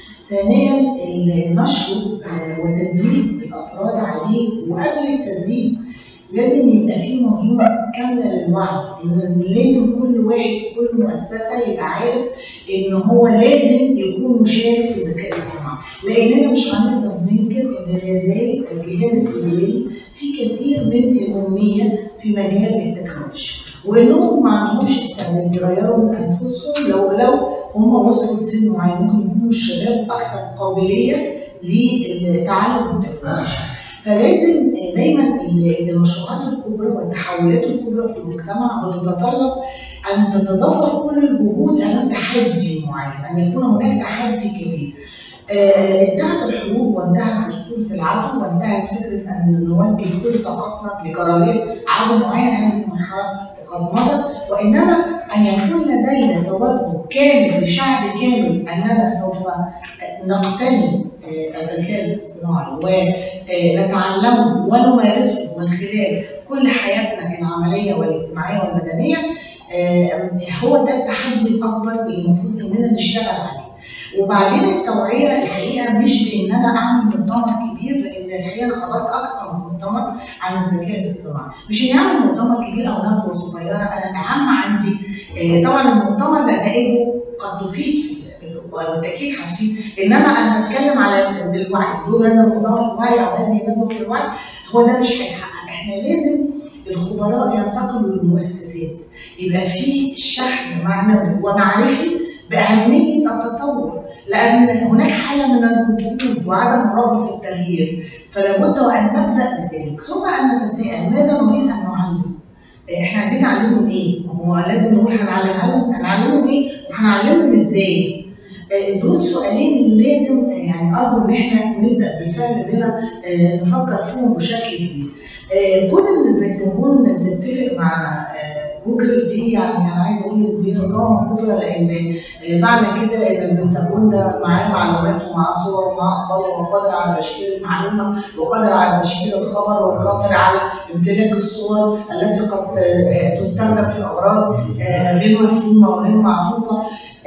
ثانيا نشره وتدريب الافراد عليه وقبل التدريب لازم يبقى في منظومه كامله للوعي ان لازم كل واحد في كل مؤسسه يبقى عارف ان هو لازم يكون مشارك في الذكاء الاصطناعي لاننا مش هنقدر ننكر ان لا زال الجهاز الاداري في كثير من الاميه في مجال التكنولوجيا وانهم ما عندهمش استعداد يغيروا من انفسهم لو لو هم وصلوا لسن معين ممكن يكونوا الشباب اكثر قابليه لتعلم التكنولوجيا فلازم دايما المشروعات الكبرى والتحولات الكبرى في المجتمع بتتطلب ان تتضافر كل الجهود امام تحدي معين ان يكون هناك تحدي كبير آه، انتهت الحروب وانتهت اسطوره العدو وانتهت فكره ان نوجه كل طاقتنا لكراهيه عدو معين هذه المرحله قد مضت وانما ان يكون لدينا توجه كامل لشعب كامل اننا سوف نقتني الذكاء الاصطناعي ونتعلمه ونمارسه من خلال كل حياتنا العمليه والاجتماعيه والمدنيه هو ده التحدي الاكبر اللي المفروض اننا نشتغل عليه. وبعدين التوعيه الحقيقه مش بان انا اعمل مؤتمر كبير لان الحقيقه انا حضرت اكثر من مؤتمر عن الذكاء الاصطناعي، مش اني اعمل مؤتمر كبير او ندوه صغيره انا الاهم عندي طبعا المؤتمر نتائجه قد تفيد في بالتاكيد هتفيد انما انا بتكلم على بالوعي دور هذا المؤتمر في الوعي او هذه الندوه في الوعي هو ده مش هيحقق احنا لازم الخبراء ينتقلوا للمؤسسات يبقى في شحن معنوي ومعرفي باهميه التطور لان هناك حاله من الركود وعدم الرغبه في التغيير فلا بد وان نبدا بذلك ثم ان نتساءل ماذا نريد ان نعلم؟ احنا عايزين نعلمهم ايه؟ هو لازم نقول هنعلمها لهم هنعلمهم ايه وهنعلمهم ازاي؟ دول سؤالين لازم يعني ارجو ان احنا نبدا بالفعل اننا نفكر فيهم بشكل كبير. كون ان البنتاجون تتفق مع بوكر دي يعني انا عايزه اقول ان دي نظام كبرى لان معنى كده ان البنتاجون ده معاه معلومات ومعاه صور ومعاه اخبار وقادر على تشكيل المعلومه وقادر على تشكيل الخبر وقادر على امتلاك الصور التي قد تستخدم في اغراض غير مفهومه وغير معروفه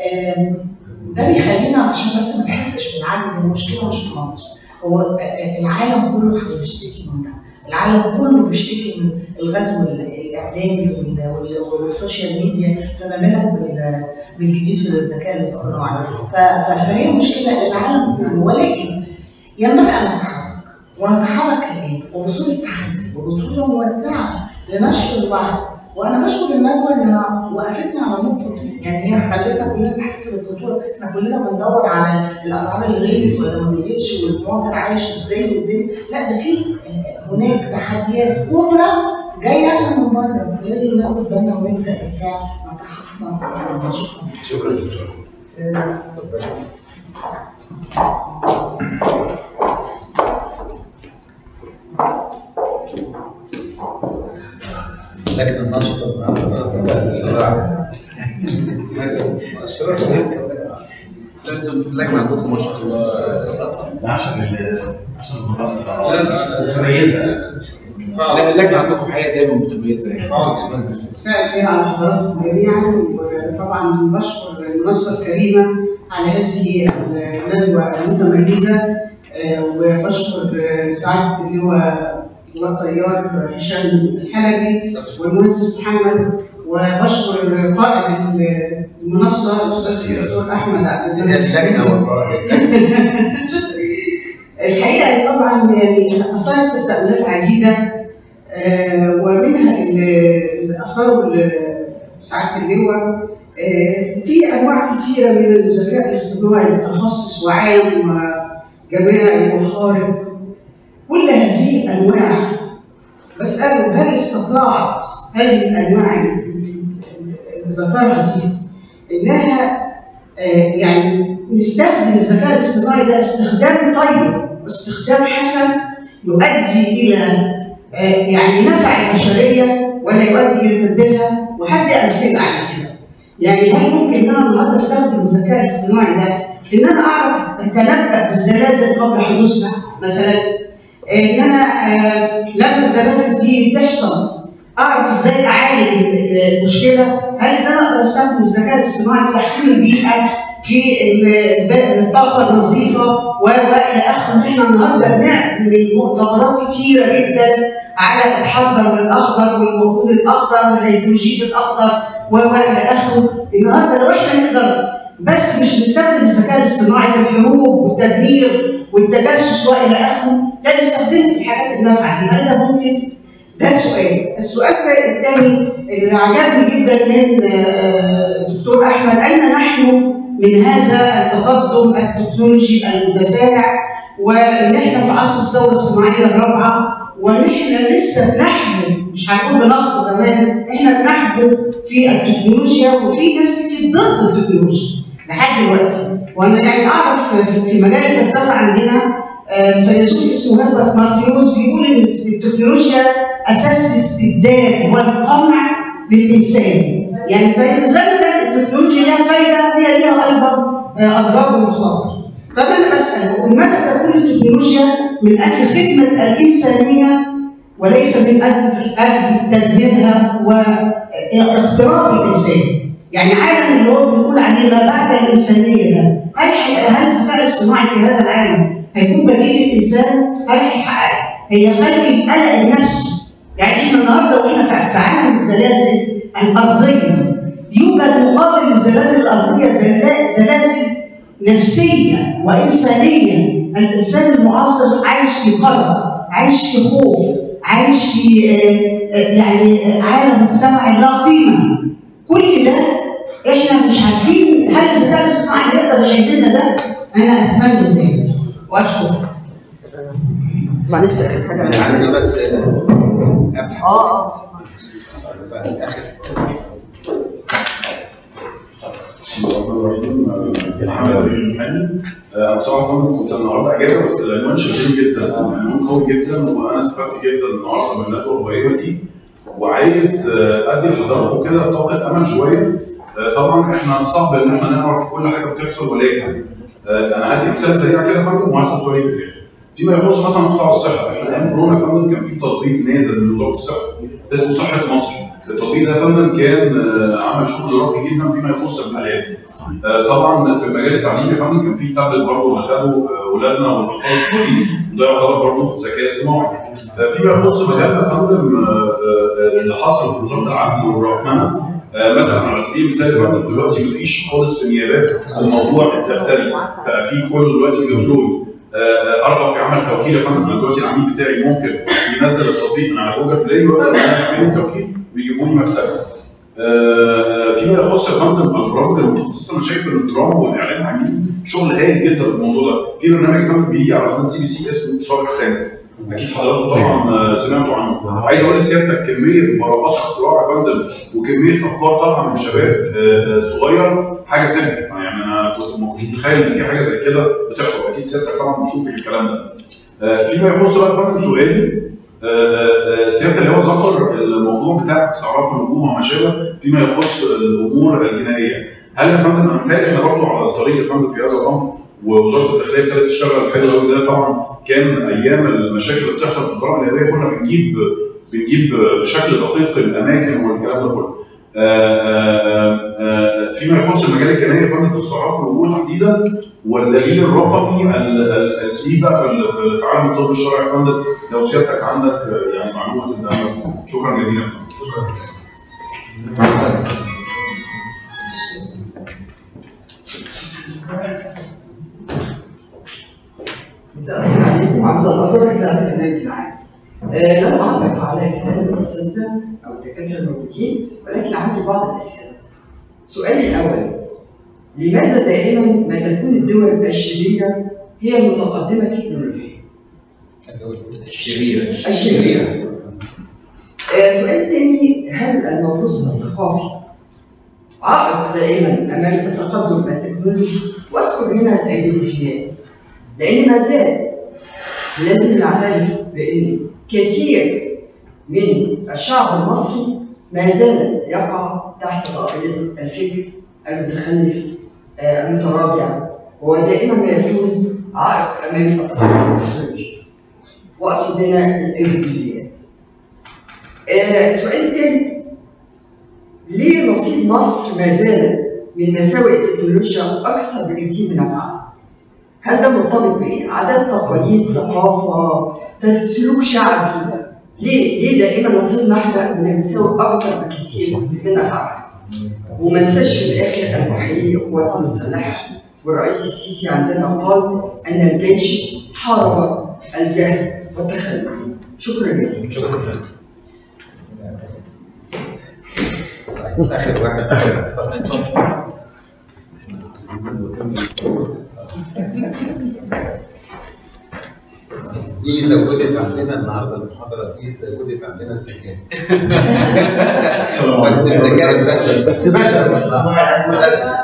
ده بيخلينا عشان بس ما نحسش بالعجز المشكله مش في مصر هو العالم كله هيشتكي من ده العالم كله بيشتكي من الغزو الاعلامي والسوشيال ميديا فما بالك بالجديد في الذكاء الاصطناعي فهي مشكله للعالم كله ولكن ينبغي ان نتحرك ونتحرك الان وبصوره تحدي وبطوله موسعه لنشر الوعي وانا بشكر الندوه انها وقفتنا على النقطه دي يعني هي خلتنا كلنا نحس بالخطوره احنا كلنا بندور على الاسعار اللي غلت ولا ما غلتش والمواطن عايش ازاي والدنيا لا ده في آه، هناك تحديات كبرى جايه لنا من بره لازم ناخد بالنا ونبدا بالفعل نتحصن يعني شكرا شكرا دكتور آه، لكن النشطة مع الذكاء الاصطناعي لا انتم اللجنه عندكم ما شاء الله عشان ال- عشان المنصه لا لا متميزه لا اللجنه عندكم حقيقه دايما متميزه يعني مساء الخير على حضراتكم جميعا وطبعا بشكر المنصه الكريمه على هذه الندوه المتميزه آه، وبشكر آه، سعاده اللواء اللواء طيار هشام الحلبي والمهندس محمد وبشكر قائد المنصه الاستاذ الدكتور احمد عبد المنعم الحقيقه طبعا يعني اثارت تساؤلات عديده آه، ومنها اللي اثاروا سعاده اللواء آه، في انواع كثيره من الذكاء الاصطناعي متخصص وعام وجماعي وخارق كل هذه الانواع بساله هل استطاعت هذه الانواع اللي ذكرها دي انها آه، يعني نستخدم الذكاء الاصطناعي ده استخدام طيب واستخدام حسن يؤدي الى آه، يعني نفع البشريه ولا يؤدي الى تدبيرها وهدي امثله على كده. يعني هل ممكن ان انا النهارده استخدم الذكاء الاصطناعي ده ان انا اعرف اتنبا بالزلازل قبل حدوثها مثلا ان انا آه، لما الزلازل دي تحصل اعرف ازاي اعالج المشكله هل ان انا اقدر استخدم الذكاء الاصطناعي في تحسين البيئه في ال- الطاقه النظيفه و- والى اخره احنا النهارده بنعمل مؤتمرات كتيره جدا على الحجر الاخضر والوقود الاخضر والهيدروجين الاخضر و- والى اخره النهارده لو احنا نقدر بس مش نستخدم الذكاء الاصطناعي في الحروب والتدمير والتجسس والى اخره لا نستخدمه في الحاجات النافعه دي هل ده ممكن؟ ده سؤال، السؤال ده الثاني اللي عجبني جدا من آه، الدكتور احمد اين نحن من هذا التقدم التكنولوجي المتسارع وان احنا في عصر الثوره الصناعيه الرابعه وان احنا لسه بنحبو مش هنقول بنخطو كمان احنا بنحبو في التكنولوجيا وفي ناس كتير ضد التكنولوجيا لحد دلوقتي وانا يعني اعرف في- في مجال الفلسفه عندنا آه، فيلسوف اسمه هربرت ماركيوس بيقول ان التكنولوجيا اساس الاستبداد والقمع للانسان يعني فاذا زالت التكنولوجيا لها فايده هي لها ايضا آه، اضرار ومخاطر طب انا بسال لماذا تكون التكنولوجيا من اجل خدمه الانسانيه وليس من اجل اجل تدميرها واختراق الانسان يعني عالم اللي هو بنقول عليه ما بعد الانسانيه ده هل هل الذكاء الاصطناعي في هذا العالم هيكون بديل الانسان؟ هل هيحقق هيخلي القلق النفسي يعني احنا النهارده واحنا في في عالم الزلازل الارضيه يوجد مقابل الزلازل الارضيه زلا- زلازل نفسيه وانسانيه الانسان المعاصر عايش في قلق عايش في خوف عايش في آه، آه، يعني آه، عالم مجتمعي لا قيمه كل ده احنا مش عارفين هل الذكاء الاصطناعي يقدر يحل لنا ده؟ انا اتمنى ذلك واشكر معلش اخر حاجه أنا عندي بس قبل اه اه اخر بسم الله الرحمن الرحيم الحمد لله المحامي انا بصراحه كنت النهارده اجازه بس العنوان شدني جدا العنوان قوي جدا وانا استفدت جدا النهارده من الندوه القريبه دي وعايز آه، ادي لحضراتكم كده طاقه امل شويه آه، طبعا احنا صعب ان احنا نعرف كل حاجه بتحصل ولكن آه، انا هدي مثال سريع كده يا فندم وهسال سؤالي في الاخر فيما يخص مثلا قطاع الصحه احنا ايام كورونا يا فندم كان في تطبيق نازل من وزاره الصحه اسمه صحه مصر التطبيق ده يا فندم كان آه، عمل شغل راقي جدا فيما يخص الحالات آه، طبعا في المجال التعليمي يا فندم كان في تابلت برضه اللي خدوا آه، اولادنا والاطفال الصغيرين ده يعتبر برضه ذكاء اصطناعي آه، فيما يخص مجالنا يا فندم آه، آه، اللي حصل في وزاره العدل والرحمنه آه، مثلا على سبيل المثال يا فندم دلوقتي مفيش خالص في النيابات الموضوع الدفتري بقى في كله دلوقتي الكتروني آه، ارغب في عمل توكيل يا فندم أنا دلوقتي العميل بتاعي ممكن ينزل التطبيق من على جوجل بلاي ويقدر يعمل توكيل بيجيبوا لي مكتبه آه، فيما يخص يا فندم البرامج المتخصصه انا شايف ان الدراما والاعلام عاملين شغل هايل جدا في الموضوع ده في برنامج كمان بيجي على قناه سي بي سي اسمه شرح خارج اكيد حضراتكم طبعا آه، سمعتوا عنه عايز اقول لسيادتك كميه براءات اختراع يا فندم وكميه افكار طالعه من شباب آه، آه، صغير حاجه تفرق يعني انا كنت ما كنتش متخيل ان في حاجه زي كده بتحصل اكيد سيادتك طبعا بتشوف الكلام ده آه، فيما يخص بقى يا فندم سؤالي آه، آه، سياده اللي هو ذكر الموضوع بتاع استعراف النجوم وما شابه فيما يخص الامور الجنائيه هل يا فندم انا متهيألي احنا برضه على الطريق يا فندم في هذا الامر ووزاره الداخليه ابتدت تشتغل حلو قوي ده طبعا كان ايام المشاكل اللي بتحصل في الدراما اليابانيه كنا بنجيب بنجيب بشكل دقيق الاماكن والكلام ده كله. آه، آه، فيما يخص المجال الجنائي يا فندم في استعراف الوجود تحديدا والدليل الرقمي ال- ال- الجديد بقى في ال- في تعلم الطب الشرعي يا فندم لو سيادتك عندك آه، يعني معلومه تديها شكرا جزيلا شكرا مساء الخير عليكم عز القدر مساء الخير العام. آه، لم اعلق على كلام الاساتذه او الدكاتره الموجودين ولكن عندي بعض الاسئله. سؤالي الاول لماذا دائما ما تكون الدول الشريره هي المتقدمه تكنولوجيا؟ الشريرة الشريره. آه، سؤال ثاني هل الموروث الثقافي عائق دائما امام التقدم التكنولوجي واذكر هنا الايديولوجيات لان ما زال لازم نعترف بان كثير من الشعب المصري ما زال يقع تحت طائله الفكر المتخلف آه، المتراجع هو دائما ما يكون عائق امام التقدم التكنولوجي واقصد هنا الايديولوجيات آه، السؤال الثالث ليه نصيب مصر ما زال من مساوئ التكنولوجيا اكثر بكثير من افعالها؟ هل ده مرتبط بايه؟ عادات تقاليد ثقافه تس- سلوك شعبي ليه ليه دائما نصيبنا احنا من المساوئ اكثر بكثير من افعالها؟ وما ننساش في الاخر ان نحيي القوات المسلحه والرئيس السيسي عندنا قال ان الجيش حارب الجهل والتخلف شكرا جزيلا شكرا طيب اخر واحد اتفضل اتفضل دي زودت عندنا النهارده المحاضره دي زودت عندنا الذكاء بس الذكاء البشري بس بشر مش اصطناعي.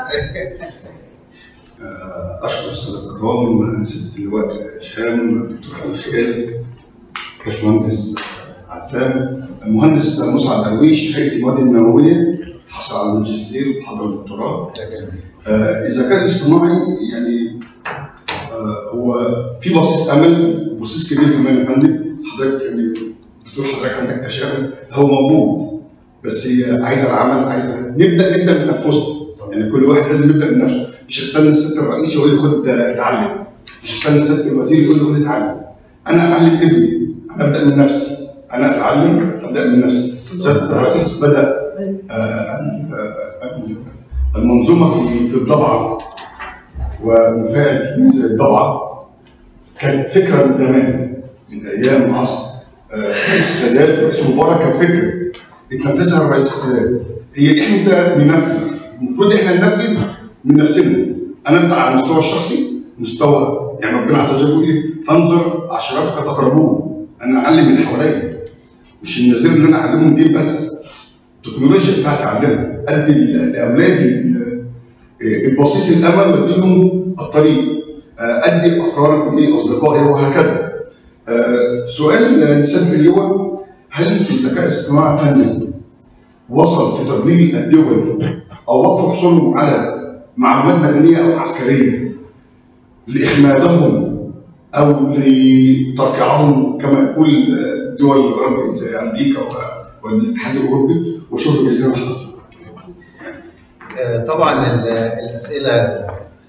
اشكر الساده الكرام سياده اللواء هشام الدكتور علي شكالي باشمهندس عزام المهندس مسعد درويش هيئه المواد النوويه حصل على الماجستير وحضر الدكتوراه آه، الذكاء الاصطناعي يعني آه، هو في بصيص امل وبصيص كبير كمان يا فندم حضرتك يعني بتقول حضرتك عندك تشاؤم هو موجود بس هي عايزه العمل عايزه نبدا نبدا من انفسنا يعني كل واحد لازم يبدا من نفسه مش هستنى الست الرئيس يقول لي خد اتعلم مش هستنى الست الوزير يقول لي خد اتعلم انا اعلم ابني انا ابدا من نفسي انا اتعلم ابدا من نفسي سياده الرئيس بدا آه، ال- آه، المنظومه في في الضبعه ومفاعل كبير زي الضبعه كانت فكره من زمان من ايام عصر آه، رئيس السادات ورئيس مبارك كانت فكره اتنفذها الرئيس السادات هي احنا بننفذ المفروض احنا ننفذ من نفسنا انا ابدا على المستوى الشخصي مستوى يعني ربنا عز وجل بيقول ايه فانظر عشراتك تقربون انا اعلم اللي حواليا مش النظير اللي انا اعلمهم دين بس التكنولوجيا بتاعتي اعلمها ادي ل- لاولادي ال- البصيص الامل واديهم الطريق آه، ادي اقراني ايه اصدقائي وهكذا آه، سؤال لسياده اللواء هل الذكاء الاصطناعي فني وصل في تضليل الدول او وقف حصولهم على معلومات مدنيه او عسكريه لاخمادهم او لتركيعهم كما يقول دول الغرب زي امريكا و- والاتحاد الاوروبي وشكرا جزيلا لحضرتك. آه، طبعا ال- الاسئله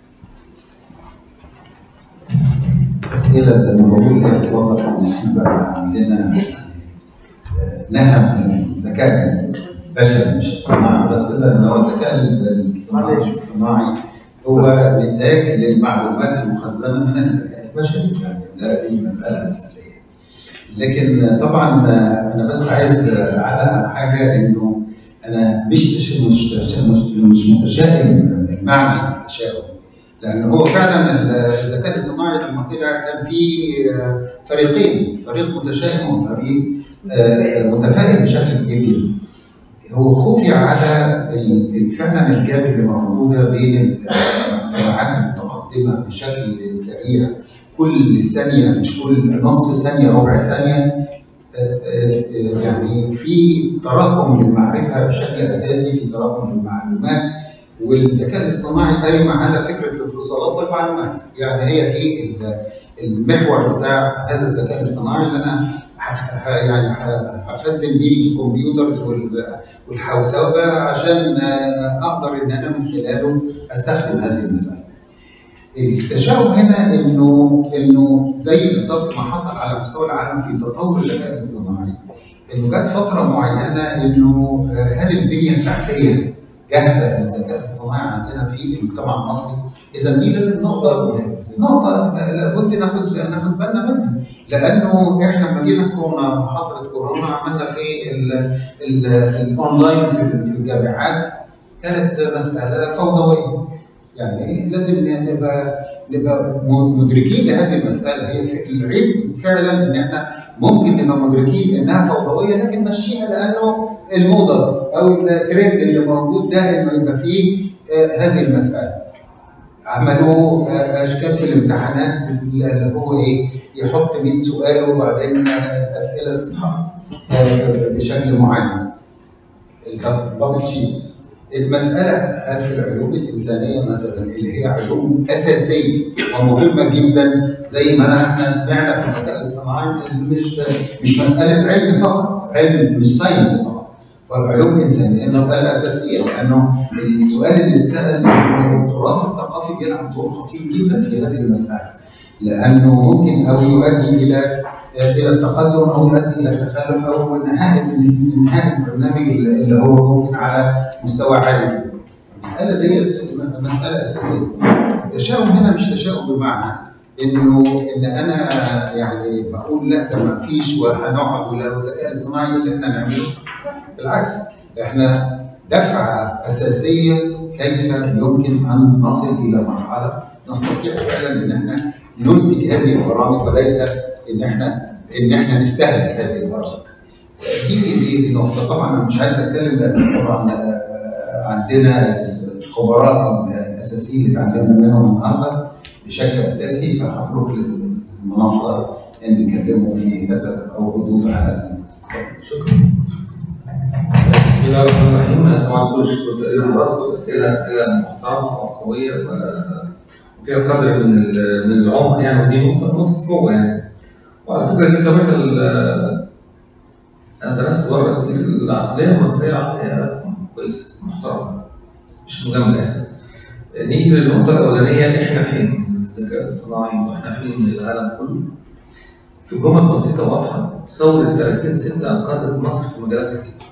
اسئله زي ما بقول لك واضح ان احنا بقى عندنا آه، نهم من الذكاء البشري مش الصناعي بس لان هو الذكاء الصناعي الاصطناعي هو نتاج للمعلومات المخزنه من الذكاء البشري يعني ده دي مساله اساسيه. لكن طبعا انا بس عايز اعلق على حاجه انه انا مش تش- مش مش, مش متشائم المعنى التشاؤم لان هو فعلا الذكاء الصناعي لما طلع كان في فريقين فريق متشائم وفريق آه، متفائل بشكل كبير جدا هو خوفي على ال- فعلا الجاب اللي موجوده بين المجتمعات المتقدمه بشكل سريع كل ثانيه مش كل نص ثانيه ربع ثانيه آه، آه، آه، يعني في تراكم للمعرفه بشكل اساسي في تراكم للمعلومات والذكاء الاصطناعي قايم على فكره الاتصالات والمعلومات يعني هي دي ال- المحور بتاع هذا الذكاء الاصطناعي اللي انا ح- ح- يعني ح- هخزن بيه الكمبيوترز وال- والحوسبه عشان آه، اقدر ان انا من خلاله استخدم هذه المساله. التشاؤم هنا انه انه زي بالظبط ما حصل على مستوى العالم في تطور الذكاء الاصطناعي انه جت فتره معينه انه آه، هل البنيه التحتيه جاهزه للذكاء الاصطناعي عندنا في المجتمع المصري؟ اذا دي لازم نقطه نقطه لابد ناخد ناخد بالنا منها لانه احنا لما جينا كورونا حصلت كورونا عملنا في ال- ال- الاونلاين في في الجامعات كانت مساله فوضويه يعني لازم نبقى نبقى مدركين لهذه المساله هي في- العيب فعلا ان احنا ممكن نبقى مدركين انها فوضويه لكن ماشيين لانه الموضه او الترند اللي موجود ده انه يبقى فيه آه، هذه المساله عملوا آه، اشكال في الامتحانات اللي هو ايه يحط 100 سؤال وبعدين الاسئله تتحط آه، بشكل معين البابل شيت المسألة هل في العلوم الإنسانية مثلا اللي هي علوم أساسية ومهمة جدا زي ما أنا- احنا سمعنا في الذكاء الاصطناعي مش مش مسألة علم فقط، علم مش ساينس فقط. والعلوم الإنسانية مسألة أساسية لأنه السؤال اللي اتسأل التراث الثقافي بيلعب دور خطير جدا في هذه المسألة. لأنه ممكن أو يؤدي إلى الى التقدم او يؤدي الى التخلف او انهاء انهاء البرنامج اللي هو ممكن على مستوى عالي جدا. المساله ديت مساله اساسيه. التشاؤم هنا مش تشاؤم بمعنى انه ان انا يعني بقول لا ده ما فيش وهنقعد ولا الذكاء الاصطناعي اللي احنا نعمله لا بالعكس احنا دفعه اساسيه كيف يمكن ان نصل الى مرحله نستطيع فعلا ان احنا ننتج هذه البرامج وليس ان احنا ان احنا نستهلك هذه البرامج. دي دي دي نقطه طبعا انا مش عايز اتكلم لان طبعا آه، عندنا الخبراء الاساسيين اللي اتعلمنا منهم النهارده بشكل اساسي فهترك للمنصه ان يتكلموا في هذا او ردود على شكرا. بسم الله الرحمن الرحيم أنا طبعا كل الشكر تقريبا برضه اسئله اسئله محترمه وقويه و- وفيها قدر من ال- من العمق يعني ودي نقطه نقطه قوه يعني وعلى فكره دي طبيعه ال- انا درست بره كتير العقليه المصريه عقليه كويسه محترمه مش مجامله يعني نيجي للنقطه الاولانيه احنا فين من الذكاء الاصطناعي واحنا فين من العالم كله في جمل بسيطه واضحه ثوره 30 6 انقذت مصر في مجالات كتير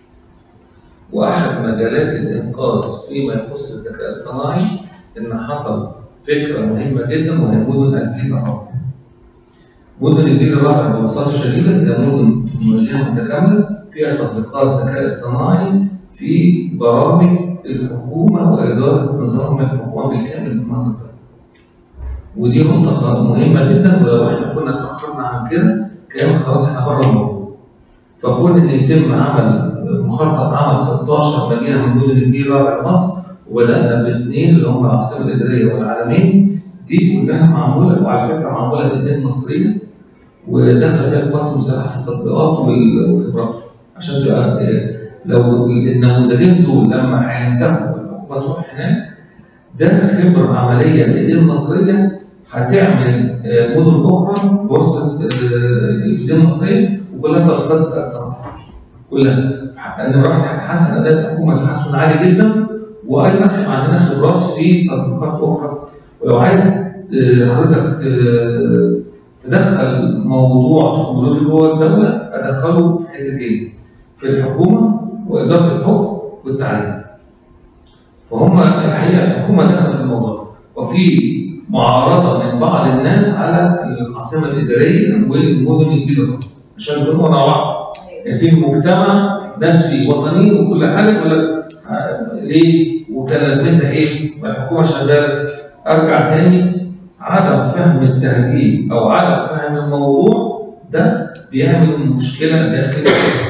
واحد مجالات الانقاذ فيما يخص الذكاء الصناعي ان حصل فكره مهمه جدا وهي مدن الجيل الرابع. مدن الجيل الرابع ببساطه شديده هي مدن تكنولوجيه متكامله فيها تطبيقات ذكاء اصطناعي في برامج الحكومه واداره نظام الحكومه بالكامل بالمنظر ده. ودي نقطه خ- مهمه جدا ولو احنا كنا اتاخرنا عن كده كان خلاص احنا بره الموضوع. فكون ان يتم عمل مخطط عمل 16 مدينه من مدن الجيل الرابع مصر وبدانا باثنين اللي هم العاصمه الاداريه والعالمين دي كلها معموله وعلى فكره معموله بالايدين المصريه وداخله فيها القوات المسلحه في التطبيقات وال- والخبرات عشان تبقى آه، لو النموذجين دول لما هينتهوا والحكومه تروح هناك ده خبره عمليه بالايدين المصريه هتعمل آه، مدن اخرى بواسطه آه، الايدين المصريه وكلها تطبيقات ذكاء اصطناعي كلها ان راح هتحسن اداء الحكومه تحسن عالي جدا وايضا هيبقى عندنا خبرات في تطبيقات اخرى ولو عايز ت- حضرتك ت- تدخل موضوع تكنولوجي جوه الدوله ادخله في حتتين في الحكومه واداره الحكم والتعليم فهم الحقيقه الحكومه دخلت في الموضوع ده وفي معارضه من بعض الناس على العاصمه الاداريه والمدن الكبيره عشان يكونوا ورا بعض يعني في المجتمع ناس فيه وطنيين وكل حاجه يقول لك آه، ليه وكان لازمتها ايه؟ والحكومه شغاله ارجع تاني عدم فهم التهديد او عدم فهم الموضوع ده بيعمل مشكله داخل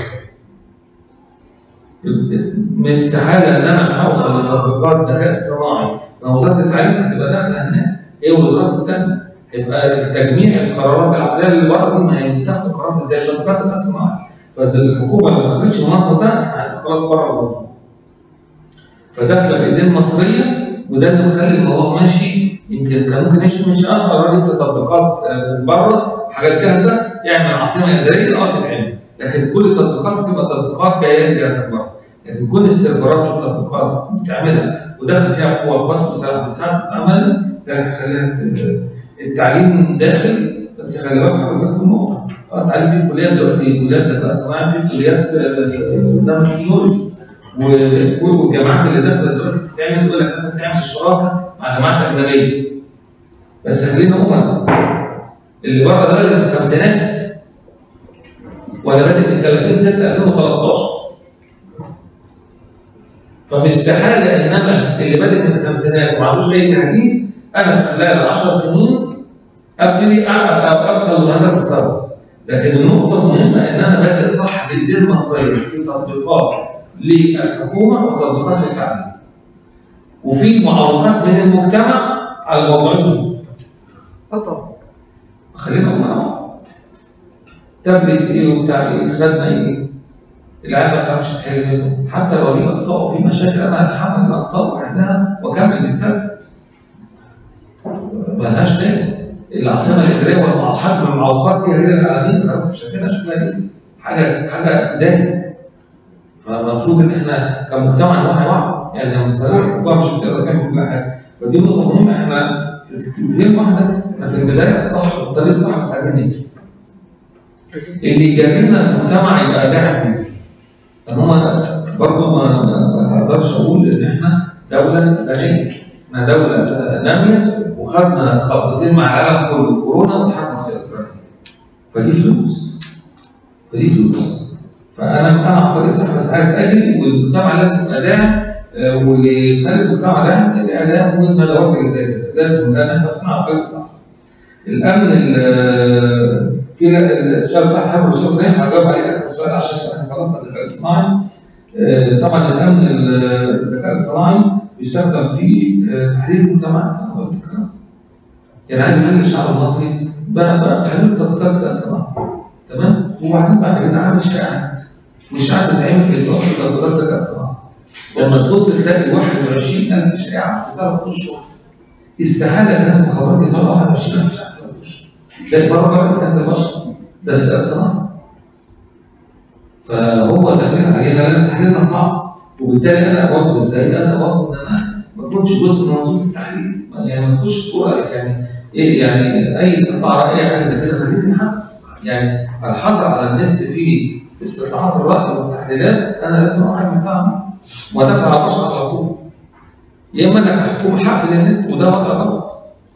استحاله ان انا هوصل لتطبيقات ذكاء اصطناعي ما وزاره التعليم هتبقى داخله هناك هي وزاره التنميه يبقى تجميع القرارات العقليه اللي بره دي ما هي بتاخد قرارات ازاي تطبيقات ذكاء اصطناعي فاذا الحكومه ما دخلتش المنطق ده هنبقى خلاص بره الموضوع فداخله بايدين مصريه وده اللي مخلي الموضوع ماشي يمكن كان ممكن يمشي مش اصلا راجل تطبيقات آه، من بره حاجات جاهزه يعمل عاصمه اداريه اه تتعمل لكن كل التطبيقات بتبقى تطبيقات جايه جاهزه من بره لكن كل السيرفرات والتطبيقات بتعملها وداخل فيها قوه قوات مساعده بتساعد في العمل ده اللي هيخليها ت- التعليم داخل بس خلي بالك حضرتك من نقطه آه، التعليم في كليات دلوقتي كليات ذكاء اصطناعي في كليات آه، قدام التكنولوجي و- والجامعات اللي داخله دلوقتي بتتعمل يقول لك لازم تعمل شراكه مع جامعات اجنبيه بس خلينا نقول اللي بره ده بادئ من الخمسينات ولا بادئ من 30 6 2013 فمستحاله ان انا اللي بادئ من الخمسينات وما عندوش اي تهديد انا في خلال 10 سنين ابتدي أ- أ- اوصل لهذا المستوى لكن النقطه المهمه ان انا بادئ صح بايدين مصريه في تطبيقات للحكومه وتطبيقات في التعليم وفي معوقات من المجتمع على الموضوعين دول اه طبعا خلينا نقول مع بعض تابلت ايه وبتاع ايه خدنا ايه العيال ما بتعرفش تحل منه حتى لو ليه اخطاء وفي مشاكل انا اتحمل الاخطاء واحلها واكمل بالتابلت ملهاش تاني العاصمه الاداريه والمعوقات والمعوقات دي هي العالمين لو شكلها شكلها ايه حاجه حاجه ابتدائي فالمفروض ان احنا كمجتمع نوعي بعض يعني مثلا الحكومه مش بتقدر تعمل كل حاجه فدي نقطه مهمه احنا في غير واحده احنا في البدايه الصح والطريق الصح بس عايزين نمشي اللي يجرينا المجتمع يبقى داعم ليه ان هو برضه ما ما- ما اقدرش اقول ان احنا دوله غنيه احنا دوله ناميه وخدنا خبطتين مع العالم كله كورونا وحرب مصر اوكرانيا فدي فلوس فدي فلوس فانا انا على الطريق الصح بس عايز اجري والمجتمع لازم يبقى داعم آه، واللي يخلي المجتمع داعم الاعلام والندوات اللي زي كده لازم ده احنا بس على الطريق الصح الامن ال- في السؤال بتاع حرب الشغل هجاوب عليه اخر سؤال عشان احنا خلصنا الذكاء الاصطناعي آه، طبعا الامن ال- الذكاء الاصطناعي بيستخدم في آه، تحليل المجتمعات انا قلت الكلام ده. يعني عايز احلل الشعب المصري بقى بقى بحلل تطبيقات الذكاء الاصطناعي تمام وبعدين بعد كده عامل شائعات والشائعات بتتعمل باضافه لتطبيقات الذكاء الاصطناعي لما تبص تلاقي 21000 شائعه في ثلاث اشهر استحاله جهاز المخابرات يطلع 21000 شائعه في ثلاث اشهر ده بره بره كانت البشر ده ذكاء اصطناعي فهو داخلين علينا لان تحليلنا صعب وبالتالي انا اواجهه ازاي؟ انا اواجهه ان انا ما اكونش جزء من منظومه التحليل يعني ما تخش صوره يعني ايه يعني اي استطلاع راي حاجه زي كده خليني حذر يعني الحذر على النت في استطلاعات الراي والتحليلات انا لازم اعمل بتاعها وادافع على البشر على طول يا اما انك حكومه حقفل النت وده وضع غلط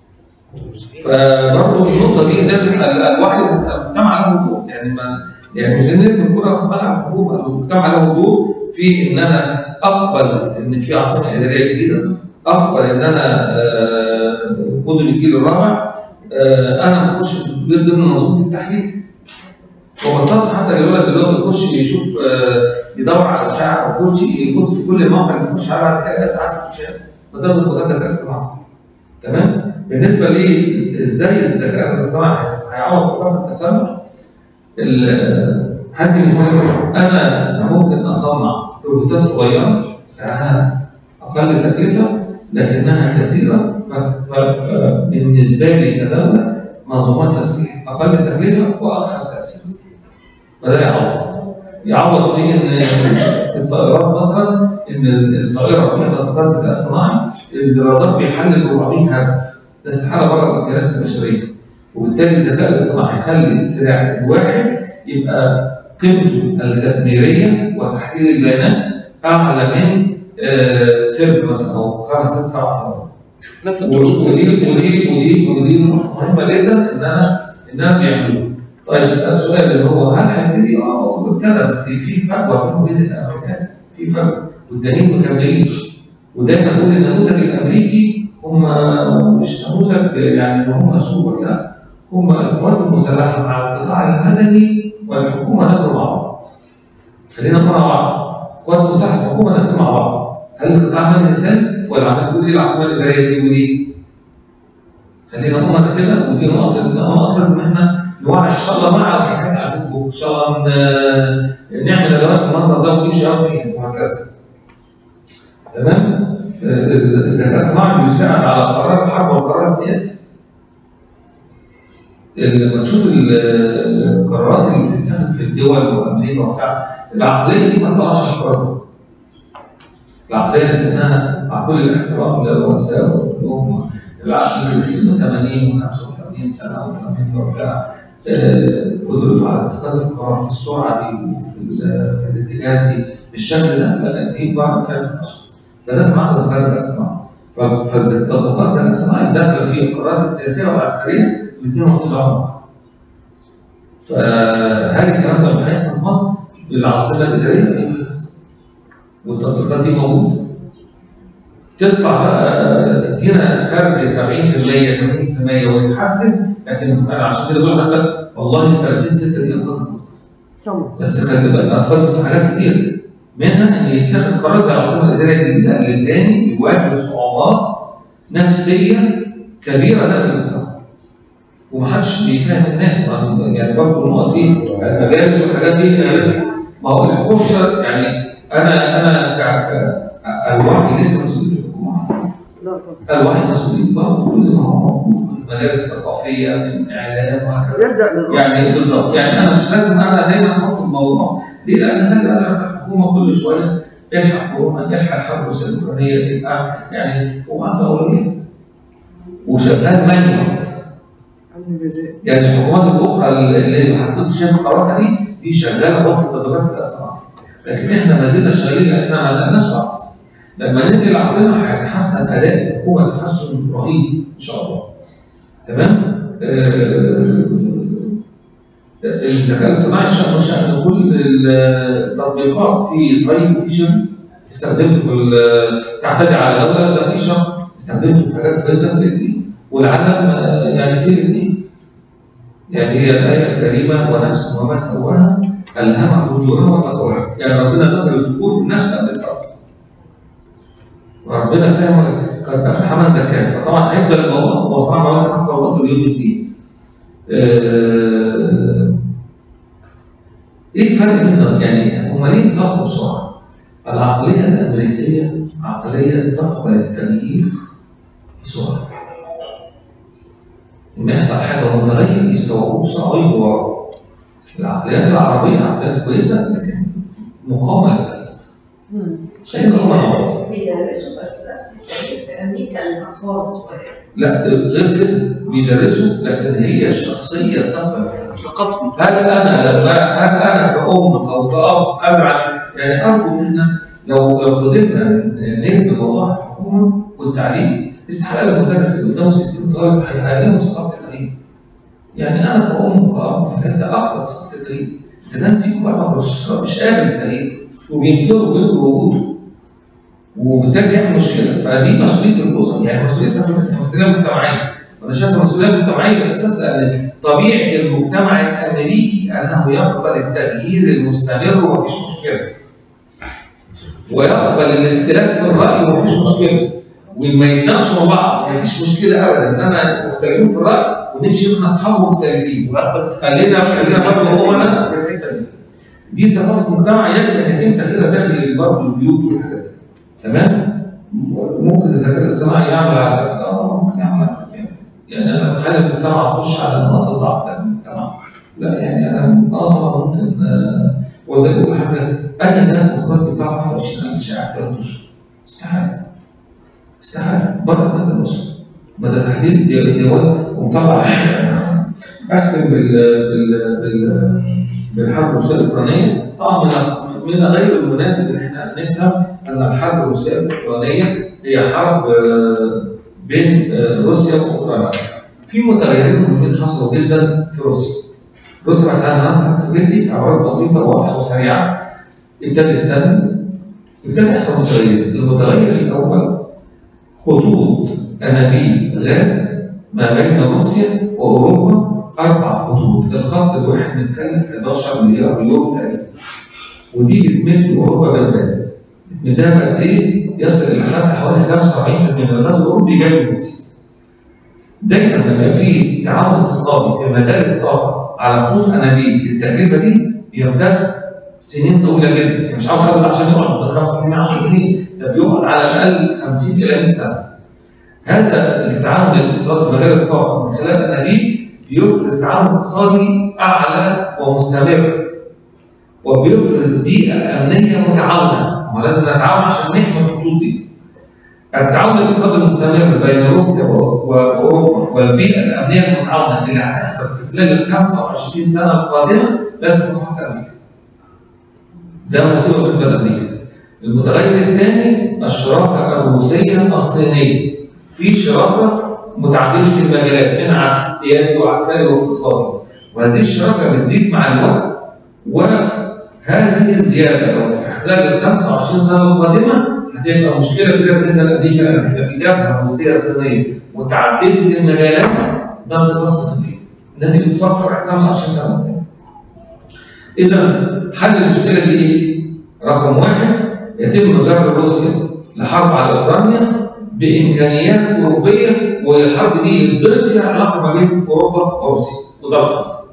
فبرضه النقطه دي لازم ال- الوعي المجتمع له دور يعني ما يعني مش نرمي الكره في ملعب الحكومه المجتمع له دور في ان انا اقبل ان في عاصمه اداريه جديده اقبل ان انا آه، مدن الجيل الرابع آه، انا بخش ضمن منظومه التحليل وببساطه حتى الولد اللي هو بيخش يشوف آه، يدور على ساعه او كوتشي يبص في كل المواقع اللي بيخش عليها بعد كده ساعات الكوتشات فتاخد بجد الذكاء الاصطناعي تمام بالنسبه لي ازاي الذكاء الاصطناعي هيس- هيعوض صناعه التسامح ال- هدي مثال انا ممكن اصنع روبوتات صغيره سعرها اقل تكلفه لكنها كثيره ف- ف- فبالنسبه لي كدوله منظومات تسليح اقل تكلفه واكثر تاثيرا فده يعوض يعوض في ان في الطائرات مثلا ان الطائره فيها تطبيقات ذكاء اصطناعي الرادار بيحلل 400 هدف ده استحاله بره الامكانيات البشريه وبالتالي الذكاء الاصطناعي يخلي السلاح الواحد يبقى قيمته التدميريه وتحليل البيانات اعلى من آه، سرب مثلا او خمس ست سبع مرات شفناه في ودي الدروس ودي ودي ودي ودي مهمه جدا ان انا ان انا بيعملوها. طيب السؤال اللي هو هل هيبتدي؟ اه هو ابتدى بس في فجوه بينه وبين الامريكان في فجوه والتانيين مكملين ودايما بقول النموذج الامريكي هم مش نموذج يعني ان هم سوبر لا هم القوات المسلحه مع القطاع المدني والحكومه دخلوا مع بعض. خلينا نقول مع بعض القوات المسلحه والحكومه دخلوا مع بعض. هل القطاع المدني سال ولا عمال تقول ايه العاصمه الاداريه دي ودي؟ خلينا نقول انا كده ودي نقطه نقط لازم احنا نوعي ان شاء الله مع على صفحتنا على الفيسبوك ان شاء الله ن- نعمل ادوات المنظر ده ونجيب شباب فيها وهكذا. تمام؟ آه، الذكاء الصناعي بيساعد على قرار الحرب والقرار السياسي. لما تشوف ال- القرارات اللي بتتخذ في الدول وامريكا وبتاع العقليه دي ما طلعش قرار. العقليه اللي اسمها مع كل الاحترام للرؤساء وكلهم العقل اللي سنه 80 و85 سنه وكلام من ده وبتاع آه، قدرته على اتخاذ القرار في السرعه دي وفي ال- في الاتجاه دي بالشكل ده لا دي بعض كانت مصر فده معاك الذكاء الاصطناعي فالتطبيقات الذكاء الاصطناعي داخله في القرارات السياسيه والعسكريه الاثنين واخدين بعض بعض. فهل الكلام ده هيحصل في مصر بالعاصمه الاداريه؟ ايوه هيحصل. والتطبيقات دي موجوده. تطلع بقى تدينا خرج 70% 80% ويتحسن لكن انا عشان كده بقول لك والله 30 6 دي انقذت مصر. بس خلي بالك انقذت مصر حاجات كتير منها ان يتخذ قرار زي العاصمه الاداريه الجديده اللي تاني بيواجه صعوبات نفسيه كبيره داخل المجتمع. ومحدش بيفهم الناس ما- يعني برضه النقط دي المجالس والحاجات دي لازم ما هو الحكومه مش يعني انا انا ك ك الوعي ليس مسؤوليه الحكومه الوعي مسؤوليه برضه كل ما هو موجود من مجالس ثقافيه من اعلام وهكذا يبدا من يعني بالظبط يعني انا مش لازم انا دايما احط الموضوع ليه؟ لان خلي بالك الحكومه كل شويه الحق كورونا الحق الحرب الروسيه الاوكرانيه الحق يعني هو عنده اولويات وشغال مانيوال يعني الحكومات الاخرى اللي هتاخد شايف قراراتها دي دي شغاله وسط تطبيقات الذكاء الصناعي لكن احنا ما زلنا شغالين لاننا ما لقيناش العصر لما ننقل العاصمه هيتحسن اداء الحكومه تحسن رهيب ان شاء الله تمام آه، الذكاء الاصطناعي شأنه شأن كل التطبيقات في طيب وفي شر استخدمته في ال- تعتدي على دوله ده في شر استخدمته في حاجات كويسه في الاثنين والعالم آه، يعني في الاثنين يعني هي الآية الكريمة ونفس وما سواها ألهمها فجورها وتقواها يعني ربنا ذكر الفجور في النفس قبل الفرد وربنا فاهم قد أفلح من زكاها فطبعا هيفضل الموضوع هو صعب على حتى وقت اليوم الدين آه، ايه الفرق بين يعني هم ليه انطلقوا بسرعه؟ العقليه الامريكيه عقليه تقبل التغيير بسرعه لما يحصل حاجه متغير يستوعبوه بسرعه ويجوا وراه. العقليات العربيه عقليات كويسه لكن مقاومه للتغيير. خلينا نقول مع بعض. بيدرسوا فلسفه في امريكا للاطفال الصغيره لا غير كده بيدرسوا لكن هي الشخصيه تقبل ثقافة هل انا لما هل انا كأم او كأب ازعل يعني ارجو ان احنا لو لو فضلنا نرمي موضوع الحكومه والتعليم استحاله المدرس اللي قدامه 60 طالب هيعلمه ثقافه التغيير. يعني انا كأم وكأب في حته اقبل ثقافه التغيير. اذا كان في بره مش مش قابل التغيير وبينكروا وينكروا وجوده وبالتالي بيعمل مشكله فدي مسؤوليه الاسر يعني مسؤوليه مسؤوليه مجتمعيه وانا شايف المسؤوليه المجتمعيه بالاساس لان طبيعه المجتمع الامريكي انه يقبل التغيير المستمر ومفيش مشكله ويقبل الاختلاف في الراي ومفيش مشكله وما يتناقشوا مع بعض مفيش مشكله ابدا ان انا مختلفين في الراي ونمشي احنا اصحاب مختلفين خلينا خلينا برضه هو انا في الحته دي دي ثقافه مجتمع يجب ان يتم تغييرها داخل برضه البيوت والحاجات دي تمام ممكن الذكاء الاصطناعي يعمل على اه طبعا ممكن يعمل على كده يعني انا بخلي المجتمع اخش على نقاط الضعف بتاعت المجتمع لا يعني انا اه طبعا ممكن آه وزي ما بقول حاجه اي ناس مخرجات بتاع 24000 شائع في ثلاث اشهر استحاله استحاله بره ذات الاسره مدى تحديد دي- دول ومطلع اختم بال بال بال بالحرب الروسيه الاوكرانيه طبعا من من غير المناسب ان احنا نفهم ان الحرب الروسيه الاوكرانيه هي حرب آه، بين آه، روسيا واوكرانيا. في متغيرين مهمين حصلوا جدا في روسيا. روسيا بعد عنها سكيورتي في عبارات بسيطه وواضحه وسريعه ابتدت تنمو ابتدى يحصل متغير، المتغير الاول خطوط انابيب غاز ما بين روسيا واوروبا اربع خطوط، الخط الواحد متكلف 11 مليار يورو تقريبا. ودي بتمد اوروبا بالغاز. بتمدها بقد ايه؟ يصل الى حد حوالي 75% من الغاز الاوروبي جاي من روسيا. دايما لما يبقى في تعاون اقتصادي في مجال الطاقه على خطوط انابيب التكلفه دي بيمتد سنين طويله جدا، يعني مش عاوز خد عشان يقعد خمس سنين 10 سنين، ده بيقعد على الاقل 50 الى 100 سنه. هذا التعاون الاقتصادي في مجال الطاقه من خلال الانابيب بيفرز تعاون اقتصادي اعلى ومستمر وبيفرز بيئه امنيه متعاونه، ولازم نتعاون عشان نحمي الخطوط دي. التعاون الاقتصادي المستمر بين روسيا و- واوروبا والبيئه الامنيه المتعاونه اللي هتحصل في خلال ال 25 سنه القادمه لازم مصلحه امريكا. ده مصيبه بالنسبه لامريكا. المتغير الثاني الشراكه الروسيه الصينيه. في شراكه متعدده المجالات من عسكري سياسي وعسكري واقتصادي. وهذه الشراكه بتزيد مع الوقت وهذه الزياده لو في خلال ال 25 سنه القادمه هتبقى مشكله كبيره بالنسبه لامريكا لما هيبقى في جبهه روسيه صينيه متعدده المجالات ده انتقاص امريكا. الناس دي بتفكر بعد 25 سنه قدام. اذا حل المشكله دي ايه؟ رقم واحد يتم جر روسيا لحرب على اوكرانيا بامكانيات اوروبيه والحرب دي يتضرب فيها علاقه ما بين اوروبا وروسيا وده اللي حصل.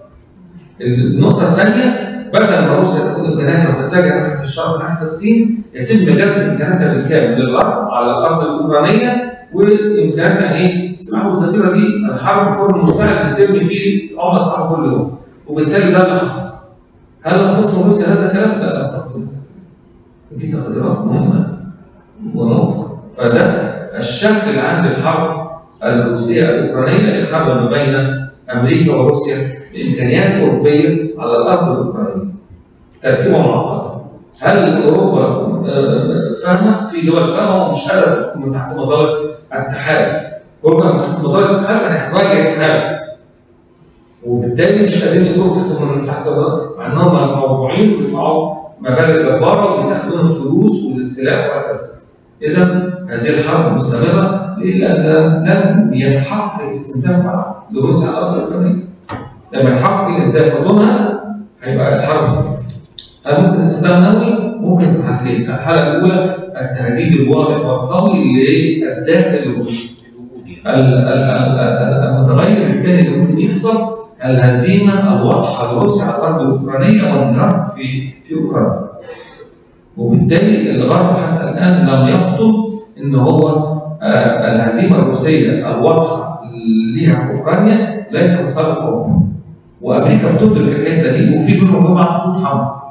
النقطه الثانيه بدل ما روسيا تاخد امكانياتها وتتجه ناحيه الشرق ناحيه الصين يتم جذب امكانياتها بالكامل للغرب على الارض الاوكرانيه وامكانياتها ايه؟ السلاح والذخيره دي الحرب فرن مشترك بتتم فيه عمله صعبه كل يوم وبالتالي ده اللي حصل. هل لم تفهم روسيا هذا الكلام؟ لا لم تفهم روسيا. دي تقديرات مهمه ونقطه فده الشكل اللي عند الحرب الروسيه الاوكرانيه الحرب ما بين امريكا وروسيا بامكانيات اوروبيه على الارض الاوكرانيه. تركيبه معقده. هل اوروبا آه، فاهمه؟ في دول فاهمه ومش قادره تدخل من تحت مظله التحالف. اوروبا من تحت مظله التحالف يعني هتواجه التحالف. وبالتالي مش قادرين يخرجوا تحت من تحت مع انهم موضوعين وبيدفعوا مبالغ جباره وبيتاخدوا منهم فلوس والسلاح وهكذا. اذا هذه الحرب مستمره ليه؟ لان لم يتحقق الاستنزاف لروسيا على الارض الاوكرانيه. لما يتحقق الاستنزاف وتنهى هيبقى الحرب هتقف. هل ممكن استخدام نووي؟ ممكن في حالتين، الحاله الاولى التهديد الواضح والقوي للداخل الروسي. ال- ال- ال- ال- المتغير الثاني اللي ممكن يحصل الهزيمه الواضحه لروسيا على الارض الاوكرانيه وانهيارها في في اوكرانيا. وبالتالي الغرب حتى الان لم يفطن ان هو آه، الهزيمه الروسيه الواضحه ليها في اوكرانيا ليس لصالح اوروبا. وامريكا بتدرك الحته دي وفي بينهم وبين بعض خطوط حمراء.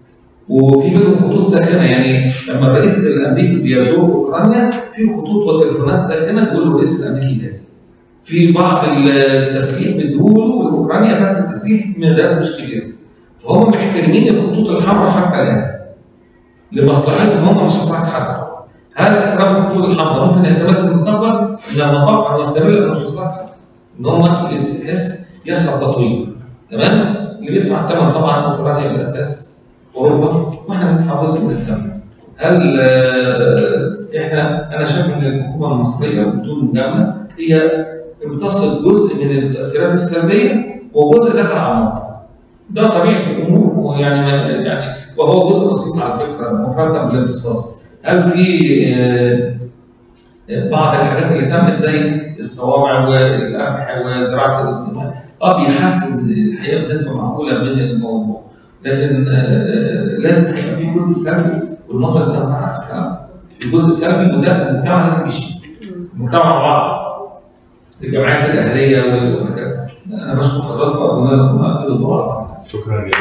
وفي بينهم خطوط ساخنه يعني لما الرئيس الامريكي بيزور اوكرانيا في خطوط وتليفونات ساخنه تقول له الرئيس الامريكي ده. في بعض التسليح بيدوله لاوكرانيا بس التسليح مدات مش كبيره. فهم محترمين الخطوط الحمراء حتى الان. لمصلحتهم هم مش مصلحه حد. هل احترام الخطوط الحمراء ممكن يستمر في المستقبل؟ لما نتوقع انه يستمر لانه مش مصلحه ان هم يحس يحصل تطوير. تمام؟ اللي بيدفع الثمن طبعا اوكرانيا بالاساس اوروبا واحنا بندفع جزء من الثمن. هل آه، احنا انا شايف ان الحكومه المصريه بدون مجامله هي امتصت جزء من التاثيرات السلبيه وجزء دخل على المواطن. ده طبيعه الامور ويعني ما يعني وهو جزء بسيط على فكره مقارنه بالامتصاص. هل في آه، آه، بعض الحاجات اللي تمت زي الصوامع والقمح وزراعه ال- اه بيحسن الحقيقه بنسبه معقوله من الموضوع. لكن آه، لازم يبقى في جزء سلبي والمطر ده عارف الكلام ده. الجزء السلبي وده المجتمع لازم يشيل. المجتمع مع بعض. الجمعيات الاهليه وهكذا. انا بشكر حضرتك واقول لكم اكد الدعاء شكرا جزيلا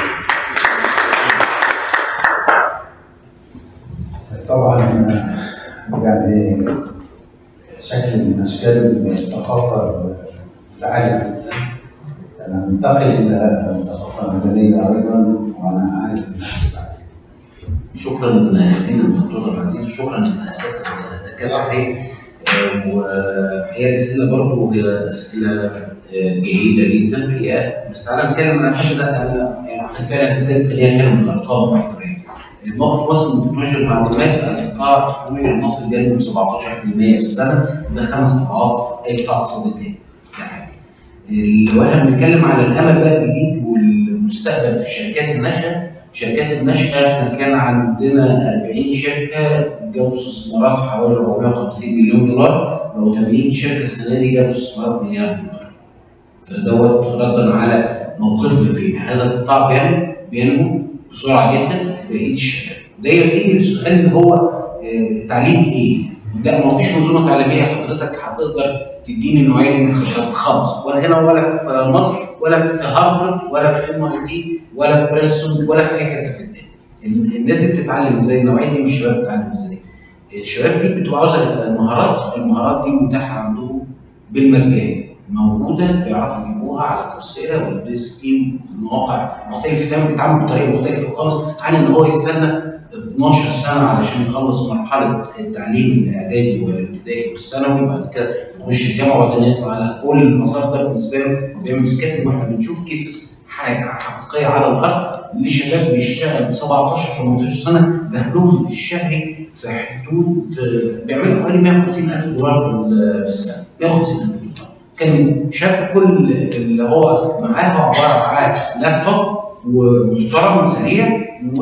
طبعا يعني شكل من اشكال الثقافه العاليه انا منتقل الى الثقافه المدنيه ايضا وانا عارف ان شكرا جزيلا دكتور العزيز وشكرا اساتذه الدكاتره في آه، وهي الاسئله برضه هي اسئله آه، جيده جدا هي بس تعالى نتكلم عن الحاجه ده أنا- يعني احنا فعلا ازاي خلينا نتكلم بالارقام اكتر يعني. الموقف مصر من تكنولوجيا المعلومات القطاع التكنولوجي المصري جاي من 17% في السنه ده خمس اضعاف اي قطاع اقتصادي تاني. ده حاجه. لو احنا بنتكلم على الامل بقى الجديد والمستقبل في الشركات الناشئه شركات الناشئه احنا كان عندنا 40 شركه جابوا استثمارات حوالي 450 مليون دولار بقوا 80 شركه السنه دي جابوا استثمارات مليار دولار فدوت ردا على موقفنا فيه هذا القطاع بينمو بينمو بسرعه جدا بقيه الشركات ده يجيني للسؤال اللي هو آه، التعليم ايه؟ لا ما فيش منظومه تعليميه حضرتك هتقدر تديني النوعيه دي من الخبرات خالص ولا هنا ولا في مصر ولا في هارفارد ولا في ام اي تي ولا في برينستون ولا في اي حته في الدنيا ال- الناس دي بتتعلم ازاي النوعيه دي من الشباب بتتعلم ازاي الشباب دي بتبقى عاوزه مهارات المهارات دي متاحه عندهم بالمجان موجوده بيعرفوا يجيبوها على كورسيرا والبي ستيم مواقع مختلفه تماما بيتعاملوا بطريقه مختلفه خالص عن ان هو يستنى 12 سنه علشان يخلص مرحله التعليم الاعدادي والابتدائي والثانوي بعد كده يخش الجامعه وبعدين يطلع على كل المسار ده بالنسبه له هو بيعمل سكاتنج واحنا بنشوف كيسز حاجه حقيقيه على الارض لشباب بيشتغل 17 18 سنه دخلهم الشهري في حدود آه، بيعملوا حوالي 150 الف دولار في ال- في السنه 150 الف دولار كان شاف كل اللي هو معاه هو عباره عن لابتوب ومحترم سريع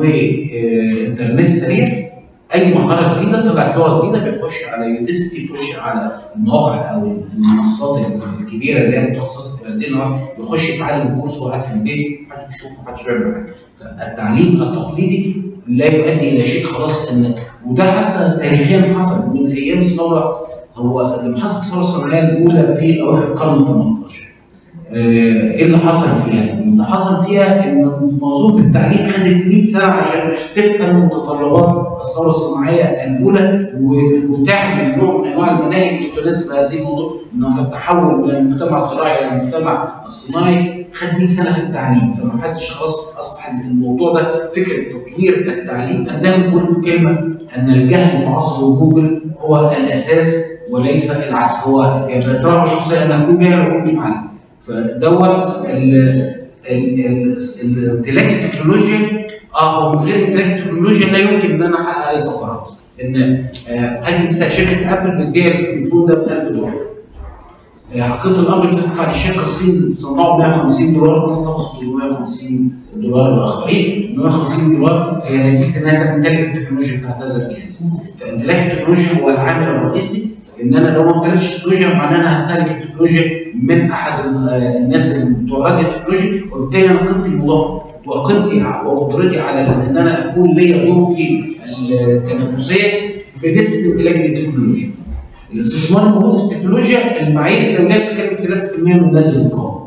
وانترنت سريع اي مهاره جديده طلعت لغه جديده بيخش على يوديستي يخش على المواقع او المنصات الكبيره اللي هي متخصصه في هذه المواقع يخش يتعلم الكورس وهو قاعد في البيت محدش بيشوفه محدش بيعمل حاجه فالتعليم التقليدي لا يؤدي الى شيء خلاص ان وده حتى تاريخيا حصل من ايام الثوره هو لما حصلت الثوره الصناعيه الاولى في اواخر القرن ال 18 آه، ايه اللي حصل فيها؟ اللي حصل فيها ان منظومه التعليم خدت 100 سنه عشان تفهم متطلبات الثوره الصناعيه الاولى و- وتعمل نوع من انواع المناهج اللي تناسب هذه الموضوع انه في التحول من المجتمع الزراعي الى المجتمع الصناعي خد 100 سنه في التعليم فما حدش خلاص اصبح الموضوع ده فكره تطوير التعليم انا دايما بقول كلمه ان الجهل في عصر جوجل هو الاساس وليس العكس هو يعني ترى شخصيا انا اكون جاهل واكون متعلم فدوت ال- ال- ال- الامتلاك التكنولوجيا اه هو من غير امتلاك التكنولوجيا لا يمكن ان انا احقق اي طفرات ان آه، هذه مثال شركه ابل بتبيع التليفون ده ب 1000 دولار آه، حقيقه الامر بتدفع للشركه الصين تصنعه ب 150 دولار توصل 850 دولار الاخرين 850 دولار هي نتيجه انها تمتلك التكنولوجيا بتاعت هذا الجهاز فامتلاك التكنولوجيا هو العامل الرئيسي ان انا لو ما امتلكتش التكنولوجيا معناه انا هستهلك التكنولوجيا من احد ال- آه، الناس اللي بتورد لي التكنولوجيا وبالتالي انا قيمتي المضافه وقيمتي ع- وقدرتي على ان انا اكون ليا دور في التنافسيه بنسبه امتلاكي للتكنولوجيا. الاستثمار الموجود في التكنولوجيا المعايير الدوليه بتتكلم في 3% من الناتج القومي.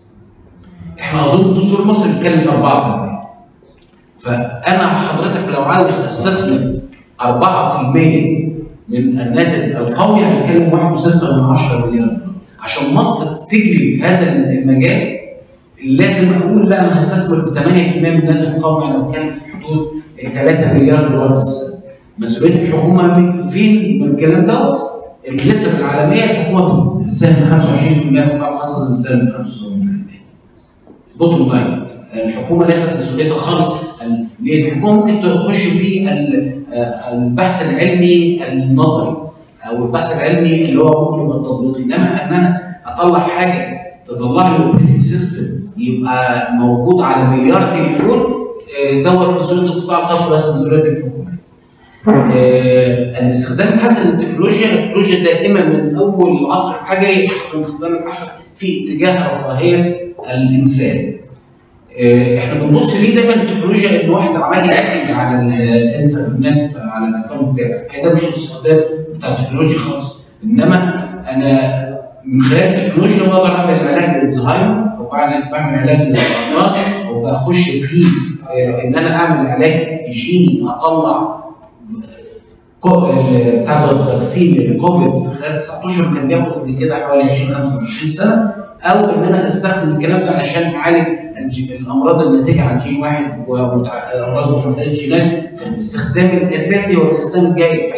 احنا اظن الدستور المصري بيتكلم في 4%. فانا حضرتك لو عاوز استثمر 4% من الناتج القومي يعني بنتكلم 1.6 من 10 مليار دولار عشان مصر تجري في هذا المجال لازم اقول لا انا هستثمر ب 8% من الناتج القومي انا بتكلم في حدود ال 3 مليار دولار في السنه. مسؤوليه الحكومه فين من الكلام دوت؟ النسب العالميه الحكومه بتساهم 25% القطاع الخاص بيساهم 75%. بوتوم لاين الحكومه ليست مسؤوليتها خالص ال- ليه الحكومه ممكن تخش في ال- آه، البحث العلمي النظري او البحث العلمي اللي هو ممكن يبقى تطبيقي انما ان انا اطلع حاجه تطلع لي اوبريتنج سيستم يبقى موجود على مليار تليفون آه، دوت مسؤوليه القطاع الخاص وليس مسؤوليه الحكومه. آه، الاستخدام الحسن للتكنولوجيا التكنولوجيا دائما من اول العصر الحجري الاستخدام الحسن في اتجاه رفاهيه الانسان. آه، احنا بنبص ليه دايما التكنولوجيا ان واحد عمل لي سيتنج على الانترنت على الاكونت بتاعي ده مش الاستخدام بتاع التكنولوجيا خالص انما انا من خلال التكنولوجيا بقدر اعمل علاج للزهايمر او بعمل بعمل علاج للسرطان او بخش في آه، ان انا اعمل علاج جيني اطلع كو- آه، بتاع ده فاكسين للكوفيد في خلال 19 كان بياخد قبل كده حوالي 20 25 سنه او ان انا استخدم الكلام ده عشان اعالج الج- الامراض الناتجه عن جين واحد والامراض المتعدده الجينات فالاستخدام الاساسي هو الاستخدام الجيد الحقيقي. احنا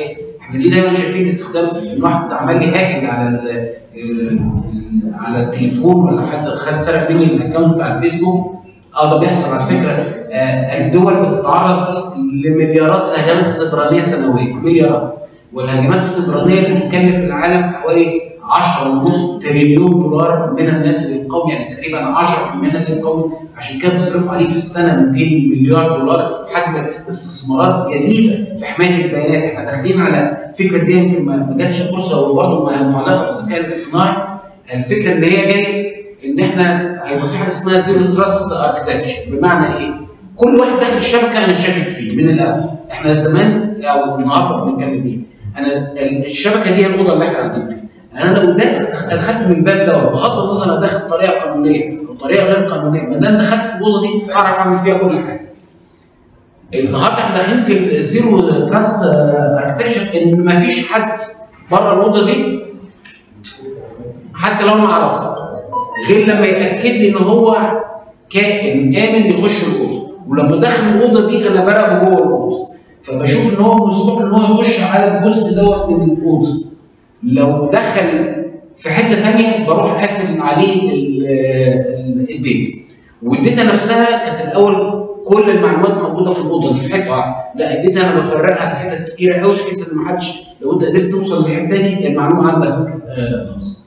احنا ليه دايما شايفين استخدام ان واحد عمل لي هاكينج على ال ال- على التليفون ولا حد خد سرق مني الاكونت بتاع الفيسبوك اه ده بيحصل على فكره آه الدول بتتعرض لمليارات الهجمات السيبرانيه سنويا مليارات والهجمات السيبرانيه بتكلف العالم حوالي 10.5 تريليون دولار من الناتج القومي يعني تقريبا 10% من الناتج القومي عشان كده بيصرفوا عليه في السنه 200 مليار دولار في حجم استثمارات جديده في حمايه البيانات احنا داخلين على الفكره دي يمكن ما ما جاتش فرصه وبرضه ما متعلقه بالذكاء الاصطناعي الفكره اللي هي جايه ان احنا هيبقى في حاجه اسمها زيرو تراست اركتكتشر بمعنى ايه؟ كل واحد داخل الشبكه انا شاكك فيه من الاول احنا زمان او النهارده بنتكلم ايه؟ انا ال- الشبكه دي هي الاوضه اللي احنا قاعدين فيها انا لو دخلت دخلت من الباب ده بغض النظر انا داخل بطريقه قانونيه او طريقه غير قانونيه ما دام دخلت في الاوضه دي اعرف اعمل فيها كل حاجه. النهارده احنا داخلين في الزيرو تراست اركتكشر ان ما فيش حد بره الاوضه دي حتى لو انا اعرفه غير لما ياكد لي ان هو كائن امن يخش الاوضه ولما دخل الاوضه دي انا براقبه جوه الاوضه فبشوف ان هو مسموح ان هو يخش على الجزء دوت من الاوضه لو دخل في حته ثانيه بروح قافل عليه ال- ال- البيت والداتا نفسها كانت الاول كل المعلومات موجوده في الاوضه دي في حته واحده لا الداتا انا بفرقها في حتت كتيره قوي بحيث ان ما حدش لو انت قدرت توصل للحته دي المعلومه عندك آه، ناقصه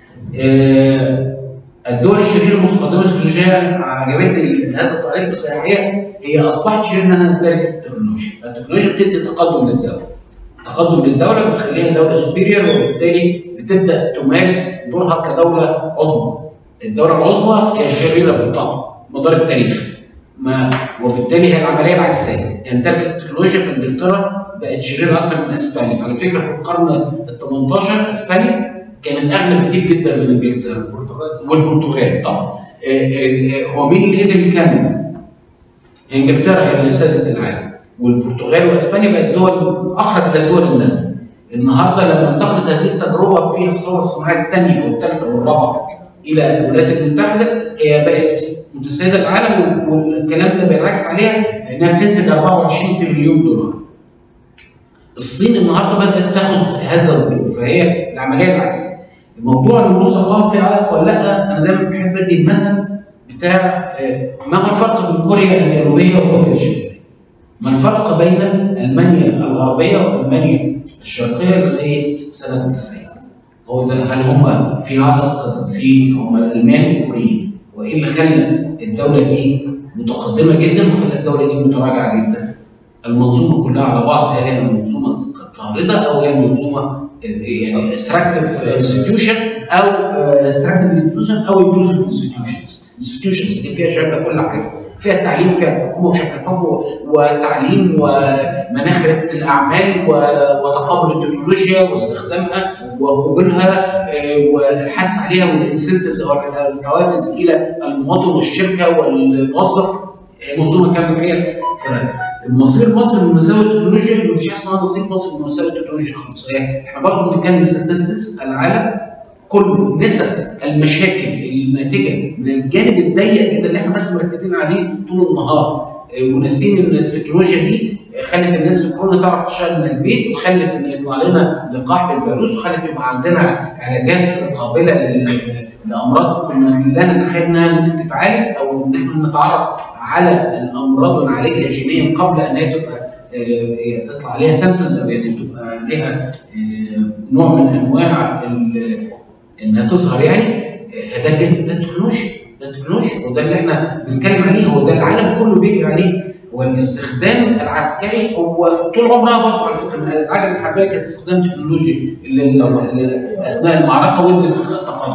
آه، الدول الشريره المتقدمه تكنولوجيا عجبتني هذا التعليق بس هي هي اصبحت شريره انها نمتلك التكنولوجيا، التكنولوجيا بتدي تقدم للدوله. تقدم للدوله بتخليها دوله سوبيريور وبالتالي بتبدا تمارس دورها كدوله عظمى. الدوله العظمى هي شريره بالطبع مدار التاريخ. ما وبالتالي هي العمليه العكسيه، يمتلك التكنولوجيا في انجلترا بقت شريره اكثر من اسبانيا، على فكره في القرن ال 18 اسبانيا كانت اغنى كتير جدا من انجلترا والبرتغال طبعا آه، آه، آه، هو مين اللي قدر يكمل؟ انجلترا هي اللي سادت العالم والبرتغال واسبانيا بقت دول اقرب الى الدول الناميه النهارده لما انتقلت هذه التجربه في الثوره الصناعيه الثانيه والثالثه والرابعه الى الولايات المتحده هي بقت متسيده العالم والكلام ده بينعكس عليها انها بتنتج 24 تريليون دولار. الصين النهارده بدات تاخد هذا الدور فهي العمليه العكس. الموضوع اللي بص الله في عائق ولا لا انا دايما بحب ادي المثل بتاع آه، ما هو الفرق بين كوريا الجنوبيه وكوريا الشماليه؟ ما الفرق بين المانيا الغربيه والمانيا الشرقيه لغايه سنه 90 هو ده هل هم في عائق في هم الالمان والكوريين وايه اللي خلى الدوله دي متقدمه جدا وخلى الدوله دي متراجعه جدا المنظومه كلها على بعض هل هي منظومه قابضه او هي منظومه يعني استراكتيف انستتيوشن او استراكتيف انستتيوشن او انكلوسيف انستتيوشنز انستتيوشنز دي فيها شامله كل حاجه فيها التعليم فيها الحكومه وشكل الحكم والتعليم ومناخ رياده الاعمال و- وتقابل التكنولوجيا واستخدامها وقبولها آه، والحث عليها والانسنتفز او الحوافز الى المواطن والشركه والموظف آه، منظومه كامله هي فالمصير مصر من مساوئ التكنولوجيا مفيش حاجه اسمها نصيب مصر من مساوئ التكنولوجيا خالص هي- احنا برضه بنتكلم statistics العالم كل نسب المشاكل الناتجه من الجانب الضيق جدا اللي احنا بس مركزين عليه طول النهار آه، وناسيين ان التكنولوجيا دي خلت الناس في كورونا تعرف تشتغل من البيت وخلت ان يطلع لنا لقاح بالفيروس وخلت يبقى عندنا علاجات قابله لل- لامراض كنا لا نتخيل انها ممكن تتعالج او ان احنا نتعرف على الامراض ونعالجها جينيا قبل ان هي تبقى آه، تطلع عليها سيمبتومز او يعني تبقى لها آه، نوع من انواع ال- انها تظهر يعني آه، ده ده ده التكنولوجيا ده التكنولوجيا وده اللي احنا بنتكلم عليه هو ده العالم كله بيجري عليه والاستخدام العسكري هو طول عمرها برضه على فكره من العجله الحربيه كانت استخدام تكنولوجي اللي اللي اثناء المعركه ودي التقدم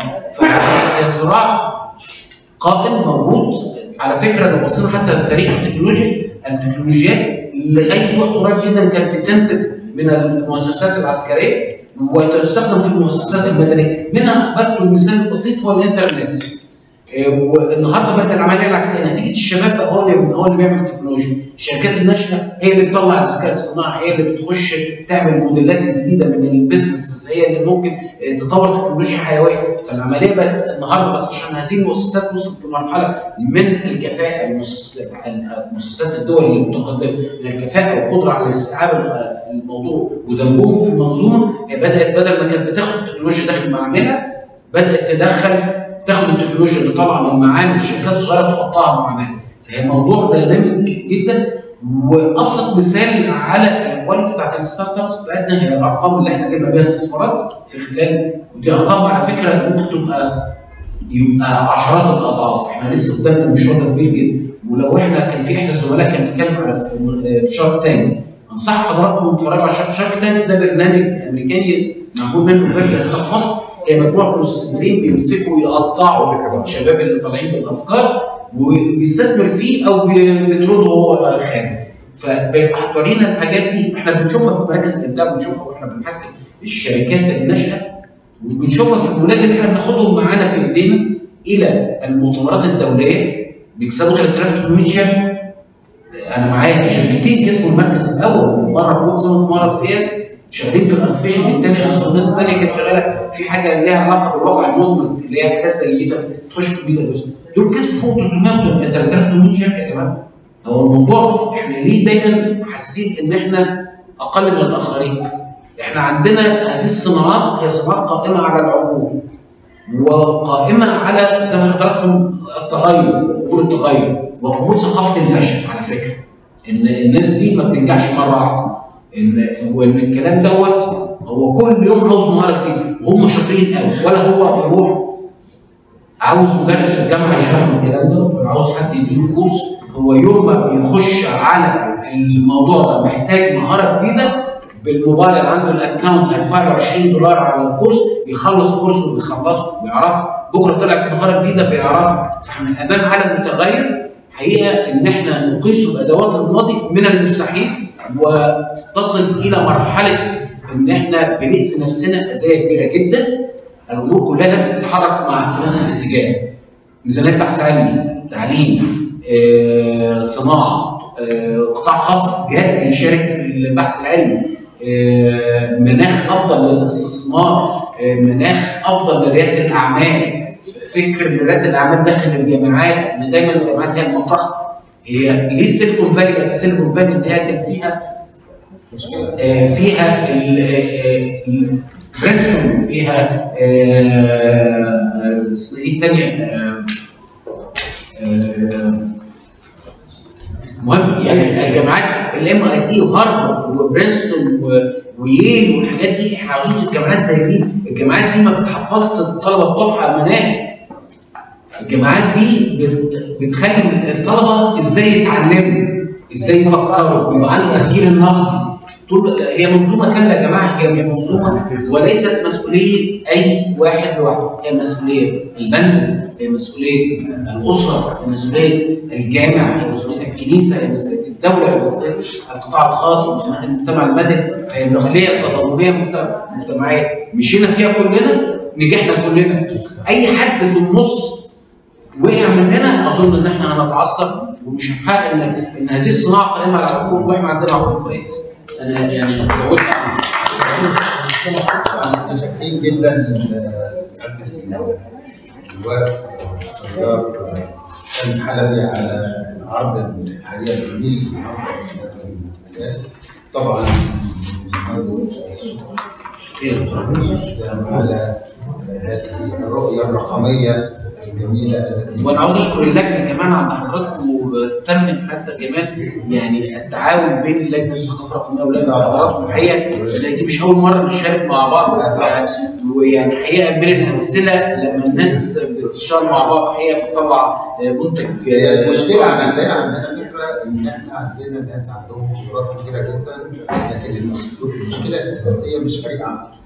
فالصراع قائم موجود على فكره لو بصينا حتى لتاريخ التكنولوجيا التكنولوجيات لغايه وقت قريب جدا كانت بتنتج من المؤسسات العسكريه وتستخدم في المؤسسات المدنيه منها برضه المثال البسيط هو الانترنت آه، والنهارده بقت العمليه العكسيه نتيجه الشباب بقى هو اللي هو اللي بيعمل تكنولوجيا الشركات الناشئه هي اللي بتطلع الذكاء الصناعي هي اللي بتخش تعمل موديلات جديده من البيزنس هي اللي ممكن آه، تطور تكنولوجيا حيويه فالعمليه بقت النهارده بس عشان هذه المؤسسات وصلت لمرحله من الكفاءه المؤسسات مؤسسات الدول المتقدمه من الكفاءه والقدره على استيعاب الموضوع ودمجهم في المنظومه هي بدات بدل ما كانت بتاخد التكنولوجيا داخل معاملها بدات تدخل تاخد التكنولوجيا اللي طالعه من معامل شركات صغيره تحطها في معامل فهي موضوع دايناميك جدا وابسط مثال على الكواليتي بتاعت الستارت ابس بتاعتنا هي الارقام اللي احنا جبنا بيها استثمارات في خلال ودي ارقام على فكره ممكن تبقى يبقى عشرات الاضعاف احنا لسه قدامنا مشوار كبير جدا ولو احنا كان في احدى الزملاء كان بيتكلم على شارك تانك انصح حضراتكم تتفرجوا على شارك شارك تانك ده برنامج امريكاني معمول منه فيرجن هنا في مصر هي مجموعه مستثمرين بيمسكوا يقطعوا الشباب اللي طالعين بالافكار وبيستثمر فيه او بيطرده هو خارج فبيبقى حاطين الحاجات دي احنا بنشوفها في مراكز الابداع بنشوفها واحنا بنحكم الشركات الناشئه وبنشوفها في الولاد اللي احنا بناخدهم معانا في ايدينا الى المؤتمرات الدوليه بيكسبوا 3800 شركه انا معايا شركتين كسبوا المركز الاول مره في وكسبوا مره في سياسه شغالين في الارتفيشن الثاني خصوصا الناس الثانيه كانت شغاله في حاجه ليها علاقه بالواقع المضمن اللي هي حاجات زي الميتا تخش في الميتا بس دول كسبوا فوق 300 3800 شركه يا جماعه هو الموضوع احنا ليه دايما حاسين ان احنا اقل من الاخرين؟ احنا عندنا هذه الصناعات هي صناعات قائمه على العقول وقائمه على زي ما حضراتكم التغير وقبول التغير وقبول ثقافه الفشل على فكره ان الناس دي ما بتنجحش مره واحده ان وان الكلام دوت هو كل يوم عاوز مهاره جديده وهم شاطرين قوي ولا هو بيروح عاوز مدرس في الجامعه يشرح له الكلام ده ولا عاوز حد يديله كورس هو يوم ما بيخش على الموضوع ده محتاج مهاره جديده بالموبايل عنده الاكونت هيدفع له 20 دولار على الكورس بيخلص كورسه وبيخلصه بيعرفه بكره طلعت مهاره جديده بيعرفها فاحنا امام عالم متغير حقيقه ان احنا نقيسه بادوات الماضي من المستحيل وتصل الى مرحله ان احنا بنأذي نفسنا اذيه كبيره جدا الامور كلها لازم تتحرك مع في نفس الاتجاه ميزانيات بحث علمي تعليم آه، صناعه آه، قطاع خاص جاد يشارك في البحث العلمي آه، مناخ افضل للاستثمار آه، مناخ افضل لرياده الاعمال فكر رياده الاعمال داخل الجامعات ان دايما الجامعات هي المفخر هي ليه السيليكون فالي بقت السيليكون فالي اللي هي كان فيها آه، فيها ال- آه، ال- بريستون فيها آه، اسمها ايه الثانيه المهم يعني الجامعات الام اي تي وهارفارد وبرينستون و- وييل والحاجات دي احنا عاوزين الجامعات زي دي الجامعات دي ما بتحفظش الطلبه بتوعها مناهج الجامعات دي بت- بتخلي الطلبه ازاي يتعلموا ازاي يفكروا بيبقى عنده تفكير النقدي طول هي منظومه كامله يا جماعه هي مش منظومه وليست مسؤوليه اي واحد لوحده هي مسؤوليه المنزل هي مسؤوليه الاسره هي مسؤوليه الجامع هي مسؤوليه الكنيسه هي مسؤوليه الدوله هي مسؤوليه القطاع الخاص مسؤوليه المجتمع المدني فهي مسؤوليه تضامنيه مجت- مجتمعيه مشينا فيها كلنا نجحنا كلنا اي حد في النص وقع مننا اظن ان احنا هنتعصب ومش هنحقق ان ان هذه الصناعه قائمه على عقول واحنا عندنا عقول كويس انا يعني جاوبت متشكرين جدا لسعاده اللواء سردار سامي حلبي على العرض الحقيقه الجميل في هذا المجال طبعا المهندس على هذه الرؤيه الرقميه الجميله التي وانا عاوز اشكر اللجنه كمان عند حضراتكم وبستمن حتى كمان يعني التعاون بين لجنه الثقافه الرقميه ولجنه حضراتكم الحقيقه لان دي مش اول مره نشارك مع بعض يعني ويعني حقيقه من الامثله لما الناس بتشتغل مع بعض حقيقه بتطلع منتج هي المشكله عندنا عندنا فكره ان احنا عندنا ناس عندهم خبرات كتيره جدا لكن المشكله الاساسيه مش فريق عمل